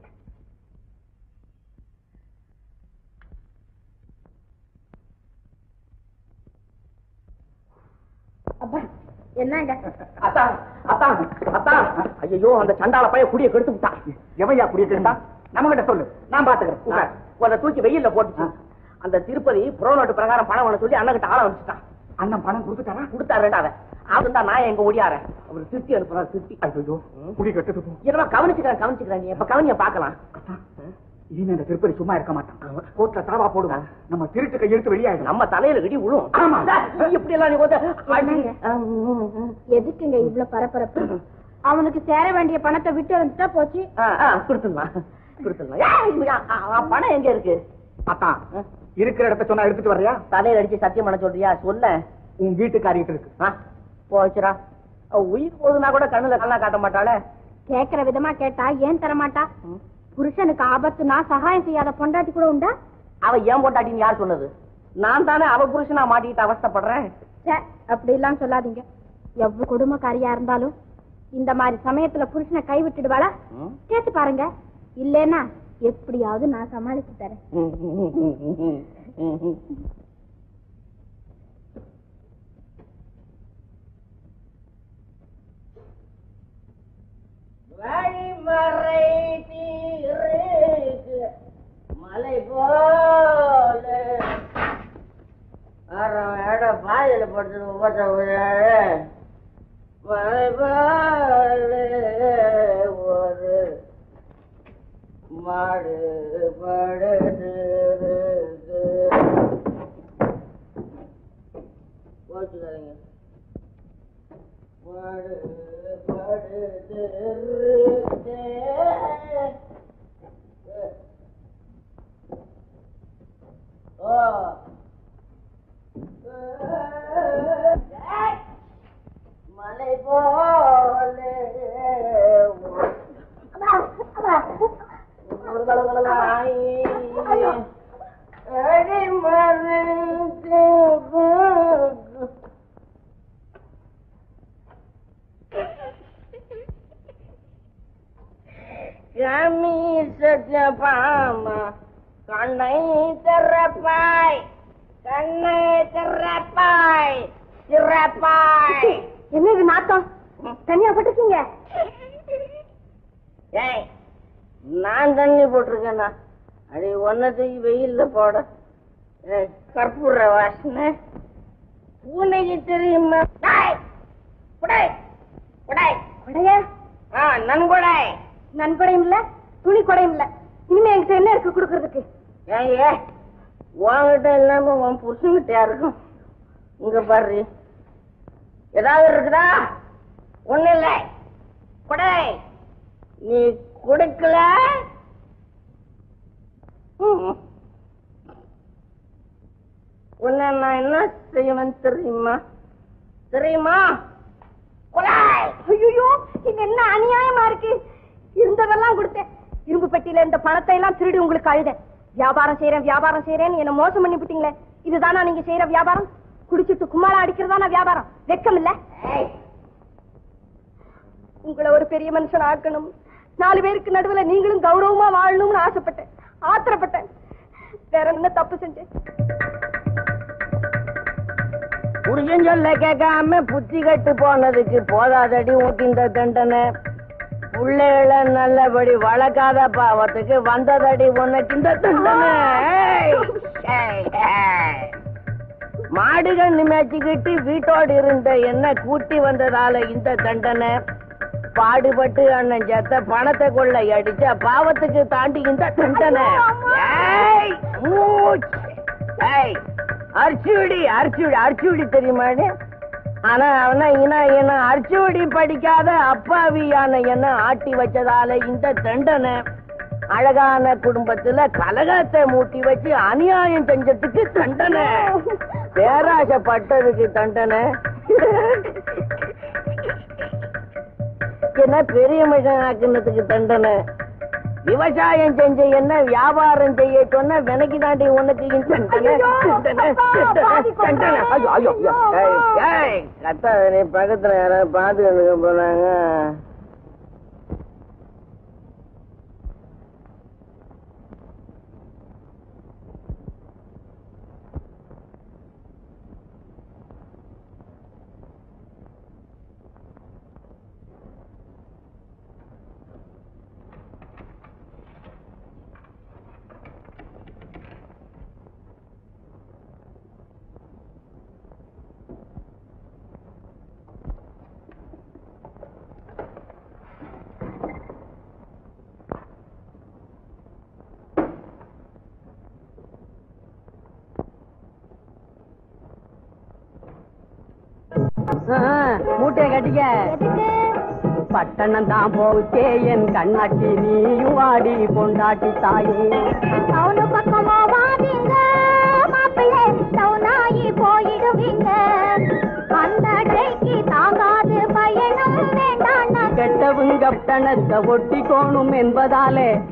அப்பா என்னங்க அத்தான் அத்தான் அத்தான் ஐயோ அந்த சண்டால பைய குடிய கெடுத்து விட்டான் எவையா குடியிருந்தா நம்ம கிட்ட சொல்லு நான் பாத்துக்கிறேன் உட்கார். உன்னை தூக்கி வெயில்ல போட்டுச்சு அந்த திருப்பதி புரோனோட்டு பிரகாரம் பணம் வேணும் சொல்லி அண்ணகிட்ட ஆள வச்சுட்டான் அண்ணன் பணம் கொடுத்துட்டாரா கொடுத்தாரு ரெண்டாவ அவன் தான் நான் எங்க ஓடியாரேன் அவர் திருப்தி அனுப்புறாரு திருப்தி ஐயோ குடி கெட்டது போ என்னமா கவனிச்சுக்கிறேன் கவனிச்சுக்கிறேன் நீ எப்ப கவனிய பாக்கலாம் இனிமே இந்த திருப்பதி சும்மா இருக்க மாட்டான் கோர்ட்ல தாவா போடுவான் நம்ம திருட்டு கையெழுத்து வெளியாயிடும் நம்ம தலையில இடி விழும் ஆமா. நீ இப்படி எல்லாம் நீ வந்து எதுக்குங்க இவ்ளோ பரபரப்பு அவனுக்கு சேர வேண்டிய பணத்தை விட்டு வந்துட்டா போச்சு கொடுத்துடலாம் கொடுத்துடலாம் ஏய், அ- அ- அ- பணம் எங்க இருக்கு அத்தான் இருக்கிற இடத்த சொன்னா எடுத்துட்டு வர்றியா தலையில அடிச்சு சத்தியம் பண்ண சொல்றியா சொல்ல உன் வீட்டுக்காரிட்டு இருக்கு போச்சுரா அவ உயிர் போகுதுன்னா கூட கண்ணுல கண்ணா காட்ட மாட்டாளே கேக்குற விதமா கேட்டா ஏன் தர மாட்டா புருஷனுக்கு ஆபத்துனா சகாயம் செய்யாத பொண்டாட்டி கூட உண்டா அவ ஏன் போட்டாட்டின்னு யார் சொன்னது நான் தானே அவ புருஷனா மாட்டிக்கிட்டு அவஸ்தைப்படுறேன் ச்சே, அப்படி எல்லாம் சொல்லாதீங்க எவ்வளவு கொடுமைக்காரியா இருந்தாலும் இந்த மாதிரி சமயத்துல புருஷனை கை விட்டுடுவாளா கேட்டு பாருங்க இல்லைன்னா எப்படியாவது நான் சமாளிச்சு தரேன் வழிமறை தீருக்கு மலை போல அறம் எட பாதையில படுத்து ஓட்ட விழாரு மலை போல ஒரு மாடு படுத்து போச்சுக்காதீங்க மாடு படுத்து ஓ மலை போல அடி மருந்து கமி சத்யபாமா கண்ணை திறப்பாய் கண்ணை திறப்பாய் திறப்பாய் என்னது நாத்தம் தனியா பட்டிருக்கீங்க ஏய் நான் தண்ணி போட்டிருக்கேன்னா அடி ஒன்னதைக்கு வெயில்ல போட ஏய், கற்பூர வாசனை பூனைக்கு தெரியுமா டேய், குடை, குடை. கொடைய ஆ, நன்கொடை நன்கொடையும் இல்ல துணி கொடையும் இல்ல இனிமே என்கிட்ட என்ன இருக்கு கொடுக்கறதுக்கு ஏன் ஏ உன்கிட்ட இல்லாம உன் புருஷன்கிட்ட இருக்கும் இங்க பாரு ஏதாவது இருக்குதா ஒண்ணு இல்ல குடை நீ கொடுக்கல ம். உன்னை நான் என்ன செய்வேன் தெரியுமா தெரியுமா குடை ஐயோ இது என்ன அநியாயமா இருக்கு இருந்ததெல்லாம் கொடுத்தேன் இரும்பு பெட்டியில இந்த பணத்தை எல்லாம் திருடி உங்களுக்கு அழுதேன் வியாபாரம் செய்யறேன் வியாபாரம் செய்யறேன்னு என்ன மோசம் பண்ணி விட்டீங்களே இதுதானா நீங்க செய்யற வியாபாரம் குடிச்சிட்டு கும்மாளா அடிக்கிறதானா வியாபாரம் வெக்கம் இல்ல ஏய், உங்களை ஒரு பெரிய மனுஷன் ஆக்கணும் நாலு பேருக்கு நடுவுல நீங்களும் கௌரவமா வாழணும்னு ஆசைப்பட்டேன் ஆத்திரப்பட்டேன் வேற என்ன தப்பு செஞ்சேன் புருஷன் சொல்ல கேட்காம புத்தி கட்டு போனதுக்கு போதாதடி உனக்கு இந்த தண்டனை பிள்ளைகளை நல்லபடி வளர்க்காத பாவத்துக்கு வந்ததடி உனக்கு இந்த தண்டனை ஏய், ஏய், ஏய். மாடுகள் மேய்ச்சிக்கிட்டு வீட்டோடு இருந்த என்ன கூட்டி வந்ததால இந்த தண்டனை பாடுபட்டு அண்ணன் செத்த பணத்தை கொள்ள அடிச்ச பாவத்துக்கு தாண்டி இந்த தண்டனை ஏய், மூச்சு. ஏய், அரிச்சுடி அரிச்சுடி அரிச்சுடி தெரியுமாடி ஆனா அவன இன என்ன அரிச்சுடி படிக்காத அப்பாவியான என்ன ஆட்டி வச்சதால இந்த தண்டனை அழகான குடும்பத்துல கலகத்தை மூட்டி வச்சு அநியாயம் செஞ்சதுக்கு தண்டனை பேராசப்பட்டதுக்கு தண்டனை என்ன பெரிய மனுஷன் ஆக்குனதுக்கு தண்டனை விவசாயம் செஞ்ச என்ன வியாபாரம் செய்ய சொன்ன வினைக்கு தாண்டி உனக்கு இந்த தண்டனை தண்டனை, தண்டனை, தண்டனை. ஐயோ, ஐயோ, ஐயோ. ஏய், ஏய், கத்தாத நீ பக்கத்துல யாராவது பாத்துக்கிட்டு போனாங்க மூட்டைய கட்டிக்க பட்டணம் தான் போச்சே என் கண்ணாட்டி நீயும் வாடி பொண்டாட்டி தாயே அவனு பக்கமா வாதீங்க மாப்பிள்ளை சவுனாயி போயிடுவீங்க அந்த ட்ரைக்கு தாங்காது பயணம் வேண்டாம் கெட்டவங்க பட்டணத்தை ஒட்டி கோணும் என்பதாலே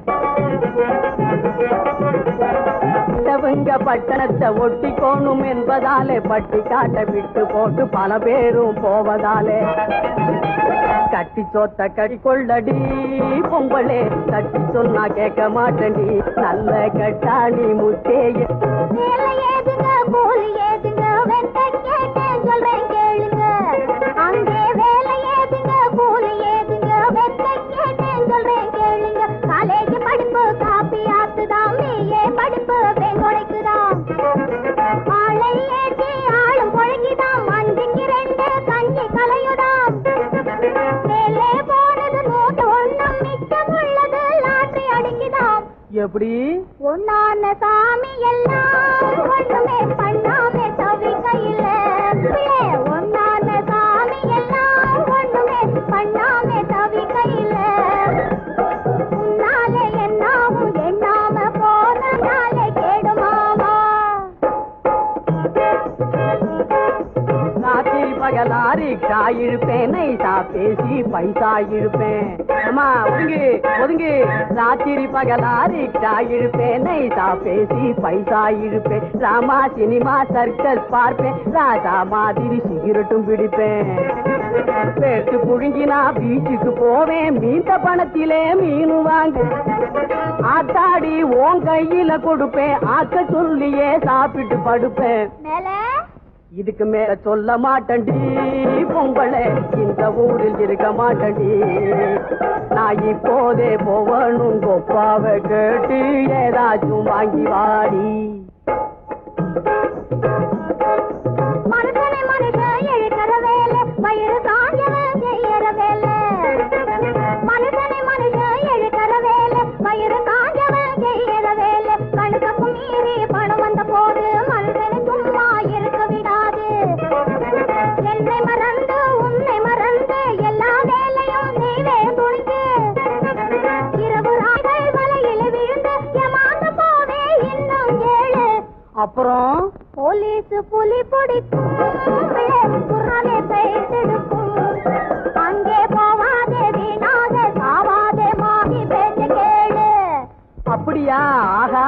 விட்டவங்க பட்டணத்தை ஒட்டிக்கோணும் என்பதாலே பட்டி காட்ட விட்டு போட்டு பல பேரும் போவதாலே கட்டி சோத்த கடி கொள்ளடி பொங்கலே தட்டி சொன்னா கேட்க மாட்டேன்டி நல்ல கட்டாணி முத்தேய வேலை ஏதுங்க கூலி ஏதுங்க வெட்ட கேட்டேன் சொல்றேன் கேளுங்க அங்கே வேலை ஏதுங்க கூலி ஏதுங்க வெட்ட கேட்டேன் சொல்றேன் கேளுங்க காலேஜ் படிப்பு காப்பி ஆத்துதான் பிஏ படிப்பு பெண்கொடைக்குதான் ஆளை ஏற்றி ஆளும் பொழங்கிதான் அஞ்சுக்கு ரெண்டு கஞ்சி கலையுதாம் மேலே போனது நூத்து ஒண்ணும் மிச்சம் உள்ளது லாட்டரி அடிக்குதாம் எப்படி ஒன்னான சாமி எல்லாம் ஒண்ணுமே பண்ணாமே தவிக்கையில பிள்ளை ஒன்னான சாமி எல்லாம் ஒண்ணுமே பண்ணாமே தவிக்கையில உன்னாலே என்னாவும் எண்ணாம போனதாலே கேடுமாமா ராத்திரி பகலாரி இழுப்பேன் நைசா பேசி பைசா இழுப்பேன் அம்மா ஒதுங்கு ஒதுங்கு ராத்திரி பகலாரி இழுப்பேன் நைசா பேசி பைசா இழுப்பேன் ராமா சினிமா சர்க்கஸ் பார்ப்பேன் ராஜா மாதிரி சிகரெட்டும் பிடிப்பேன் பேட்டு புழுங்கினா பீச்சுக்கு போவேன் மீந்த பணத்திலே மீன் வாங்க ஆத்தாடி உன் கையில கொடுப்பேன் ஆக்க சொல்லியே சாப்பிட்டு படுப்பேன் மேல இதுக்கு மேல சொல்ல மாட்டேன்டி பொங்கலே இந்த ஊரில் இருக்க மாட்டேன்டி நான் இப்போதே போவனும் கொப்பாவை கேட்டு ஏதாச்சும் வாங்கி வாடி மனுஷனை மனுஷன் இழுக்கிற வேலை வயிறு காஞ்சவன் செய்யற வேலை மனுஷனை மனுஷன் இழுக்கிற வேலை வயிறு காஞ்சவன் செய்யற வேலை கணக்கு மீறி பணம் வந்த போது மனுஷனை சும்மா இருக்க விடாது என்னை மறந்து உன்னை மறந்து எல்லா வேலையும் செய்வே துணிக்கு இரவு ராய்கள் வலையில விழுந்து ஏமாந்து போவே இன்னும் ஏழு அப்புறம் போலீஸ் புலி பிடிக்கும் குர்ரானே கைத்தெடுக்கும் அங்கே போவாதே வீணாக சாவாதே மாகி பேச்ச கேளு அப்படியா ஆஹா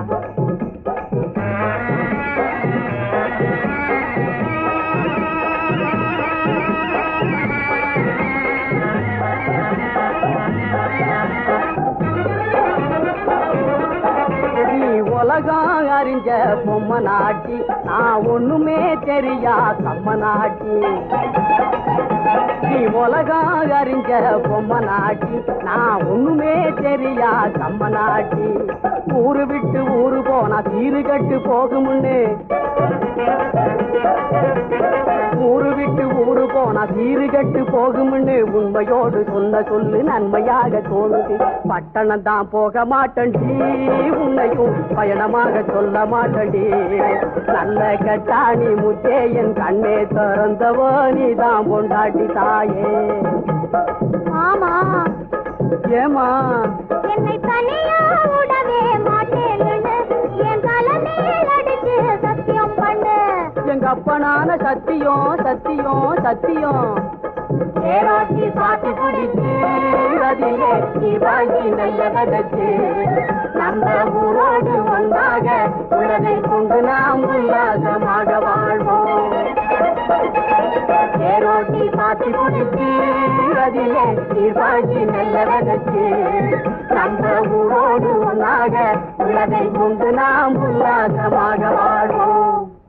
நீ உலகம் அறிஞ்ச பொம்மை நாட்டி நான் ஒண்ணுமே தெரியா கம்ம நாட்டி நீ உலகம் அறிஞ்ச பொம்மை நாட்டி நான் ஒண்ணுமே தெரியா கம்ம நாட்டி ஊரு விட்டு ஊரு போனா தீரு கட்டு போகுமுன்னு ஊரு விட்டு ஊரு போனா சீரு கட்டு போகும்னு உண்மையோடு சொல்ல சொல்லு நன்மையாக தோணுது பட்டணம் தான் போக மாட்டேன்டி உன்னையும் பயணமாக சொல்ல மாட்டேன்டி நல்ல கட்டாணி முத்தே என் கண்ணே திறந்தவோ நீதான் பொண்டாட்டி தாயே ஆமா ஏமா என்னை தனியா விடவே மாட்டேன்னு என் தலைமையில் அடிச்சு சத்தியம் பண்ணு எங்க அப்பனான சத்தியம் சத்தியம் சத்தியம் ஏராட்டி பாட்டி பிடிச்சு அதிலே நீ வாங்கி நல்ல விதைச்சு நம்ம ஊரோடு ஒன்றாக உலகை கொண்டு நாம் உல்லாசமாக வாழ்வோம் ஏரோட்டி பாத்தி பிடிச்சு அதிலே நீர் பாய்ச்சி நல்ல விதைச்சு நம்ம ஊரோடு ஒன்றாக உலகை கொண்டு நாம் உல்லாசமாக வாழ்வோம்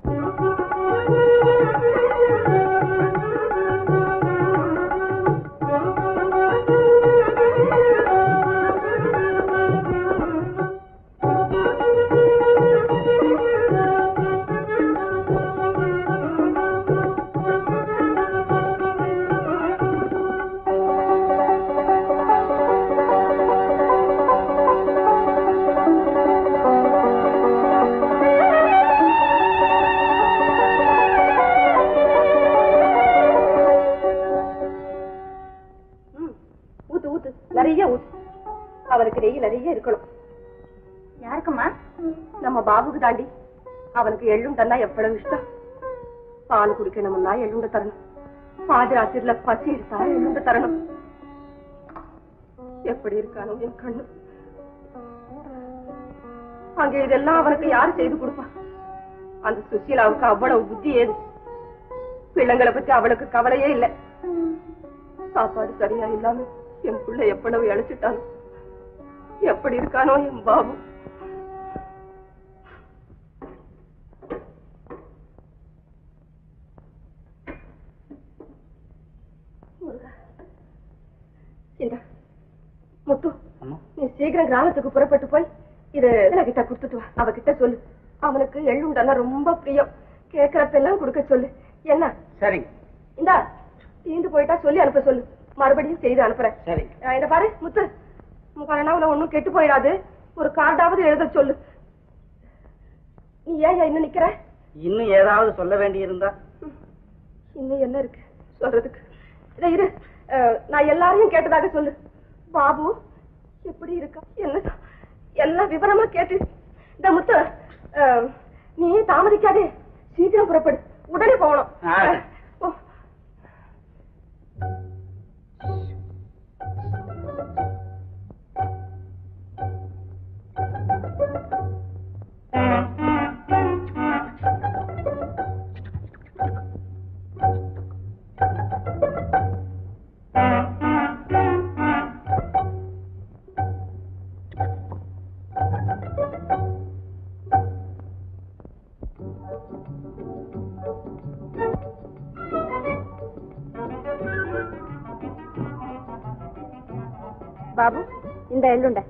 ஊத்து ஊத்து நிறைய ஊத்து அவனுக்கு நெய் நிறைய இருக்கணும் யாருக்குமா நம்ம பாபுக்கு தாண்டி அவனுக்கு எள்ளுண்டன்னா எவ்வளவு இஷ்டம் பால் குடிக்கணும்னா எள்ளுண்ட தரணும் பாதிராத்திரில பசி எடுத்தா எள்ளுண்ட தரணும் எப்படி இருக்கானோ என் கண்ணு அங்க இதெல்லாம் அவனுக்கு யாரு செய்து கொடுப்பா அந்த சுசீலாவுக்கு அவ்வளவு புத்தி ஏது பிள்ளைங்களை பத்தி அவளுக்கு கவலையே இல்ல சாப்பாடு சரியா இல்லாம என் பிள்ளை எவ்வளவு இழைச்சிட்டானோ எப்படி இருக்கானோ என் பாபு முருகா. இந்தா, முத்து நீ சீக்கிரம் கிராமத்துக்கு புறப்பட்டு போய் இது கிட்ட கொடுத்துட்டு வா அவகிட்ட சொல்லு அவனுக்கு எள்ளுண்டெல்லாம் ரொம்ப பிரியம் கேக்குறப்பெல்லாம் கொடுக்க சொல்லு என்ன சரிங்க இந்தா தீந்து போயிட்டா சொல்லி அனுப்ப சொல்லு மறுபடியும் செய்து அனுப்புறேன் சரி அஹ் இத பாரு முத்து முக்கால ஒண்ணும் கெட்டு போயிடாது ஒரு கார்டாவது எழுத சொல்லு நீ ஏன் இன்னும் நிக்கிற இன்னும் ஏதாவது சொல்ல வேண்டி இருந்தா இன்னும் என்ன இருக்கு சொல்றதுக்கு இத இரு அஹ், நான் எல்லாரையும் கேட்டதாக சொல்லு பாபு எப்படி இருக்கா என்ன எல்லாம் விவரமா கேட்டு இந்த முத்து அஹ், நீ தாமதிக்காதே சீக்கிரம் புறப்படு உடனே போகணும் ஆ. அஹ், ஓ. பாபு இந்த எள்ளுண்ட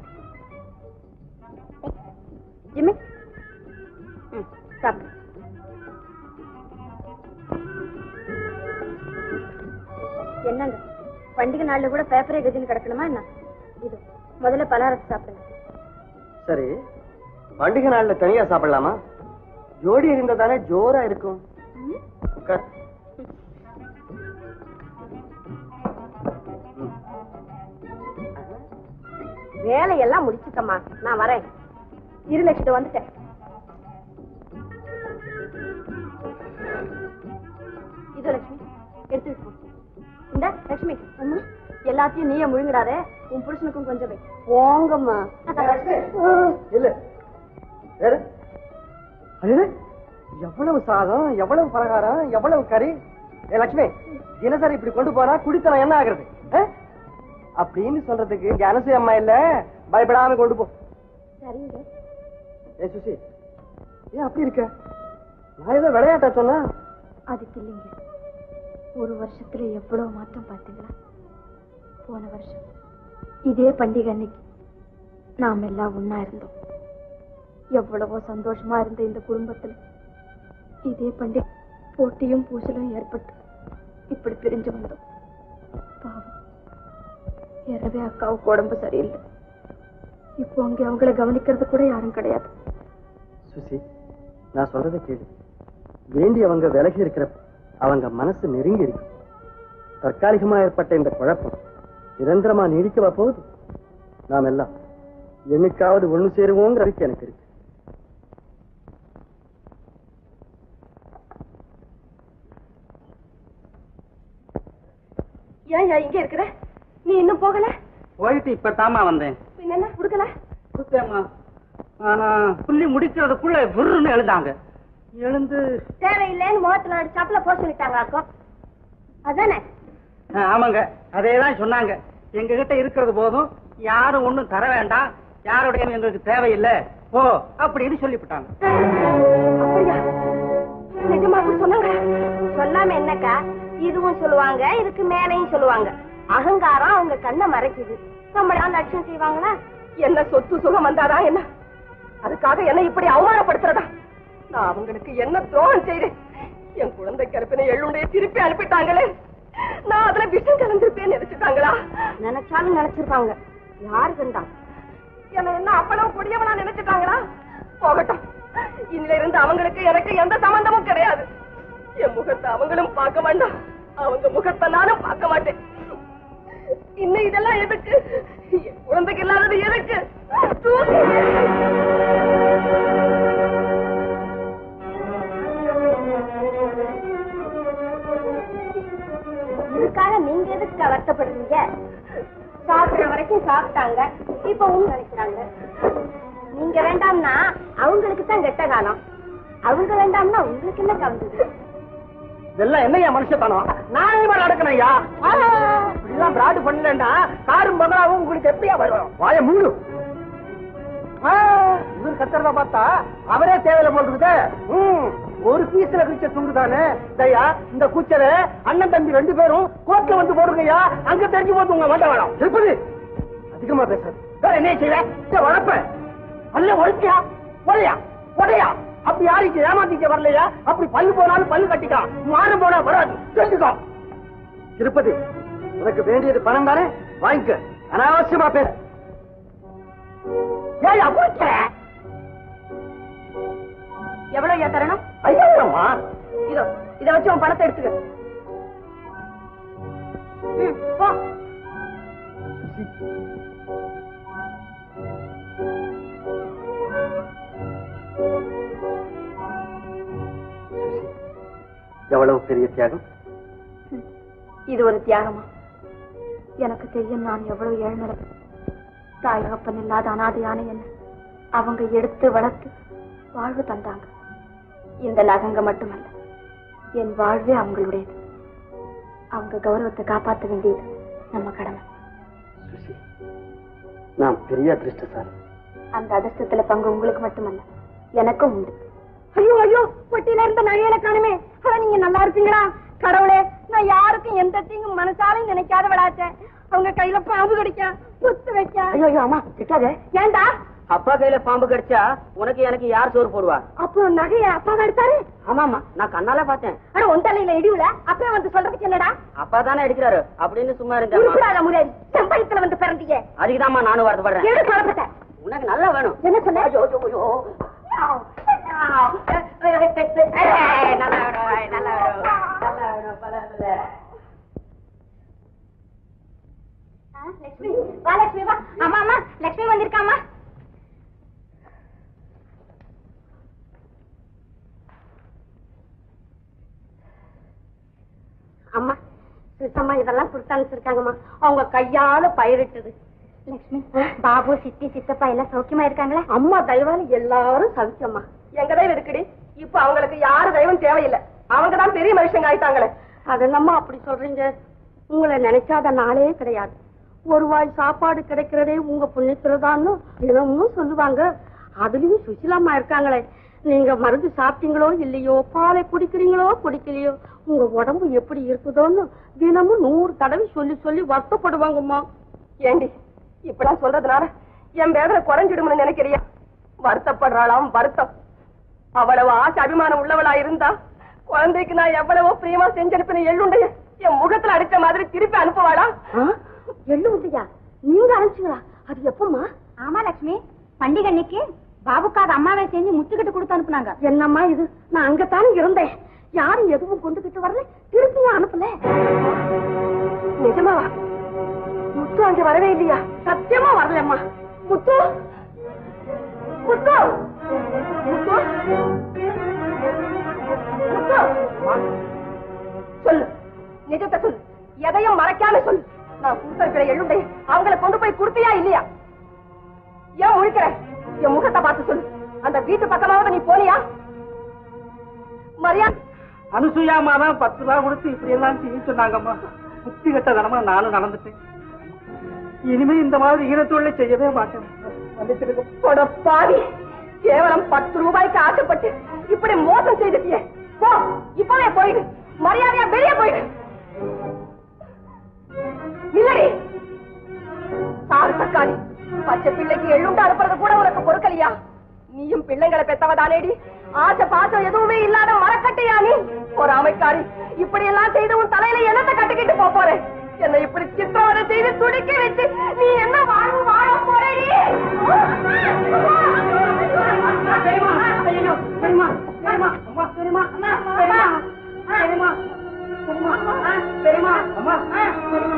ஜிம்மி ம், சாப்பிடு என்னங்க பண்டிகை நாள்ல கூட பேப்பரே கஜின்னு கிடக்கணுமா என்ன இது முதல்ல பலகாரத்தை சாப்பிடுங்க சரி பண்டிகை நாள்ல தனியா சாப்பிடலாமா ஜோடி இருந்தா தானே ஜோரா இருக்கும் உட்கார். வேலையெல்லாம் முடிச்சுக்கம்மா நான் வரேன் இரு லட்சம் வந்துட்டேன் இது லட்சுமி எடுத்து வச்சுக்கோ இந்த லட்சுமி அம்மா எல்லாத்தையும் நீயே முழுங்கிடாதே உன் புருஷனுக்கும் கொஞ்சம் வை போங்கம்மா இல்ல வேற அடடே, எவ்வளவு சாதம் எவ்வளவு பலகாரம் எவ்வளவு கறி ஏ லட்சுமி தினசரி இப்படி கொண்டு போனா குடித்தனம் என்ன ஆகுறது ஆ? அப்படின்னு சொல்றதுக்கு இங்க அனசு அம்மா இல்ல பயப்படாம கொண்டு போ சரிங்க ஏ சுசி ஏன் அப்படி இருக்க நான் ஏதோ விளையாட்டா சொன்னா அதுக்கு இல்லைங்க ஒரு வருஷத்துல எவ்வளவு மாற்றம் பார்த்தீங்களா போன வருஷம் இதே பண்டிகை அன்னைக்கு நாம் எல்லாம் ஒண்ணா இருந்தோம் எவ்வளவோ சந்தோஷமா இருந்த இந்த குடும்பத்துல இதே பண்டிகை போட்டியும் பூசலும் ஏற்பட்டு இப்படி பிரிஞ்சு வந்தோம் பாவம் ஏறவே அக்காவுக்கு உடம்பு சரியில்லை இப்போ அங்க அவங்கள கவனிக்கிறது கூட யாரும் கிடையாது சுசி நான் சொல்றதை கேளு வேண்டியவங்க விலகி இருக்கிற அவங்க மனசு நெருங்கி இருக்கு தற்காலிகமா ஏற்பட்ட இந்த குழப்பம் நிரந்தரமா நீடிக்கவா போகுது நாம் எல்லாம் என்னைக்காவது ஒண்ணு சேருவோங்கிற அறிக்கை எனக்கு இருக்கு ஏன் ஏன் இங்க இருக்கிற நீ இன்னும் போகல போயிட்டு இப்பதாம்மா வந்தேன் பின்ன என்ன கொடுக்கல கொடுத்தேம்மா ஆனா புள்ளி முடிக்கிறதுக்குள்ள விருன்னு எழுந்தாங்க எழுந்து தேவையில்லைன்னு முகத்துல அடிச்சாப்புல போக சொல்லிட்டாங்க அக்கோ அதானே ஆ, ஆமாங்க அதே தான் சொன்னாங்க எங்க கிட்ட இருக்கிறது போதும் யாரும் ஒண்ணும் தர வேண்டாம் யாருடைய எங்களுக்கு தேவையில்லை ஓ அப்படின்னு சொல்லிவிட்டாங்க அப்படியா நிஜமா அப்படி சொன்னாங்க சொல்லாம என்னக்கா இதுவும் சொல்லுவாங்க இதுக்கு மேலையும் சொல்லுவாங்க அகங்காரம் அவங்க கண்ணை மறைக்குது நம்மளா லட்சியம் செய்வாங்களா என்ன சொத்து சுகம் வந்தாதான் என்ன அதுக்காக என்ன இப்படி அவமானப்படுத்துறதா நான் அவங்களுக்கு என்ன துரோகம் செய்தேன் என் குழந்தை கருப்பினை எள்ளுண்டைய திருப்பி அனுப்பிட்டாங்களே நான் அதுல விஷம் கலந்திருப்பேன்னு நினைச்சுட்டாங்களா நினைச்சாலும் நினைச்சிருப்பாங்க யாரு கண்டா என்ன என்ன அவ்வளவு கொடியவனா நினைச்சிட்டாங்களா போகட்டும் இன்னில இருந்து அவங்களுக்கு எனக்கு எந்த சம்பந்தமும் கிடையாது என் முகத்தை அவங்களும் பார்க்க வேண்டாம் அவங்க முகத்தை நானும் பார்க்க மாட்டேன் இன்னும் இதெல்லாம் எதுக்கு என் குழந்தைக்கு இல்லாதது எதுக்கு தூக்கி இதுக்காக நீங்க எதுக்கு வருத்தப்படுறீங்க சாப்பிடுற வரைக்கும் சாப்பிட்டாங்க இப்ப உங்க நினைக்கிறாங்க நீங்க வேண்டாம்னா அவங்களுக்கு தான் கெட்ட காலம் அவங்க வேண்டாம்னா உங்களுக்கு என்ன கவுந்தது இதெல்லாம் என்னையா மனுஷத்தனம் நானே மாதிரி நடக்கணையா இப்படிலாம் பிராடு பண்ணலன்னா காரும் பங்களாவும் உங்களுக்கு எப்படியா வரும் வாய மூடு ஆ, இவர் கத்துறத பார்த்தா அவரே தேவையில்ல போட்டுருக்குதே ம், ஒரு பீஸ்ல கிழிச்ச துண்டு தானே தயா இந்த கூச்சல அண்ணன் தம்பி ரெண்டு பேரும் கோர்ட்ல வந்து போடுங்கய்யா அங்க தெரிஞ்சு போது உங்க வேண்டாம் வேணாம் திருப்பதி அதிகமா பேசாது வேற என்ன செய்ய வளர்ப்ப அல்ல ஒழிச்சியா ஒழையா உடையா அப்படி யாருக்கு ஏமாத்திக்க வரலையா அப்படி பல்லு போனாலும் பல்லு கட்டிக்கலாம் மாறு போனா வராது தெரிஞ்சுக்கோ திருப்பதி உனக்கு வேண்டியது பணம் தானே வாங்கிக்க அனாவசியமா பேச ஏயா முடிக்கிற எவ்வளவு ஐயா தரணும் ஐயாயிரமா இதோ இத வச்சு உன் பணத்தை எடுத்துக்க ம், போ எவ்வளவு பெரிய தியாகம் இது ஒரு தியாகமா எனக்கு தெரியும் நான் எவ்வளவு ஏழ்நிலை தாய் தகப்பன் இல்லாத அனாதையான என்ன அவங்க எடுத்து வளர்த்து வாழ்வு தந்தாங்க இந்த நகங்க மட்டுமல்ல என் வாழ்வே அவங்களுடையது அவங்க கௌரவத்தை காப்பாற்ற வேண்டியது நம்ம கடமை சுசி நான் பெரிய அதிர்ஷ்டசாலி அந்த அதிர்ஷ்டத்துல பங்கு உங்களுக்கு மட்டுமல்ல எனக்கும் உண்டு ஐயோ ஐயோ பொட்டியில இருந்த நகையில காணுமே அட நீங்க நல்லா இருப்பீங்களா கடவுளே நான் யாருக்கும் எந்த தீங்கும் மனசாலையும் நினைக்காத விடாச்சேன் அவங்க கையில பாம்பு கடிக்க குத்து வைக்க ஐயோ ஐயோ அம்மா திட்டாதே ஏன்டா அப்பா கையில பாம்பு கடிச்சா உனக்கு எனக்கு யார் சோறு போடுவா அப்போ நகைய அப்பா எடுத்தாரு ஆமாமா நான் கண்ணால பார்த்தேன் அட உன் தலையில இடிவுல அப்பா வந்து சொல்றதுக்கு என்னடா அப்பா தானே அடிக்கிறாரு அப்படின்னு சும்மா இருந்தேன் உருப்படாத முறை செம்பயத்துல வந்து பிறந்தீங்க அதுக்குதாம்மா நானும் வருத்தப்படுறேன் எடு குழப்பத்தை உனக்கு நல்லா வேணும் என்ன சொன்ன ஐயோ, ஐயோ, ஐயோ. லட்சுமி வா லட்சுமி வா அம்மா அம்மா லட்சுமி வந்திருக்காமா அம்மா சுத்தம்மா இதெல்லாம் கொடுத்து அனுப்பிச்சிருக்காங்கம்மா அவங்க கையால பயிரிட்டது லட்சுமி பாபு சித்தி சித்தப்பா எல்லாம் சௌக்கியமா இருக்காங்களா அம்மா தயவால எல்லாரும் சவிச்சம்மா எங்க தெய்வம் இருக்குடி இப்ப அவங்களுக்கு யாரு தெய்வம் தேவையில்லை அவங்க தான் பெரிய மனுஷங்க ஆயிட்டாங்களே அதென்னம்மா அப்படி சொல்றீங்க உங்களை நினைக்காத நாளே கிடையாது ஒரு வாய் சாப்பாடு கிடைக்கிறதே உங்க புண்ணியத்துலதான்னு தினமும் சொல்லுவாங்க அதுலயும் சுசிலாம்மா இருக்காங்களே நீங்க மருந்து சாப்பிட்டீங்களோ இல்லையோ பாலை குடிக்கிறீங்களோ குடிக்கலையோ உங்க உடம்பு எப்படி இருக்குதோன்னு தினமும் நூறு தடவை சொல்லி சொல்லி வருத்தப்படுவாங்கம்மா ஏண்டி இப்படிலாம் சொல்றதுனால என் வேதனை குறைஞ்சிடும்னு நினைக்கிறியா வருத்தப்படுறாளாம் வருத்தம் அவ்வளவு ஆசை அபிமானம் உள்ளவளா இருந்தா குழந்தைக்கு நான் எவ்வளவோ பிரியமா செஞ்சனுப்பின எள்ளுண்டைய என் முகத்துல அடிச்ச மாதிரி திருப்பி அனுப்புவாளா எள்ளு உண்டையா நீங்க அனுப்பிச்சுங்களா அது எப்பமா ஆமா லட்சுமி பண்டிகை அன்னைக்கு பாபுக்காக அம்மாவை செஞ்சு முத்துக்கிட்டு கொடுத்து அனுப்புனாங்க என்னம்மா இது நான் அங்கத்தானே இருந்தேன் யாரும் எதுவும் கொண்டுகிட்டு வரல திருப்பியும் அனுப்பல நிஜமாவா முத்து அங்க வரவே இல்லையா சத்தியமா வரலம்மா முத்து முத்து முத்து முத்து சொல்லு நிஜத்தை சொல்லு எதையும் மறைக்காம சொல்லு நான் கூத்தர்களை எழுண்டை அவங்கள கொண்டு போய் கொடுத்தியா இல்லையா ஏன் முழிக்கிற என் முகத்தை பார்த்து சொல்லு அந்த வீட்டு பக்கமாவது நீ போனியா மரியாதை அனுசுயாமா தான் பத்து ரூபா கொடுத்து இப்படி எல்லாம் செய்ய சொன்னாங்கம்மா புத்தி கட்ட தனமா நானும் நடந்துட்டேன் இனிமே இந்த மாதிரி ஈரத்தொழிலை செய்யவே மாட்டேன் மன்னிச்சிடுங்க. போட பாவி கேவலம் பத்து ரூபாய்க்கு ஆசைப்பட்டு இப்படி மோசம் செய்துட்டியே போ இப்பவே போயிடு மரியாதையா வெளியே போயிடு இல்லடி சாரு தக்காளி பச்சை பிள்ளைக்கு எள்ளுண்டு அனுப்புறது கூட உனக்கு பொறுக்கலையா நீயும் பிள்ளைங்களை பெத்தவதானேடி ஆசை பாசம் எதுவுமே இல்லாத மரக்கட்டையா நீ ஒரு அமைக்காரி இப்படி எல்லாம் செய்து உன் தலையில என்னத்தை கட்டிக்கிட்டு போப் போற என்னை இப்படி சித்திரவதை செய்து துடிக்க வச்சு நீ என்ன வாழ்வு வாழ போறேடி சரிம்மா, ஐயையோ, சரிம்மா, சரிம்மா, அம்மா, சரிம்மா, அம்மா, சரிம்மா, சரிம்மா, சரிம்மா, ஆ, சரிம்மா, அம்மா, ஆ, சரிம்மா.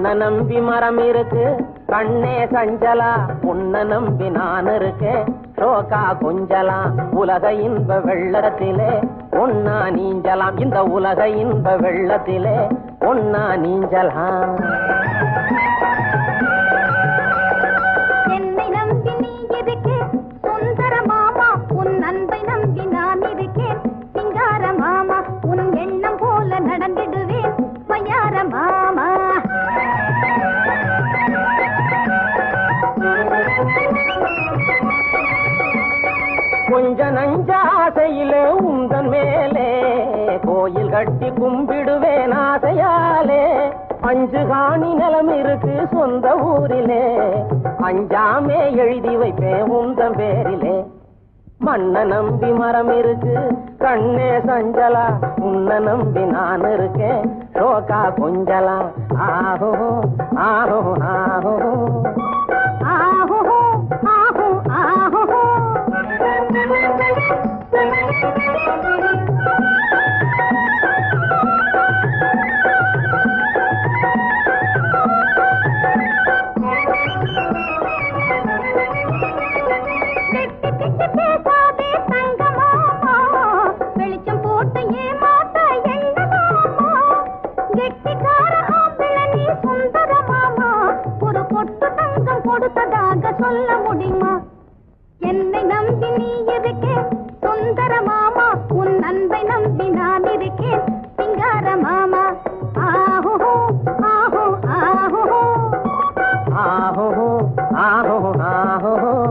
மண்ண நம்பி மரம் இருக்கு கண்ணே சஞ்சலா உன்ன நம்பி நான் இருக்கேன் ஷோகா கொஞ்சலா உலக இன்ப வெள்ளத்திலே ஒன்னா நீஞ்சலாம் இந்த உலக இன்ப வெள்ளத்திலே ஒன்னா நீஞ்சலாம் என்னை நம்பி நீ இருக்க சுந்தர மாமா உன் அன்பை நம்பி நான் இருக்கேன் சிங்கார மாமா உன் எண்ணம் போல நடந்திடுவேன் பையார மாமா கொஞ்ச நஞ்ச ஆசையிலே உந்தன் மேலே கோயில் கட்டி கும்பிடுவேன் ஆசையாலே அஞ்சு காணி நிலம் இருக்கு சொந்த ஊரிலே அஞ்சாமே எழுதி வைப்பேன் உந்தன் பேரிலே மண்ண நம்பி மரம் இருக்கு கண்ணே சஞ்சலா உன்ன நம்பி நான் இருக்கேன் ஷோகா கொஞ்சலா ஆஹோ ஆஹோ ஆஹோ ஆஹோ ஆஹோ ஆஹோ கெட்டி கெட்டி பேசாதே தங்கமாமா வெளிச்சம் போட்டு ஏமாத்த எண்ணமாமா கெட்டிக்கார ஆப்பிள நீ சுந்தர மாமா ஒரு பொட்டு தங்கம் கொடுத்ததாக சொல்ல முடியுமா என்னை நம்பி நீ இருக்க சுந்தர மாமா உன் அன்பை நம்பி நான் இருக்கேன் சிங்கார மாமா ஆஹோ ஆஹோ ஆஹோ ஆஹோ ஆஹோ ஆஹோ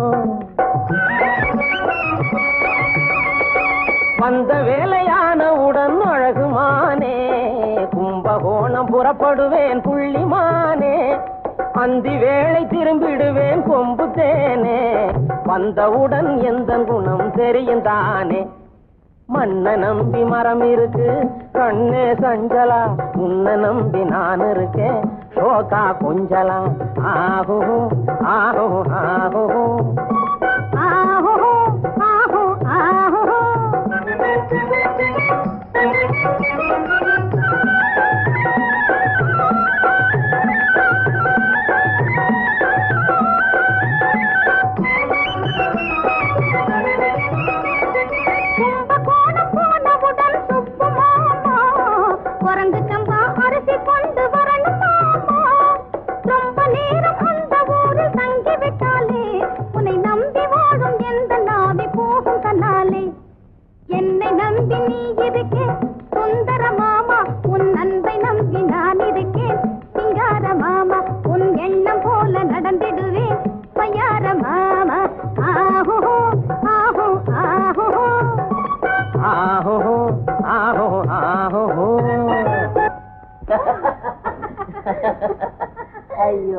வந்த வேலையானவுடன் அழகுமானே கும்பகோணம் புறப்படுவேன் புள்ளிமானே அந்தி வேளை திரும்பிடுவேன் கொம்பு தேனே வந்தவுடன் எந்த குணம் தெரியும் தானே மண்ண நம்பி மரம் இருக்கு கண்ணே சஞ்சலா உன்ன நம்பி நான் இருக்கேன் ஷோகா கொஞ்சலா ஆஹோ ஆஹோ ஆஹோ ஆஹோ ஆஹோ ஆஹோ கும்பகோணம் போனவுடன் சுப்பு மாமா குரங்கு சம்பா அரிசி கொண்டு வரணும் மாமா ரொம்ப நேரம் அந்த ஊரில் தங்கி விட்டாலே உன்னை நம்பி வாழும் எந்த நாவி போகும் தன்னாலே என்னை நம்பி நீ இருக்க சுந்தர மாமா உன் அன்பை நம்பி நான் இருக்கேன் சிங்கார மாமா உன் எண்ணம் போல நடந்திடுவேன் பையார மாமா ஆஹோ ஆஹோ ஆஹோ ஆஹோ ஆஹோ ஆஹோ ஐயோ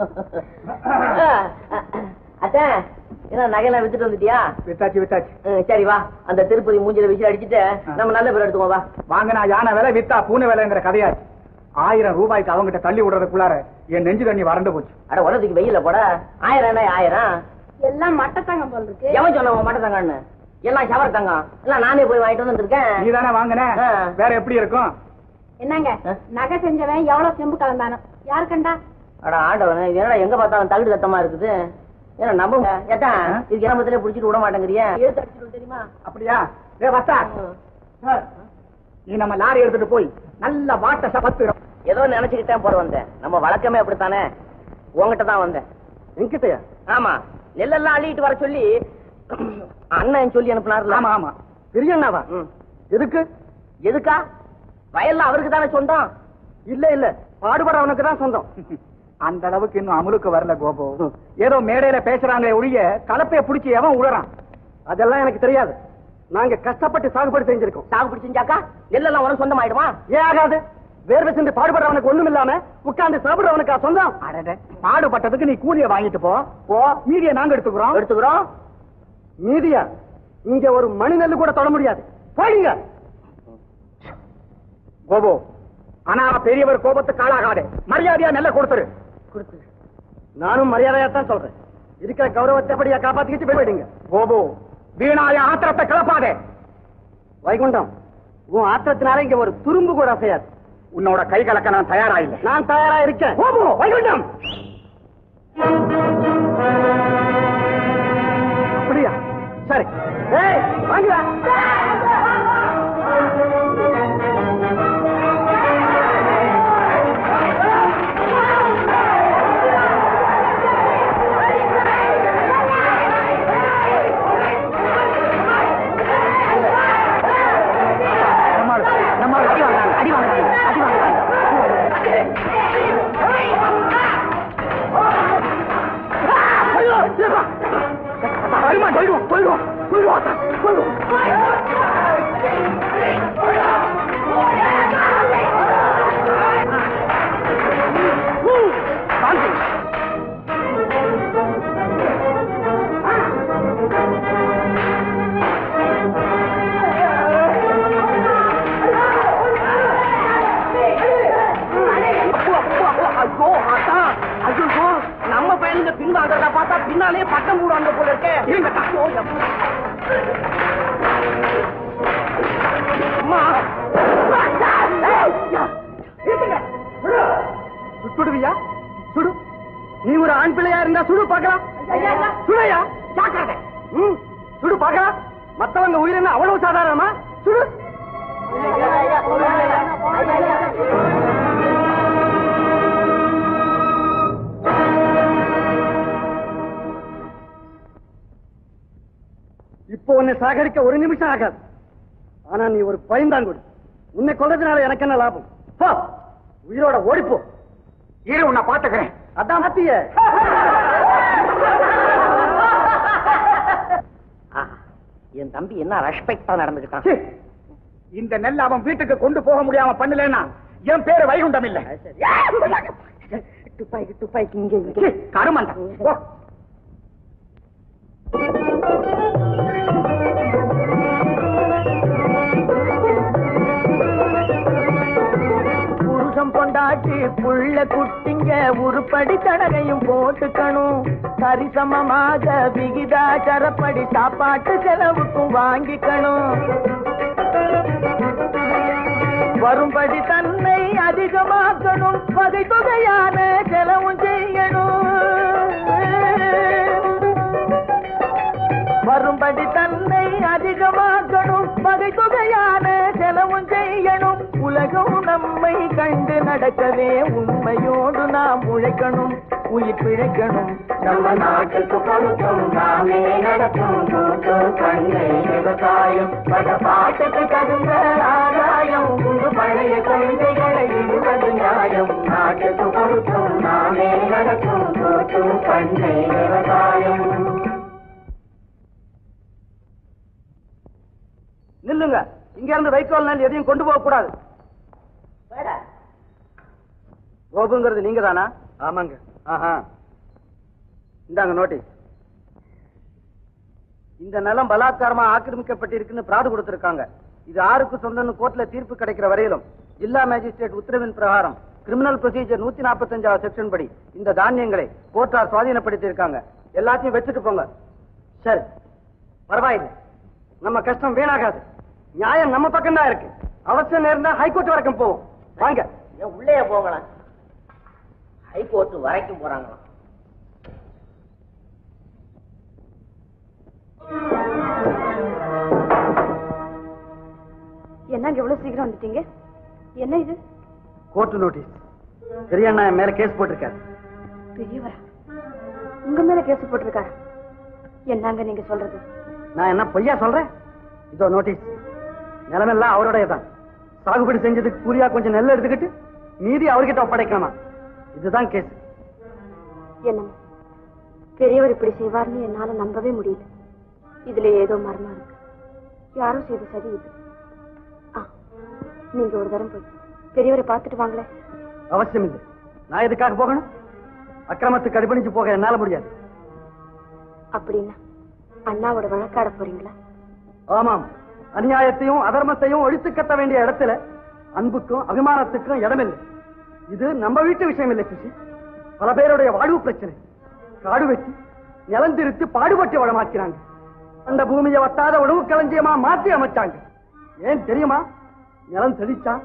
அத்தா என்ன நகையெல்லாம் வித்துட்டு வந்துட்டியா வித்தாச்சு வித்தாச்சு ம், சரி வா அந்த திருப்பதி மூஞ்சில விசில் அடிச்சுட்டு நம்ம நல்ல பேர் எடுத்துக்கோ வா வாங்கினா யானை விலை வித்தா பூனை விலைங்கிற கதையா ஆயிரம் ரூபாய்க்கு அவங்கிட்ட தள்ளி விடுறதுக்குள்ளார என் நெஞ்சு தண்ணி வறண்டு போச்சு அட உலகத்துக்கு வெயில போட ஆயிரம் என்ன ஆயிரம் எல்லாம் மட்டத்தாங்க போல இருக்கு எவன் சொன்னவன் மட்டும் தங்கன்னு எல்லாம் ஷவர் தங்கம் எல்லாம் நானே போய் வாங்கிட்டு வந்துட்டு இருக்கேன் நீ தானே வாங்கின ஆ. வேற எப்படி இருக்கும் என்னங்க நகை செஞ்சவன் எவ்வளவு செம்பு கலந்தானோ யாரு கண்டா அட ஆண்டவன் இது என்னடா எங்க பார்த்தாலும் தகுடு தத்தமா இருக்குது ஏன்னா நம்ப ஏத்தா இது கிராமத்திலே புடிச்சிட்டு விட மாட்டேங்கிறியா எழுத்து அடிச்சிட்டு தெரியுமா அப்படியா ஏ வஸ்தா சார், நீ நம்ம லாரி எடுத்துட்டு போய் நல்ல வாட்ட சபத்து ஏதோ நினைச்சுக்கிட்டேன் போட வந்தேன் நம்ம வழக்கமே அப்படித்தானே உங்ககிட்ட தான் வந்தேன் என்கிட்டயா ஆமா நெல்லெல்லாம் அள்ளிட்டு வர சொல்லி அண்ணன் சொல்லி அனுப்புனார்ல ஆமா ஆமா பெரிய அண்ணாவா ம். எதுக்கு எதுக்கா வயல்ல அவருக்கு தானே சொந்தம் இல்ல இல்ல பாடுபடவனுக்கு தான் சொந்தம் அந்த அளவுக்கு இன்னும் அமுலுக்கு வரல கோபு ஏதோ மேடையில பேசுறாங்களே ஒழிய கலப்பைய புடிச்சு எவன் உழறான் அதெல்லாம் எனக்கு தெரியாது நாங்க கஷ்டப்பட்டு சாகுபடி செஞ்சிருக்கோம் சாகுபடி செஞ்சாக்கா நெல்லெல்லாம் உனக்கு சொந்தமாயிடுமா ஏன் ஆகாது வேர்வை சென்று பாடுபடுறவனுக்கு ஒண்ணும் இல்லாம உட்கார்ந்து சாப்பிடுறவனுக்கா சொந்தம் அடடே பாடுபட்டதுக்கு நீ கூலிய வாங்கிட்டு போ போ மீதிய நாங்க எடுத்துக்கிறோம் எடுத்துக்கிறோம் மீதியா இங்க ஒரு மணி நெல்லு கூட தொட முடியாது போயிங்க கோபு ஆனா பெரியவர் கோபத்துக்கு ஆளாகாதே மரியாதையா நெல்ல கொடுத்துரு கொடுத்து நானும் மரியாதையா தான் சொல்றேன் இருக்கிற கௌரவத்தை அப்படியா காப்பாத்திக்கிட்டு போயிடுங்க கோபு வீணாய ஆத்திரத்தை கிளப்பாதே வைகுண்டம் உன் ஆத்திரத்தினால இங்க ஒரு துரும்பு கூட அசையாது உன்னோட கை கலக்க நான் தயாரா இல்லை நான் தயாரா இருக்கேன் போ, போ, வைகுண்டம் அப்படியா சரி ஏய் வாங்கடா நம்ம அடி வாங்குறாங்க அடி வாங்குறாங்க அடி வாங்குறாங்க அருமா போயிடுவோம் போயிடுவோம் போயிடுவோம் போயிடுவோம் சாந்தி ஐயோ ஆத்தா ஐயோ நம்ம பையனுங்க பின்வாங்கிறத பார்த்தா பின்னாலே பட்டம் போடுவாங்க போல இருக்கே ஐயோ, எம்மா. அம்மா சுடுவியா சுடு நீ ஒரு ஆண் பிள்ளையா இருந்தா சுடு பார்க்கலாம் சுடையா ஜாக்கிரதை ம், சுடு பார்க்கலாம் மத்தவங்க உயிரின அவ்வளவு சாதாரணமா சுடு இப்போ உன்னை சாகரிக்க ஒரு நிமிஷம் ஆகாது ஆனா நீ ஒரு பயந்தாங்குடி உன்னை கொல்றதுனால எனக்கு என்ன லாபம் போ உயிரோட ஓடிப்போ இரு உன்னை பாத்துக்கிறேன் அதான் மத்திய என் தம்பி என்ன ரெஸ்பெக்டா நடந்துக்கிட்டான் ச்சீ, இந்த நெல் அவன் வீட்டுக்கு கொண்டு போக முடியாம பண்ணலன்னா என் பேரு வைகுண்டம் இல்ல துப்பாக்கி துப்பாக்கி இங்க இங்க ச்சீ, கருமண்டா போ. புருஷம் பொண்டாட்டி புள்ள குட்டிங்க உருப்படி தடகையும் போட்டுக்கணும் சரிசமமாக விகிதாச்சாரப்படி சாப்பாட்டு செலவுக்கும் வாங்கிக்கணும் வரும்படி தன்னை அதிகமாக்கணும் வகை தொகையான செலவும் செய்யணும் வரும்படி தன்னை அதிகமாக்கணும் வகை தொகையான செலவும் செய்யணும் உலகம் நம்மை கண்டு நடக்கவே உண்மையோடு நாம் உழைக்கணும் உயிர் பிழைக்கணும் நம்ம நாட்டுக்கு பொருத்தம் நாமே நடத்தும் கூட்டு பண்ணை விவசாயம் பட பாட்டுக்கு தகுந்த ஆதாயம் உண்டு பழைய கொள்கைகளை இடுவது நியாயம் நாட்டுக்கு பொருத்தம் நாமே நடத்தும் கூட்டு பண்ணை விவசாயம் நில்லுங்க இங்க இருந்து வைக்கோல் நெல் எதையும் கொண்டு போக கூடாது கோபுங்கிறது நீங்க தானா ஆமாங்க ஆஹா இந்தாங்க நோட்டீஸ் இந்த நிலம் பலாத்காரமா ஆக்கிரமிக்கப்பட்டிருக்குன்னு பிராடு கொடுத்திருக்காங்க இது யாருக்கு சொந்தம்னு கோர்ட்ல தீர்ப்பு கிடைக்கிற வரையிலும் ஜில்லா மேஜிஸ்ட்ரேட் உத்தரவின் பிரகாரம் கிரிமினல் ப்ரொசீஜர் நூத்தி நாற்பத்தஞ்சாவது செக்ஷன் படி இந்த தானியங்களை கோர்ட்டார் சுவாதீனப்படுத்தி இருக்காங்க எல்லாத்தையும் வச்சுட்டு போங்க சரி பரவாயில்லை நம்ம கஷ்டம் வீணாகாது நியாயம் நம்ம பக்கம் தான் இருக்கு அவசியம் நேர்ந்தா ஹைகோர்ட் வரைக்கும் போவோம் வாங்க ஏன் உள்ளே போகலாம் ஹைகோர்ட் வரைக்கும் போறாங்களாம் என்னங்க இவ்வளவு சீக்கிரம் வந்துட்டீங்க என்ன இது கோர்ட் நோட்டீஸ் பெரியண்ணா என் மேல கேஸ் போட்டிருக்காரு பெரியவரா உங்க மேல கேஸ் போட்டிருக்காரு என்னங்க நீங்க சொல்றது நான் என்ன பொய்யா சொல்றேன் இதோ நோட்டீஸ் நிலமெல்லாம் அவருடைய தான் சாகுபடி செஞ்சதுக்கு கூலியா கொஞ்சம் நெல் எடுத்துக்கிட்டு மீதி அவர்கிட்ட ஒப்படைக்கணுமா இதுதான் கேஸ் என்னமோ பெரியவர் இப்படி செய்வார்னு என்னால நம்பவே முடியல இதுல ஏதோ மர்மம் இருக்கு யாரோ செய்த சதி இது ஆ நீங்க ஒரு தரம் போய் பெரியவரை பார்த்துட்டு வாங்களேன் அவசியம் இல்லை நான் எதுக்காக போகணும் அக்கிரமத்துக்கு அடிபணிஞ்சு போக என்னால முடியாது அப்படின்னா அண்ணாவோட வழக்காட போறீங்களா ஆமாம் அநியாயத்தையும் அதர்மத்தையும் ஒழித்து கட்ட வேண்டிய இடத்துல அன்புக்கும் அபிமானத்துக்கும் இடமில்லை இது நம்ம வீட்டு விஷயம் இல்லை சுசி பல பேருடைய வாழ்வு பிரச்சனை காடு வெட்டி நிலந்திருத்து பாடுபட்டு வளமாக்கிறாங்க அந்த பூமியை வத்தாத உணவு களஞ்சியமா மாற்றி அமைச்சாங்க ஏன் தெரியுமா நிலம் செழிச்சா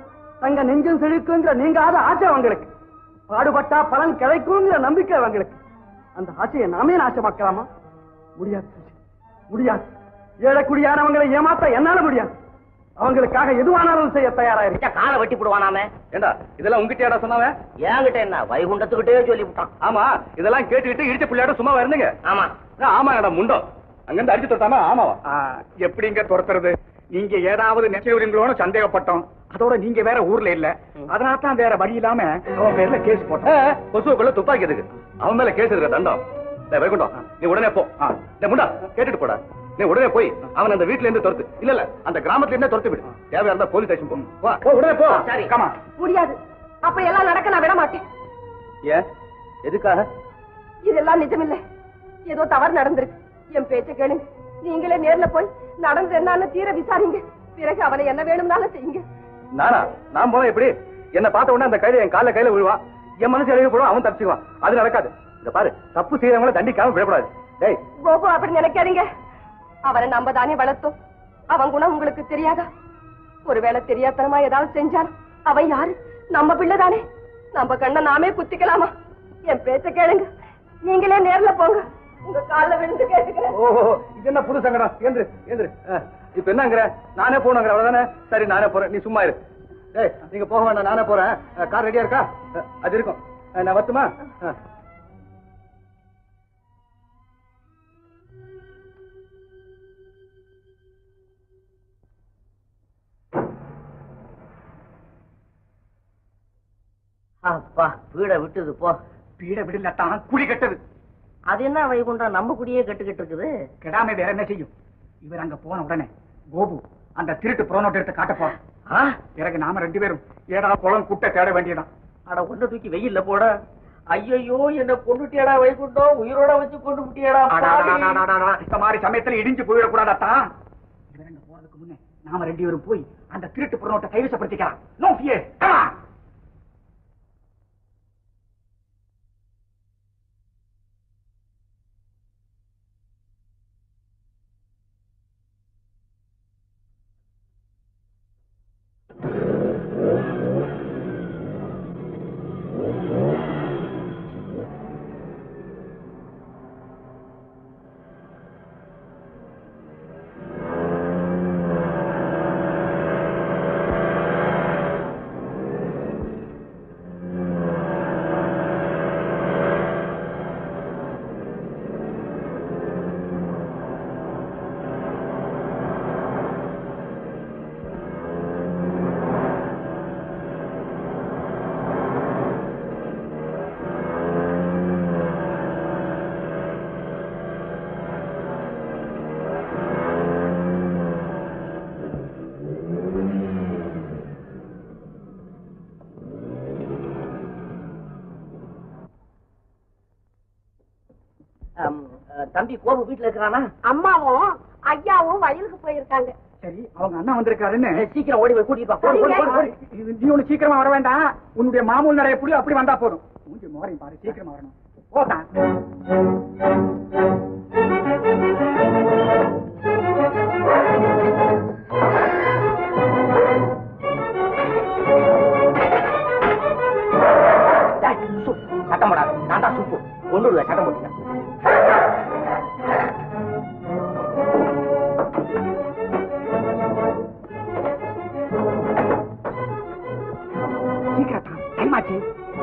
தங்க நெஞ்சம் செழிக்குங்கிற நீங்காத ஆசை அவங்களுக்கு பாடுபட்டா பலன் கிடைக்குங்கிற நம்பிக்கை அவங்களுக்கு அந்த ஆசையை நாமே நாசமாக்கலாமா முடியாது முடியாது ஏழக்குடியானவங்களை ஏமாத்த என்னால முடியாது அவங்களுக்காக எதுவானாலும் செய்ய தயாரா இருக்க காலை வெட்டி போடுவானாமே ஏண்டா இதெல்லாம் உங்ககிட்டயாடா சொன்னாவே என்கிட்ட என்ன வைகுண்டத்துக்கிட்டே சொல்லி விட்டான் ஆமா இதெல்லாம் கேட்டுக்கிட்டு இடிச்ச பிள்ளையாட சும்மா இருந்தீங்க ஆமா ஆமாடா முண்டம் அங்கிருந்து அடிச்சு தொட்டாமா ஆமாவா ஆ, எப்படிங்க துரத்துறது நீங்க ஏதாவது நெச்சவிடுங்களோன்னு சந்தேகப்பட்டோம் அதோட நீங்க வேற ஊர்ல இல்ல அதனால தான் வேற வழி இல்லாம அவன் பேர்ல கேஸ் போட்டோம் கொசுவுக்குள்ள துப்பாக்கி எதுக்கு அவன் மேல கேஸ் இருக்கிற தண்டம் டேய், வைகுண்டம் நீ உடனே போ டேய், முண்டா கேட்டுட்டு போடா நீ உடனே போய் அவன் அந்த வீட்ல இருந்து துரத்து இல்ல இல்ல அந்த கிராமத்துல இருந்தே துரத்து விடு தேவையா இருந்தா போலீஸ் ஸ்டேஷன் போ வா, போ உடனே போ சரி. கமா முடியாது அப்படி எல்லாம் நடக்க நான் விட மாட்டேன் ஏன் எதுக்காக இதெல்லாம் நிஜமில்லை ஏதோ தவறு நடந்திருக்கு என் பேச்ச கேளுங்க நீங்களே நேர்ல போய் நடந்தது என்னன்னு தீர விசாரிங்க பிறகு அவனை என்ன வேணும்னாலும் செய்யுங்க நானா நான் போனா எப்படி என்ன பார்த்த உடனே அந்த கையில என் கால கையில விழுவான் என் மனசு எழுதி போடுவான் அவன் தப்பிச்சுக்குவான் அது நடக்காது இந்த பாரு தப்பு செய்யறவங்கள தண்டிக்காம விடக்கூடாது டேய் கோபு அப்படி நினைக்காதீங்க அவனை நம்ம தானே வளர்த்தோம் அவன் குணம் உங்களுக்கு தெரியாதா ஒருவேளை தெரியாதனமா ஏதாவது செஞ்சான் அவன் யாரு நம்ம பிள்ளை தானே நம்ம கண்ணை நாமே குத்திக்கலாமா என் பேச்ச கேளுங்க நீங்களே நேர்ல போங்க உங்க கால்ல விழுந்து கேட்டுக்கிறேன் ஓஹோ இது என்ன புது சங்கடம் ஏந்திரு ஏந்திரு அஹ், இப்ப என்னங்கிற நானே போகணுங்கிற அவ்வளவுதானே சரி நானே போறேன் நீ சும்மா இரு டேய் நீங்க போக வேண்டாம் நானே போறேன் அஹ், கார் ரெடியா இருக்கா அஹ், அது இருக்கும் அஹ், நான் வரட்டுமா அஹ். அப்பா வீட விட்டுது போ பீட விடலத்தான் குழி கட்டது அது என்ன வைகுண்டம் நம்ம குடியே கட்டுக்கிட்டு இருக்குது கெடாம வேற என்ன செய்யும் இவர் அங்க போன உடனே கோபு அந்த திருட்டு புறநோட்டு எடுத்து காட்ட போறான் ஆ? பிறகு நாம ரெண்டு பேரும் ஏடா குளம் குட்டை தேட வேண்டியதான் அட ஒண்ணு தூக்கி வெயில்ல போட ஐயோ என்ன கொண்டுட்டியடா வைகுண்டம் உயிரோட வச்சு கொண்டு விட்டியடா இந்த மாதிரி சமயத்துல இடிஞ்சு போயிடக்கூடாதான் இவர் அங்க போறதுக்கு முன்னே நாம ரெண்டு பேரும் போய் அந்த திருட்டு புறநோட்டை கைவசப்படுத்திக்கலாம் நோ ஃபியர் அம், அஹ், தம்பி கோபு வீட்டுல இருக்கிறானா அம்மாவும் ஐயாவும் வயலுக்கு போயிருக்காங்க சரி அவங்க அண்ணா வந்திருக்காருன்னு சீக்கிரம் ஓடி போய் கூட்டிட்டு வா. ஓடு, ஓடு, ஓடு, ஓடு. இது நீ ஒண்ணு சீக்கிரமா வர வேண்டாம் உன்னுடைய மாமூல் நிறைய புடி அப்படி வந்தா போதும் மூஞ்சி மோரையும் பாரு சீக்கிரமா வரணும் போதான் டேய், சு, சத்தம் போடாத நான் தான் சுப்பு கொண்டு விடுவேன் சத்தம் போட்டுங்க சீக்கிரம் தான் டைம் ஆச்சு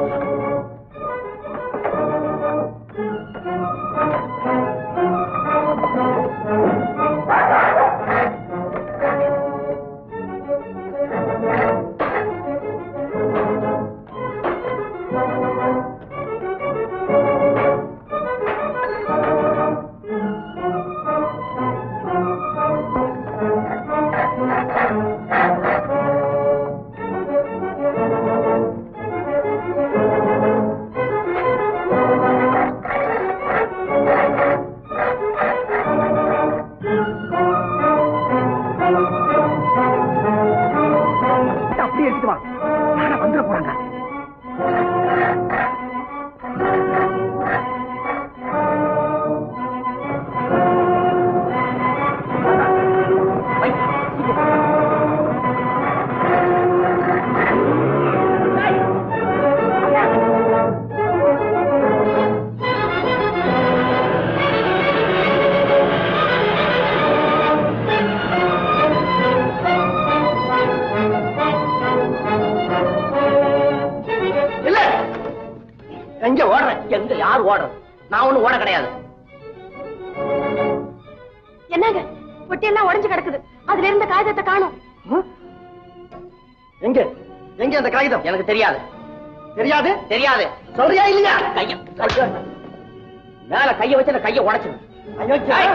அப்படியே எடுத்துட்டு வா யாரா வந்துட போறாங்க வை, சீக்கிரம். எங்க ஓடுறேன் எங்க யார் ஓடுறது நான் ஒண்ணு ஓட கிடையாது என்னங்க பொட்டியெல்லாம் உடைஞ்சு கிடக்குது அதுல இருந்த காகிதத்தை காணும் எங்க எங்க அந்த காகிதம் எனக்கு தெரியாது தெரியாது தெரியாது சொல்றியா இல்லையா கைய கைய மேல கைய வச்சு அந்த கைய உடைச்சு ஐயோ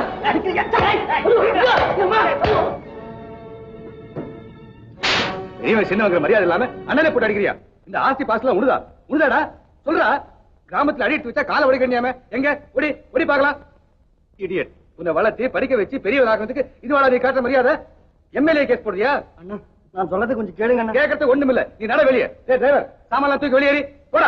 பெரியவன் சின்னவங்கிற மரியாதை இல்லாம அண்ணனை போட்டு அடிக்கிறியா இந்த ஆஸ்தி பாசலாம் உழுதா உழுதாடா சொல்றா கிராமத்துல அடிட்டு வச்சா காலை உடைக்கணியாம எங்க ஒடி ஒடி பார்க்கலாம் இடியட் உன்னை வளர்த்து படிக்க வச்சு பெரியவனாகிறதுக்கு இது வாழ நீ காட்டுற மரியாதை எம்எல்ஏ கேஸ் போடுறியா அண்ணா நான் சொல்றது கொஞ்சம் கேளுங்க அண்ணா கேட்கறது ஒண்ணும் இல்ல நீ நட வெளியே டேய் டிரைவர் சாமான்லாம் தூக்கி வெளியேறி போடா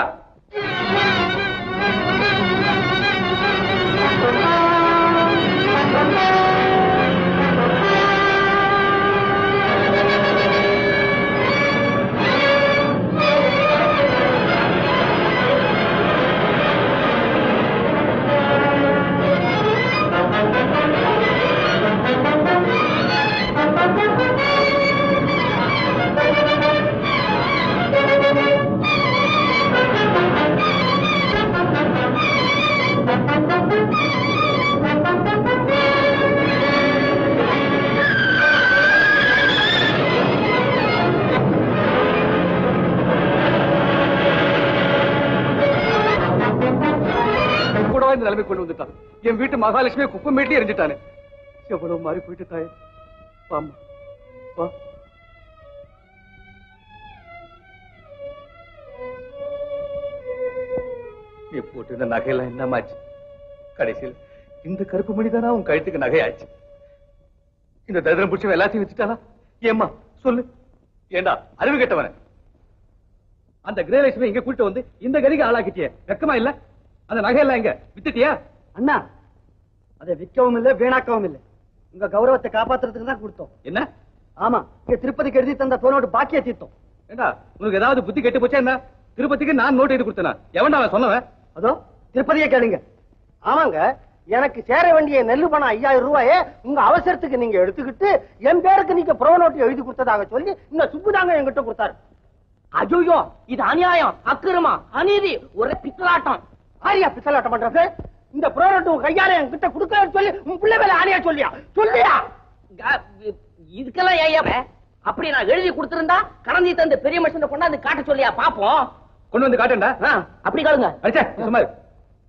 கூடவா இந்த நிலைமை கொண்டு வந்துட்டான் என் வீட்டு மகாலட்சுமி குப்பை மேட்டி எரிஞ்சிட்டானே எவ்வளவு மாறி போயிட்டு தாயே வாம்மா வா நீ போட்டு இந்த நகையெல்லாம் என்னமாச்சு கடைசியில் இந்த கருப்பு மணி தானா உன் கழுத்துக்கு நகையாச்சு இந்த தரித்திரம் பிடிச்சவன் எல்லாத்தையும் வச்சுட்டானா ஏம்மா சொல்லு ஏண்டா அறிவு கெட்டவன அந்த கிரகலட்சுமி இங்க கூட்டு வந்து இந்த கதிக்கு ஆளாக்கிட்டியே வெக்கமா இல்ல அந்த நகையெல்லாம் எங்க வித்துட்டியா அண்ணா அதை விற்கவும் இல்ல வீணாக்கவும் இல்ல உங்க கௌரவத்தை காப்பாத்துறதுக்கு தான் கொடுத்தோம் என்ன ஆமா இங்க திருப்பதிக்கு எழுதி தந்த போனோட்டு பாக்கிய தீர்த்தோம் ஏண்டா உனக்கு ஏதாவது புத்தி கெட்டு போச்சா என்ன திருப்பதிக்கு நான் நோட் எழுதி கொடுத்தனா எவன்டா அவன் சொன்னவன் அதோ திருப்பதியை கேளுங்க ஆமாங்க எனக்கு சேர வேண்டிய நெல்லு பணம் ஐயாயிரம் ரூபாயே உங்க அவசரத்துக்கு நீங்க எடுத்துக்கிட்டு என் பேருக்கு நீங்க ப்ரோ நோட்டு எழுதி கொடுத்ததாக சொல்லி இந்த சுப்புதாங்க என்கிட்ட கொடுத்தாரு அஜோயோ இது அநியாயம் அக்கிரமா அநீதி ஒரே பித்தலாட்டம் ஆரியா பித்தலாட்டம் பண்றது இந்த ப்ரோ நோட்டு உன் கையால என்கிட்ட கொடுக்கலன்னு சொல்லி உன் பிள்ளை மேல ஆணியா சொல்லியா சொல்லியா க- இதுக்கெல்லாம் ஏன் ஏன் அப்படி நான் எழுதி கொடுத்திருந்தா கடந்தி தந்து பெரிய மனுஷனை கொண்டாந்து காட்ட சொல்லியா பாப்போம் கொண்டு வந்து காட்டேன்டா ஆ, அப்படி காளுங்க அடிச்சே சும்மா இரு.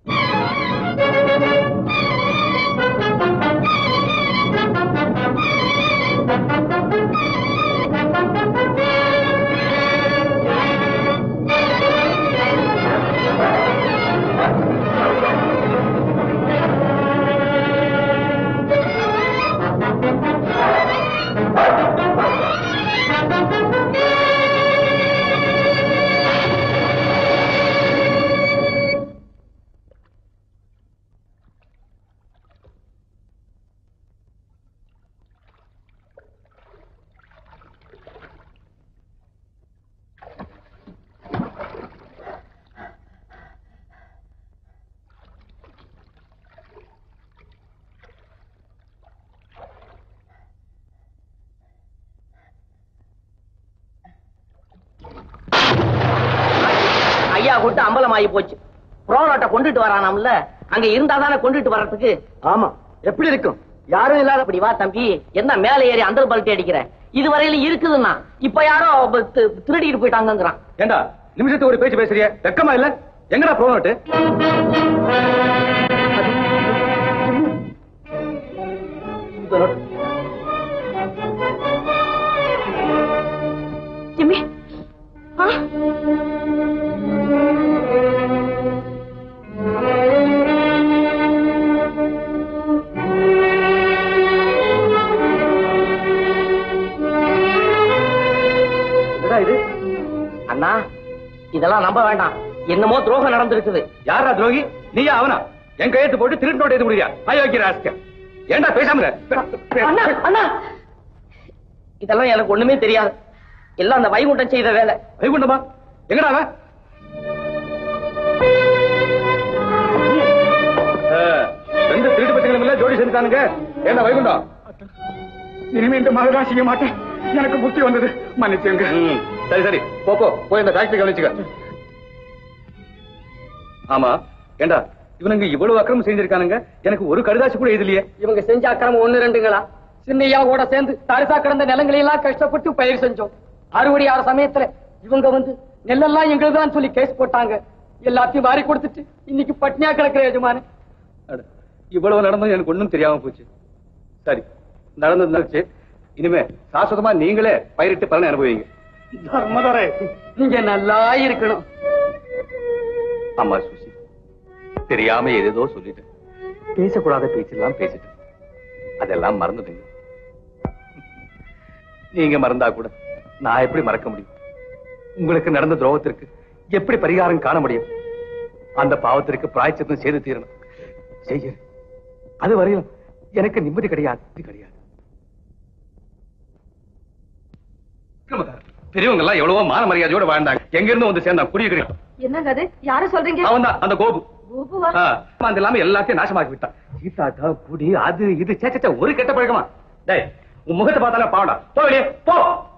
ஐயா கூட்டு அம்பலம் ஆகி போச்சு புரோனோட்டை கொண்டுட்டு வரானாம்ல அங்க இருந்தா தானே கொண்டுட்டு வர்றதுக்கு ஆமா எப்படி இருக்கும் யாரும் இல்லாத அப்படி வா தம்பி என்ன மேல ஏறி அந்தல் பல்ட்டி அடிக்கிற இது வரையில இருக்குதுன்னா இப்ப யாரோ ப- தி- திருடிட்டு போயிட்டாங்கங்கிறான் ஏண்டா நிமிஷத்துக்கு ஒரு பேச்சு பேசுறிய வெக்கமா இல்ல எங்கடா ப்ரோ நோட்டு ஜிம்மி ஆ என்னடா இது அண்ணா இதெல்லாம் நம்ப வேண்டாம் என்னமோ துரோகம் நடந்திருக்குது யாரா துரோகி நீயா அவனா என் கையெழுத்து போட்டு திருட்டு நோட்டு எழுதி முடியா ஐயோ வைக்கிற ஆஸ்க ஏண்டா பேசாம இரு? பே- பே- அண்ணா அண்ணா இதெல்லாம் எனக்கு ஒண்ணுமே தெரியாது எல்லாம் அந்த வைகுண்டம் செய்த வேலை வைகுண்டமா எங்கடா அவன் ஆ, ரெண்டு திருட்டு பசங்களும் இல்ல ஜோடி சேர்ந்துட்டானுங்க என்ன வைகுண்டம் இனிமே இந்த மாதிரி தான் செய்ய மாட்டேன் எனக்கு புத்தி வந்தது மன்னிச்சுங்க ம், சரி சரி போ போ போய் இந்த ஃபேக்டரி கவனிச்சுக்க ஆமா ஏண்டா இவனுங்க இவ்வளவு அக்கிரமம் செஞ்சிருக்கானுங்க எனக்கு ஒரு கடுதாசி கூட எழுதலையே இவங்க செஞ்ச அக்கிரமம் ஒண்ணு ரெண்டுங்களா சின்னையா கூட சேர்ந்து தரிசா கிடந்த நிலங்களை எல்லாம் கஷ்டப்பட்டு பயிர் செஞ்சோம் அறுவடை ஆற சமயத்துல இவங்க வந்து நெல்லெல்லாம் எங்களுதான் சொல்லி கேஸ் போட்டாங்க எல்லாத்தையும் வாரி கொடுத்துட்டு இன்னைக்கு பட்னியா கிடக்குற எஜமானு அட, இவ்வளவு நடந்தும் எனக்கு ஒண்ணும் தெரியாம போச்சு சரி நடந்தது நடந்துச்சு இனிமே சாஸ்வதமா நீங்களே பயிரிட்டு பலனை அனுபவிங்க தர்மதரே நீங்க நல்லா இருக்கணும் அம்மா சுசி தெரியாம ஏதேதோ சொல்லிட்டேன் பேசக்கூடாத பேச்செல்லாம் பேசிட்டேன் அதெல்லாம் மறந்துடுங்க நீங்க மறந்தா கூட நான் எப்படி மறக்க முடியும் உங்களுக்கு நடந்த துரோகத்திற்கு எப்படி பரிகாரம் காண முடியும் அந்த பாவத்திற்கு பிராய்ச்சித்தம் செய்து தீரணும் செய்ய அது வரையும் எனக்கு நிம்மதி கிடையாது இது கிடையாது பெரியவங்க எல்லாம் எவ்வளவோ மான மரியாதையோட வாழ்ந்தாங்க எங்க இருந்து வந்து சேர்ந்தான் குடியிருக்கிறேன் என்னங்க அது யார சொல்றீங்க அவன் தான் அந்த கோபு கோபுவா ஆ, அது இல்லாம எல்லாத்தையும் நாசமாக்கி விட்டான் சீதாட்டா புடி அது இது சே, சே, சே, ஒரு கெட்ட பழக்கமா டேய் உன் முகத்தை பார்த்தாலே பாவடா போ வெளியே போ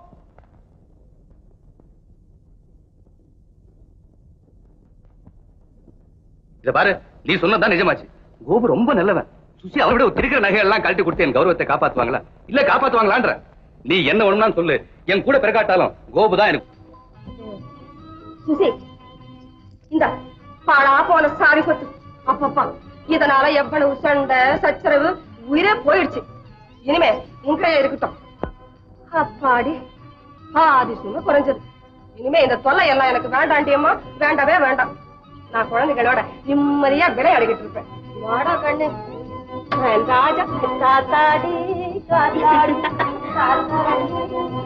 இத பாரு நீ சொன்னதுதான் நிஜமாச்சு கோபு ரொம்ப நல்லவன் சுசி அவரை விட இருக்கிற நகை எல்லாம் கழட்டி கொடுத்து என் கௌரவத்தை காப்பாத்துவாங்களா இல்ல காப்பாத்துவாங்களான்ற நீ என்ன ஒண்ணுனாலும் சொல்லு என் கூட பிறகாட்டாலும் கோபு தான் எனக்கு சுசி இந்த பாழா போன சாவி கொத்து அப்பப்பா இதனால எவ்வளவு சண்டை சச்சரவு உயிரே போயிடுச்சு இனிமே இங்கேயே இருக்கட்டும் அப்பாடி பாதி சுண்ணு குறைஞ்சது இனிமே இந்த தொல்லை எல்லாம் எனக்கு வேண்டாண்டியம்மா வேண்டவே வேண்டாம் நான் குழந்தைகளோட நிம்மதியா விளையாடிக்கிட்டு இருப்பேன் வாடா கண்ணு என் ராஜா காத்தாடி காத்தாடி காத்தாடி